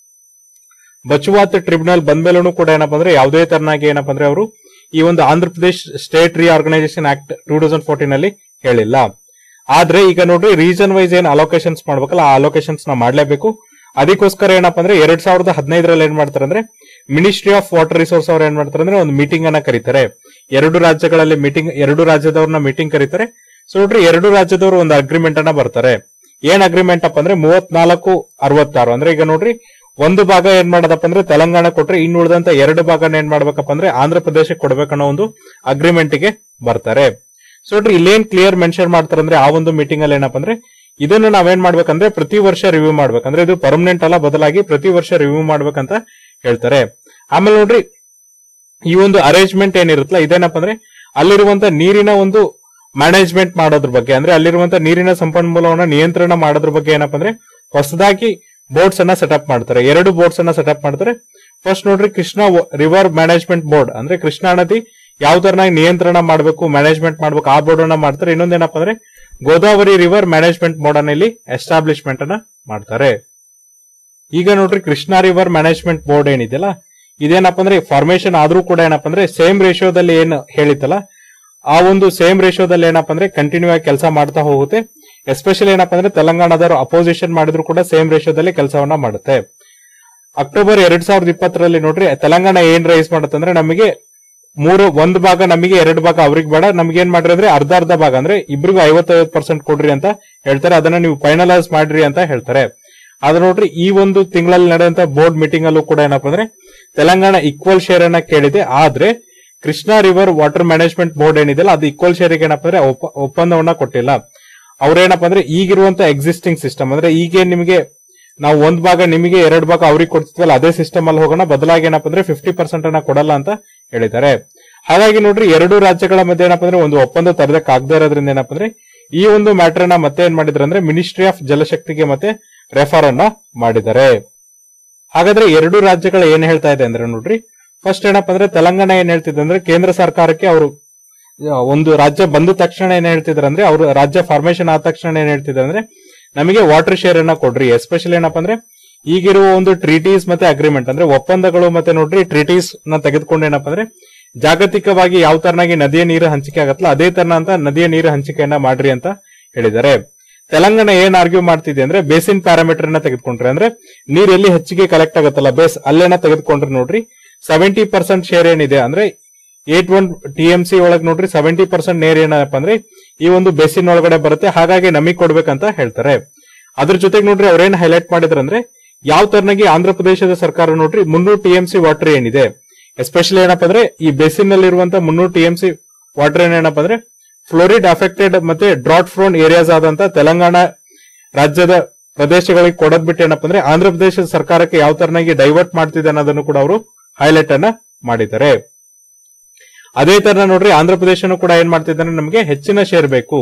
ಬಚುವಾತ್ ಟ್ರಿಬ್ಯುನಲ್ ಬಂದ್ಮೇಲೂ ಕೂಡ ಏನಪ್ಪಾ ಅಂದ್ರೆ ಯಾವುದೇ ತರನಾಗಿ ಏನಪ್ಪಾ ಅಂದ್ರೆ ಅವರು ಈ ಒಂದು Andhra Pradesh state reorganisation act two thousand fourteen ಅಲ್ಲಿ ಹೇಳಿಲ್ಲ ಆದ್ರೆ ಈಗ ನೋಡ್ರಿ ರೀಜನ್ ವೈಸ್ ಏನ್ ಅಲೋಕೇಶನ್ಸ್ ಮಾಡ್ಬೇಕಲ್ಲ ಆ ಅಲೋಕೇಶನ್ಸ್ ನ ಮಾಡ್ಲೇಬೇಕು ಅದಕ್ಕೋಸ್ಕರ ಏನಪ್ಪಾ ಅಂದ್ರೆ ಎರಡ್ ಸಾವಿರದ ಹದಿನೈದರಲ್ಲಿ ಏನ್ ಮಾಡ್ತಾರೆ ಅಂದ್ರೆ ಮಿನಿಸ್ಟ್ರಿ ಆಫ್ ವಾಟರ್ ರಿಸೋರ್ಸ್ ಅವ್ರು ಏನ್ ಮಾಡ್ತಾರೆ ಅಂದ್ರೆ ಒಂದು ಮೀಟಿಂಗ್ ಅನ್ನ ಕರೀತಾರೆ ಎರಡು ರಾಜ್ಯಗಳಲ್ಲಿ ಮೀಟಿಂಗ್ ಎರಡು ರಾಜ್ಯದವ್ರನ್ನ ಮೀಟಿಂಗ್ ಕರೀತಾರೆ ಸೊ ನೋಡ್ರಿ ಎರಡು ರಾಜ್ಯದವರು ಒಂದು ಅಗ್ರಿಮೆಂಟ್ ಅನ್ನ ಬರ್ತಾರೆ ಏನ್ ಅಗ್ರಿಮೆಂಟ್ ಅಪ್ಪ ಅಂದ್ರೆ ಮೂವತ್ನಾಲ್ಕು ಅರವತ್ತಾರು ಅಂದ್ರೆ ಈಗ ನೋಡ್ರಿ ಒಂದು ಭಾಗ ಏನ್ ಮಾಡೋದಪ್ಪ ಅಂದ್ರೆ ತೆಲಂಗಾಣ ಕೊಟ್ರೆ ಇನ್ನು ಉಳಿದಂತ ಎರಡು ಭಾಗನ ಏನ್ ಮಾಡ್ಬೇಕಪ್ಪ ಅಂದ್ರೆ ಆಂಧ್ರ ಪ್ರದೇಶಕ್ಕೆ ಕೊಡ್ಬೇಕನ್ನೋ ಒಂದು ಅಗ್ರಿಮೆಂಟ್ ಗೆ ಬರ್ತಾರೆ ಸೊ ನೋಡ್ರಿ ಇಲ್ಲೇನ್ ಕ್ಲಿಯರ್ ಮೆನ್ಷನ್ ಮಾಡ್ತಾರೆ ಅಂದ್ರೆ ಆ ಒಂದು ಮೀಟಿಂಗ್ ಅಲ್ಲಿ ಏನಪ್ಪ ಅಂದ್ರೆ ಇದನ್ನು ನಾವೇನ್ ಮಾಡ್ಬೇಕಂದ್ರೆ ಪ್ರತಿ ವರ್ಷ ರಿವ್ಯೂ ಮಾಡ್ಬೇಕಂದ್ರೆ ಇದು ಪರ್ಮನೆಂಟ್ ಅಲ್ಲ ಬದಲಾಗಿ ಪ್ರತಿ ವರ್ಷ ರಿವ್ಯೂ ಮಾಡ್ಬೇಕಂತ ಹೇಳ್ತಾರೆ ಆಮೇಲೆ ನೋಡ್ರಿ ಈ ಒಂದು ಅರೇಂಜ್ಮೆಂಟ್ ಏನಿರುತ್ತಲ್ಲ ಇದೇನಪ್ಪ ಅಂದ್ರೆ ಅಲ್ಲಿರುವಂತ ನೀರಿನ ಒಂದು ಮ್ಯಾನೇಜ್ಮೆಂಟ್ ಮಾಡೋದ್ರ ಬಗ್ಗೆ ಅಂದ್ರೆ ಅಲ್ಲಿರುವಂತ ನೀರಿನ ಸಂಪನ್ಮೂಲವನ್ನ ನಿಯಂತ್ರಣ ಮಾಡೋದ್ರ ಬಗ್ಗೆ ಏನಪ್ಪ ಅಂದ್ರೆ ಹೊಸದಾಗಿ ಬೋರ್ಡ್ಸ್ ಅನ್ನ ಸೆಟಪ್ ಮಾಡ್ತಾರೆ ಎರಡು ಬೋರ್ಡ್ಸ್ ಅನ್ನ ಸೆಟಪ್ ಮಾಡ್ತಾರೆ ಫಸ್ಟ್ ನೋಡ್ರಿ ಕೃಷ್ಣ ರಿವರ್ ಮ್ಯಾನೇಜ್ಮೆಂಟ್ ಬೋರ್ಡ್ ಅಂದ್ರೆ ಕೃಷ್ಣಾ ನದಿ ಯಾವ ತರನಾಗಿ ನಿಯಂತ್ರಣ ಮಾಡಬೇಕು ಮ್ಯಾನೇಜ್ಮೆಂಟ್ ಮಾಡ್ಬೇಕು ಆ ಬೋರ್ಡ್ ಅನ್ನ ಮಾಡ್ತಾರೆ ಇನ್ನೊಂದೇನಪ್ಪ ಅಂದ್ರೆ ಗೋದಾವರಿ ರಿವರ್ ಮ್ಯಾನೇಜ್ಮೆಂಟ್ ಬೋರ್ಡ್ ಅನ್ನ ಇಲ್ಲಿ ಎಸ್ಟಾಬ್ಲಿಷ್ಮೆಂಟ್ ಅನ್ನ ಮಾಡ್ತಾರೆ ಈಗ ನೋಡ್ರಿ ಕೃಷ್ಣಾ ರಿವರ್ ಮ್ಯಾನೇಜ್ಮೆಂಟ್ ಬೋರ್ಡ್ ಏನಿದೆಯಲ್ಲ ಇದೇನಪ್ಪ ಅಂದ್ರೆ ಫಾರ್ಮೇಶನ್ ಆದ್ರೂ ಕೂಡ ಏನಪ್ಪ ಅಂದ್ರೆ ಸೇಮ್ ರೇಷಿಯೋದಲ್ಲಿ ಏನ್ ಹೇಳಿತ್ತಲ್ಲ ಆ ಒಂದು ಸೇಮ್ ರೇಷಿಯೋದಲ್ಲಿ ಏನಪ್ಪ ಅಂದ್ರೆ ಕಂಟಿನ್ಯೂ ಆಗಿ ಕೆಲಸ ಮಾಡ್ತಾ ಹೋಗುತ್ತೆ ಎಸ್ಪೆಷಲಿ ಏನಪ್ಪ ಅಂದ್ರೆ ತೆಲಂಗಾಣದವರು ಅಪೋಸಿಷನ್ ಮಾಡಿದ್ರು ಕೂಡ ಸೇಮ್ ರೇಷಿಯೋದಲ್ಲಿ ಕೆಲಸವನ್ನ ಮಾಡುತ್ತೆ ಅಕ್ಟೋಬರ್ ಎರಡ್ ಸಾವಿರದ ಇಪ್ಪತ್ತರಲ್ಲಿ ನೋಡ್ರಿ ತೆಲಂಗಾಣ ಏನ್ ರೈಸ್ ಮಾಡುತ್ತೆ ಅಂದ್ರೆ ನಮಗೆ ಮೂರು ಒಂದು ಭಾಗ ನಮಗೆ ಎರಡು ಭಾಗ ಅವ್ರಿಗೆ ಬೇಡ ನಮ್ಗೆ ಏನ್ ಮಾಡ್ರಿ ಅಂದ್ರೆ ಅರ್ಧ ಅರ್ಧ ಭಾಗ ಅಂದ್ರೆ ಇಬ್ರಿಗೂ ಐವತ್ತೈವತ್ತು ಪರ್ಸೆಂಟ್ ಕೊಡ್ರಿ ಅಂತ ಹೇಳ್ತಾರೆ ಅದನ್ನ ನೀವು ಫೈನಲೈಸ್ ಮಾಡ್ರಿ ಅಂತ ಹೇಳ್ತಾರೆ ಆದ್ರೆ ನೋಡ್ರಿ ಈ ಒಂದು ತಿಂಗಳಲ್ಲಿ ನಡೆದಂತ ಬೋರ್ಡ್ ಮೀಟಿಂಗ್ ಅಲ್ಲೂ ಕೂಡ ಏನಪ್ಪಾ ಅಂದ್ರೆ ತೆಲಂಗಾಣ ಈಕ್ವಲ್ ಶೇರ್ ಅನ್ನ ಕೇಳಿದೆ ಆದ್ರೆ Krishna river water management board ಏನಿದೆಯಲ್ಲ ಅದು ಈಕ್ವಲ್ ಶೇರ್ ಏನಪ್ಪಾ ಅಂದ್ರೆ ಒಪ್ಪ- ಒಪ್ಪಂದವನ್ನ ಕೊಟ್ಟಿಲ್ಲ ಅವ್ರೇನಪ್ಪ ಅಂದ್ರೆ ಈಗಿರುವಂತ ಎಕ್ಸಿಸ್ಟಿಂಗ್ ಸಿಸ್ಟಮ್ ಅಂದ್ರೆ ಈಗ ನಿಮಗೆ ನಾವು ಒಂದ್ ಭಾಗ ನಿಮಗೆ ಎರಡು ಭಾಗ ಅವ್ರಿಗೆ ಕೊಡ್ತಿದ್ವಲ್ಲ ಅದೇ ಸಿಸ್ಟಮ್ ಅಲ್ಲಿ ಹೋಗೋಣ ಬದಲಾಗಿ ಏನಪ್ಪ ಅಂದ್ರೆ ಫಿಫ್ಟಿ ಪರ್ಸೆಂಟ್ ಅನ್ನ ಕೊಡಲ್ಲ ಅಂತ ಹೇಳಿದ್ದಾರೆ ಹಾಗಾಗಿ ನೋಡ್ರಿ ಎರಡು ರಾಜ್ಯಗಳ ಮಧ್ಯೆ ಏನಪ್ಪ ಅಂದ್ರೆ ಒಂದು ಒಪ್ಪಂದ ತರದಕ್ ಆಗದೆ ಇರೋದ್ರಿಂದ ಏನಪ್ಪ ಅಂದ್ರೆ ಈ ಒಂದು ಮ್ಯಾಟರ್ ನ ಮತ್ತೆ ಏನ್ ಮಾಡಿದ್ರು ಅಂದ್ರೆ ಮಿನಿಸ್ಟ್ರಿ ಆಫ್ ಜಲಶಕ್ತಿಗೆ ಮತ್ತೆ ರೆಫರ್ ಅನ್ನ ಮಾಡಿದ್ದಾರೆ ಹಾಗಾದ್ರೆ ಎರಡು ರಾಜ್ಯಗಳು ಏನ್ ಹೇಳ್ತಾ ಇದೆ ಅಂದ್ರೆ ನೋಡ್ರಿ ಫಸ್ಟ್ ಏನಪ್ಪ ಅಂದ್ರೆ ತೆಲಂಗಾಣ ಏನ್ ಹೇಳ್ತಿದೆ ಅಂದ್ರೆ ಕೇಂದ್ರ ಸರ್ಕಾರಕ್ಕೆ ಅವರು ಒಂದು ರಾಜ್ಯ ಬಂದ ತಕ್ಷಣ ಏನ್ ಹೇಳ್ತಿದ್ರು ಅಂದ್ರೆ ಅವರು ರಾಜ್ಯ ಫಾರ್ಮೇಶನ್ ಆದ ತಕ್ಷಣ ಏನ್ ಹೇಳ್ತಿದ್ರು ಅಂದ್ರೆ ನಮಗೆ ವಾಟರ್ ಶೇರ್ ಅನ್ನ ಕೊಡ್ರಿ ಎಸ್ಪೆಷಲಿ ಏನಪ್ಪ ಅಂದ್ರೆ ಈಗಿರುವ ಒಂದು ಟ್ರೀಟೀಸ್ ಮತ್ತೆ ಅಗ್ರಿಮೆಂಟ್ ಅಂದ್ರೆ ಒಪ್ಪಂದಗಳು ಮತ್ತೆ ನೋಡ್ರಿ ಟ್ರೀಟೀಸ್ ನ ತೆಗೆದುಕೊಂಡು ಏನಪ್ಪ ಅಂದ್ರೆ ಜಾಗತಿಕವಾಗಿ ಯಾವ ತರನಾಗಿ ನದಿಯ ನೀರು ಹಂಚಿಕೆ ಆಗತ್ತಲ್ಲ ಅದೇ ತರನ ಅಂತ ನದಿಯ ನೀರು ಹಂಚಿಕೆಯನ್ನ ಮಾಡ್ರಿ ಅಂತ ಹೇಳಿದ್ದಾರೆ ತೆಲಂಗಾಣ ಏನ್ ಆರ್ಗ್ಯೂ ಮಾಡ್ತಿದೆ ಅಂದ್ರೆ ಬೇಸಿನ್ ಪ್ಯಾರಾಮೀಟರ್ ನ ತೆಗೆದುಕೊಂಡ್ರೆ ಅಂದ್ರೆ ನೀರ್ ಎಲ್ಲಿ ಹೆಚ್ಚಿಗೆ ಕಲೆಕ್ಟ್ ಆಗತ್ತಲ್ಲ ಬೇಸ್ ಅಲ್ಲೇನ ತೆಗೆದುಕೊಂಡ್ರೆ ನೋಡ್ರಿ ಸೆವೆಂಟಿ ಪರ್ಸೆಂಟ್ ಶೇರ್ ಏನಿದೆ ಅಂದ್ರೆ eight one T M C ಒಳಗ್ ನೋಡ್ರಿ ಸೆವೆಂಟಿ ಪರ್ಸೆಂಟ್ ನೇರ್ ಏನಪ್ಪ ಅಂದ್ರೆ ಈ ಒಂದು ಬೇಸಿನ್ ಒಳಗಡೆ ಬರುತ್ತೆ ಹಾಗಾಗಿ ನಮಗ್ ಕೊಡ್ಬೇಕಂತ ಹೇಳ್ತಾರೆ ಅದ್ರ ಜೊತೆಗೆ ನೋಡ್ರಿ ಅವ್ರೇನ್ ಹೈಲೈಟ್ ಮಾಡಿದ್ರಂದ್ರೆ ಯಾವ ತರನಾಗಿ ಆಂಧ್ರ ಪ್ರದೇಶದ ಸರ್ಕಾರ ನೋಡ್ರಿ ಮುನ್ನೂರು ಟಿ ಎಂ ಸಿ ವಾಟರ್ ಏನಿದೆ ಎಸ್ಪೆಷಲಿ ಏನಪ್ಪ ಅಂದ್ರೆ ಈ ಬೇಸಿನ್ ನಲ್ಲಿ ಇರುವಂತ ಮುನ್ನೂರು ಟಿ ಎಂ ಸಿ ವಾಟರ್ ಏನಪ್ಪ ಅಂದ್ರೆ ಫ್ಲೋರಿಡ್ ಅಫೆಕ್ಟೆಡ್ ಮತ್ತೆ ಡ್ರಾಟ್ ಫ್ರೋನ್ ಏರಿಯಾಸ್ ಆದಂತ ತೆಲಂಗಾಣ ರಾಜ್ಯದ ಪ್ರದೇಶಗಳಿಗೆ ಕೊಡೋದ್ ಬಿಟ್ಟು ಏನಪ್ಪ ಅಂದ್ರೆ ಆಂಧ್ರ ಪ್ರದೇಶದ ಸರ್ಕಾರಕ್ಕೆ ಯಾವ ತರನಾಗಿ ಡೈವರ್ಟ್ ಮಾಡ್ತಿದೆ ಅನ್ನೋದನ್ನು ಕೂಡ ಅವರು ಹೈಲೈಟ್ ಅನ್ನ ಮಾಡಿದ್ದಾರೆ ಅದೇ ತರ ನೋಡ್ರಿ ಆಂಧ್ರ ಪ್ರದೇಶನು ಕೂಡ ಏನ್ ಮಾಡ್ತಿದ್ದಾರೆ ನಮಗೆ ಹೆಚ್ಚಿನ ಶೇರ್ ಬೇಕು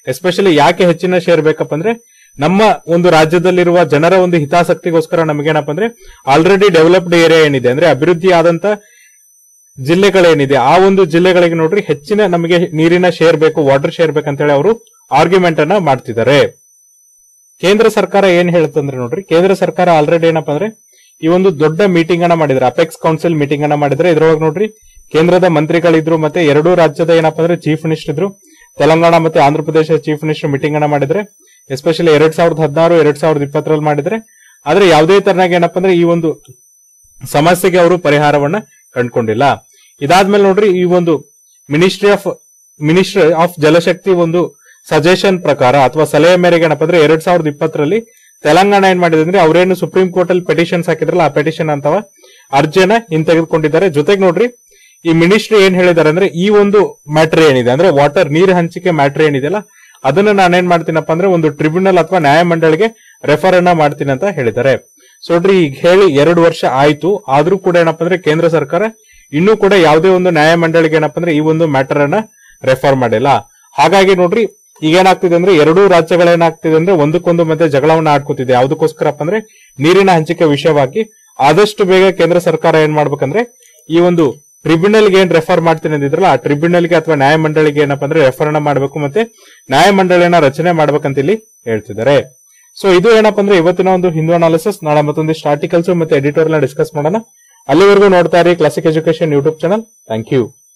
ಎಸ್ಪೆಷಲಿ ಯಾಕೆ ಹೆಚ್ಚಿನ ಶೇರ್ ಬೇಕಪ್ಪ ಅಂದ್ರೆ ನಮ್ಮ ಒಂದು ರಾಜ್ಯದಲ್ಲಿರುವ ಜನರ ಒಂದು ಹಿತಾಸಕ್ತಿಗೋಸ್ಕರ ನಮಗೇನಪ್ಪ ಅಂದ್ರೆ ಆಲ್ರೆಡಿ ಡೆವಲಪ್ಡ್ ಏರಿಯಾ ಏನಿದೆ ಅಂದ್ರೆ ಅಭಿವೃದ್ಧಿ ಆದಂತ ಜಿಲ್ಲೆಗಳೇನಿದೆ ಆ ಒಂದು ಜಿಲ್ಲೆಗಳಿಗೆ ನೋಡ್ರಿ ಹೆಚ್ಚಿನ ನಮಗೆ ನೀರಿನ ಶೇರ್ ಬೇಕು ವಾಟರ್ ಶೇರ್ ಬೇಕಂತ ಹೇಳಿ ಅವರು ಆರ್ಗ್ಯುಮೆಂಟ್ ಅನ್ನ ಮಾಡ್ತಿದ್ದಾರೆ ಕೇಂದ್ರ ಸರ್ಕಾರ ಏನ್ ಹೇಳುತ್ತಂದ್ರೆ ನೋಡ್ರಿ ಕೇಂದ್ರ ಸರ್ಕಾರ ಆಲ್ರೆಡಿ ಏನಪ್ಪಾ ಅಂದ್ರೆ ಈ ಒಂದು ದೊಡ್ಡ ಮೀಟಿಂಗ್ ಅನ್ನ ಮಾಡಿದ್ರೆ ಅಪೆಕ್ಸ್ ಕೌನ್ಸಿಲ್ ಮೀಟಿಂಗ್ ಅನ್ನ ಮಾಡಿದ್ರೆ ಇದ್ರೊಳಗೆ ನೋಡ್ರಿ ಕೇಂದ್ರದ ಮಂತ್ರಿಗಳಿದ್ರು ಮತ್ತೆ ಎರಡೂ ರಾಜ್ಯದ ಏನಪ್ಪಾ ಅಂದ್ರೆ ಚೀಫ್ ಮಿನಿಸ್ಟರ್ ಇದ್ರು ತೆಲಂಗಾಣ ಮತ್ತೆ ಆಂಧ್ರ ಪ್ರದೇಶ ಚೀಫ್ ಮಿನಿಸ್ಟರ್ ಮೀಟಿಂಗ್ ಅನ್ನ ಮಾಡಿದ್ರೆ ಎಸ್ಪೆಷಲಿ ಎರಡ್ ಸಾವಿರದ ಹದಿನಾರು ಎರಡ್ ಸಾವಿರದ ಇಪ್ಪತ್ತರಲ್ಲಿ ಮಾಡಿದ್ರೆ ಆದ್ರೆ ಯಾವುದೇ ತರನಾಗಿ ಏನಪ್ಪಾ ಅಂದ್ರೆ ಈ ಒಂದು ಸಮಸ್ಯೆಗೆ ಅವರು ಪರಿಹಾರವನ್ನ ಕಂಡುಕೊಂಡಿಲ್ಲ ಇದಾದ್ಮೇಲೆ ನೋಡ್ರಿ ಈ ಒಂದು ministry of ministry of Jal Shakti ಒಂದು ಸಜೆಷನ್ ಪ್ರಕಾರ ಅಥವಾ ಸಲಹೆ ಮೇರೆಗೆ ಏನಪ್ಪ ಅಂದ್ರೆ ಎರಡ್ ಸಾವಿರದ ಇಪ್ಪತ್ತರಲ್ಲಿ ತೆಲಂಗಾಣ ಏನ್ ಮಾಡಿದೆ ಅಂದ್ರೆ ಅವರೇನು ಸುಪ್ರೀಂ ಕೋರ್ಟ್ ಅಲ್ಲಿ ಪೆಟಿಷನ್ಸ್ ಹಾಕಿದ್ರಲ್ಲ ಆ ಪೆಟಿಷನ್ ಅಂತವ ಅರ್ಜಿಯನ್ನ ಹಿಂತೆಗೆದುಕೊಂಡಿದ್ದಾರೆ ಜೊತೆಗೆ ನೋಡ್ರಿ ಈ ಮಿನಿಸ್ಟ್ರಿ ಏನ್ ಹೇಳಿದ್ದಾರೆ ಅಂದ್ರೆ ಈ ಒಂದು ಮ್ಯಾಟ್ರ್ ಏನಿದೆ ಅಂದ್ರೆ ವಾಟರ್ ನೀರ್ ಹಂಚಿಕೆ ಮ್ಯಾಟ್ರ್ ಏನಿದೆಯಲ್ಲ ಅದನ್ನ ನಾನೇನ್ ಮಾಡ್ತೀನಪ್ಪ ಅಂದ್ರೆ ಒಂದು ಟ್ರಿಬ್ಯುನಲ್ ಅಥವಾ ನ್ಯಾಯಮಂಡಳಿಗೆ ರೆಫರ್ ಅನ್ನ ಮಾಡ್ತೀನಿ ಅಂತ ಹೇಳಿದ್ದಾರೆ ಸೊ ನೋಡ್ರಿ ಈಗ ಹೇಳಿ ಎರಡು ವರ್ಷ ಆಯ್ತು ಆದ್ರೂ ಕೂಡ ಏನಪ್ಪ ಅಂದ್ರೆ ಕೇಂದ್ರ ಸರ್ಕಾರ ಇನ್ನೂ ಕೂಡ ಯಾವುದೇ ಒಂದು ನ್ಯಾಯಮಂಡಳಿಗೆ ಏನಪ್ಪ ಅಂದ್ರೆ ಈ ಒಂದು ಮ್ಯಾಟರ್ ಅನ್ನ ರೆಫರ್ ಮಾಡಿಲ್ಲ ಹಾಗಾಗಿ ನೋಡ್ರಿ ಈಗ ಏನಾಗ್ತಿದೆ ಅಂದ್ರೆ ಎರಡೂ ರಾಜ್ಯಗಳೇನಾಗ್ತಿದೆ ಅಂದ್ರೆ ಒಂದಕ್ಕೊಂದು ಮತ್ತೆ ಜಗಳವನ್ನ ಆಡ್ಕೋತಿದೆ ಯಾವ್ದಕ್ಕೋಸ್ಕರಪ್ಪ ಅಂದ್ರೆ ನೀರಿನ ಹಂಚಿಕೆ ವಿಷಯವಾಗಿ ಆದಷ್ಟು ಬೇಗ ಕೇಂದ್ರ ಸರ್ಕಾರ ಏನ್ ಮಾಡ್ಬೇಕಂದ್ರೆ ಈ ಒಂದು ಟ್ರಿಬ್ಯುನಲ್ ಗೆ ಏನ್ ರೆಫರ್ ಮಾಡ್ತೀನಿ ಅಂದಿದ್ರಲ್ಲ ಆ ಟ್ರಿಬ್ಯುನಲ್ ಗೆ ಅಥವಾ ನ್ಯಾಯಮಂಡಳಿಗೆ ಏನಪ್ಪ ಅಂದ್ರೆ ರೆಫರ್ ಅನ್ನ ಮಾಡಬೇಕು ಮತ್ತೆ ನ್ಯಾಯಮಂಡಳಿಯನ್ನ ರಚನೆ ಮಾಡ್ಬೇಕಂತ ಇಲ್ಲಿ ಹೇಳ್ತಿದ್ದಾರೆ ಸೊ ಇದು ಏನಪ್ಪ ಅಂದ್ರೆ ಇವತ್ತಿನ ಒಂದು ಹಿಂದೂ ಅನಾಲಿಸಿಸ್ ನಾಳೆ ಮತ್ತೊಂದಿಷ್ಟು ಆರ್ಟಿಕಲ್ಸ್ ಮತ್ತೆ ಎಡಿಟೋರಿಯಲ್ ಡಿಸ್ಕಸ್ ಮಾಡೋಣ ಅಲ್ಲಿವರೆಗೂ ನೋಡ್ತಾ ಇರಿ classic education YouTube channel thank you